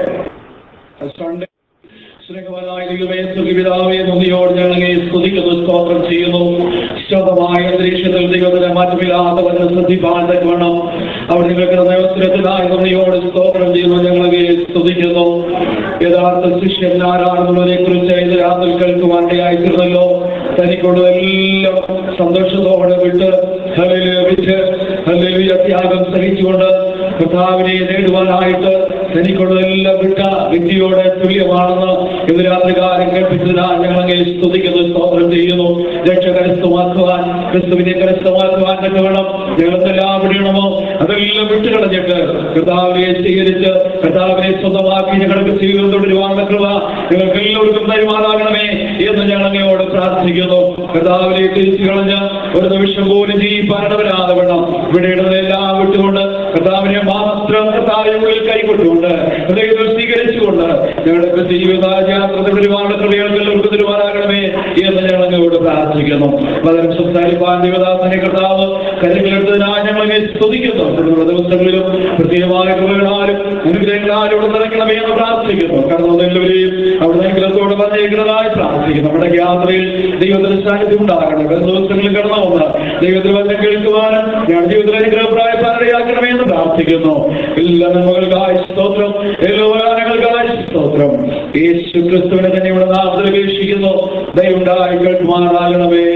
സൺഡേ സ്നേഹവനായ ദൈവമേ സ്തുതിപിതാവേ നന്ദിയോട് ഞങ്ങളെ സ്തുതിക്കുന്നു സ്തോത്രം ചെയ്യുന്നു ശോഭമായ അന്തരീക്ഷത്തിൽ ദൈവത്തിന് മാറ്റമില്ലാതെ വന്ന് ശ്രദ്ധിപ്പാൻ വേണം അവിടെ നിങ്ങൾക്ക് ഹൃദയവസരത്തിനായി നന്ദിയോട് സ്തോത്രം ചെയ്യുന്നു ഞങ്ങളെ സ്തുതിക്കുന്നു യഥാർത്ഥ ശിഷ്യൻ ആരാണെന്നുള്ളതിനെ കുറിച്ച് ഇത് രാത്രി കേൾക്കുവാനിടയായിത്തീർന്നല്ലോ തനിക്കൊണ്ട് എല്ലാം സന്തോഷത്തോടെ വിട്ട് ഹല്ലേലൂയ വിറ്റ് ഹല്ലേലൂയ ത്യാഗം സഹിച്ചുകൊണ്ട് കർത്താവിനെ നേടുവാനായിട്ട് തനിക്കുള്ളതെല്ലാം വിട്ട വ്യക്തിയോട് തുല്യമാണെന്ന് ഇത് രാത്രികാലം കേൾപ്പിച്ചതിനാൽ ഞങ്ങൾ അങ്ങനെ സ്തുതിക്കുന്നു സ്തോത്രം ചെയ്യുന്നു രക്ഷ കരസ്ഥമാക്കുവാൻ ക്രിസ്തുവിനെ കരസ്ഥമാക്കുവാൻ തന്നെ വേണം ഞങ്ങളെല്ലാം വിടണമോ അതെല്ലാം വിട്ടുകളഞ്ഞിട്ട് കർത്താവിനെ സ്വീകരിച്ച് കർത്താവിനെ സ്വന്തമാക്കി ഞങ്ങൾക്ക് സ്വീകരണം തുടരുവാനുള്ള കൃപ ഞങ്ങൾക്ക് എല്ലാവർക്കും തരുമാറാകണമേ എന്ന് ഞങ്ങൾ അങ്ങയോട് പ്രാർത്ഥിക്കുന്നു കർത്താവിനെ തിരിച്ചു കളഞ്ഞ് ഒരു നിമിഷം പോലും ജീവിപ്പാനവരാതെ വേണം ഇവിടെയുള്ളതെല്ലാം വിട്ടുകൊണ്ട് കർത്താവിനെ മാത്രം കർത്താവിനെ ഉള്ളിൽ കൈകൊണ്ടുകൊണ്ട് ഹൃദയത്തിൽ സ്വീകരിച്ചുകൊണ്ട് ഞങ്ങളുടെ ജീവിതയാത്ര തുടരുവാനുള്ള കൃപകൾക്ക് എല്ലാവർക്കും തരുവാനാകണമേ എന്ന് ഞങ്ങൾ അങ്ങയോട് പ്രാർത്ഥിക്കുന്നു പലരും സംസാരിപ്പാൻ ദേവദാസനെ കർത്താവ് കരങ്ങളെടുത്തതിനാൽ ഞങ്ങളെ സ്തുതിക്കുന്നു തുടർന്നുള്ള ദിവസങ്ങളിലും പ്രത്യേകമായ കൃപകളാലും അനുഗ്രഹങ്ങളാലും ഇവിടെ നിറയ്ക്കണമേ എന്ന് പ്രാർത്ഥിക്കുന്നു കടന്നു എല്ലാവരെയും അവിടെ അനുഗ്രഹത്തോട് പറഞ്ഞേക്കുന്നതായി പ്രാർത്ഥിക്കുന്നു നമ്മുടെ യാത്രയിൽ ദൈവത്തിന് സാന്നിധ്യം ഉണ്ടാകണം വരുന്ന ദിവസങ്ങളിൽ കടന്നു വന്ന് ദൈവത്തിന് വചനം കേൾക്കുവാനും ഞങ്ങളുടെ ജീവിതത്തിൽ അനുഗ്രഹപ്രായപ്പാരയാക്കണമേ എന്ന് പ്രാർത്ഥിക്കുന്നു എല്ലാ നന്മകൾക്കായി സ്തോത്രം എല്ലാ ഉപകാരങ്ങൾക്കായി സ്തോത്രം യേശു ക്രിസ്തുവിനെ തന്നെ ഇവിടെ നാമത്തിൽ അപേക്ഷിക്കുന്നു ദയവുണ്ടായി കേൾക്കുമാറാകണമേ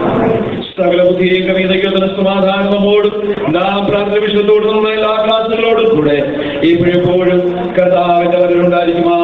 സകല ബുദ്ധിയും കവിതയ്ക്ക് സമാധാനം നമ്മോടും നാം പ്രാർത്ഥന വിഷയത്തോടും എല്ലാ ക്ലാസുകളോടും കൂടെ ഇപ്പോഴെപ്പോഴും കർത്താവിന്റെ അവരുണ്ടായിരിക്കുമാ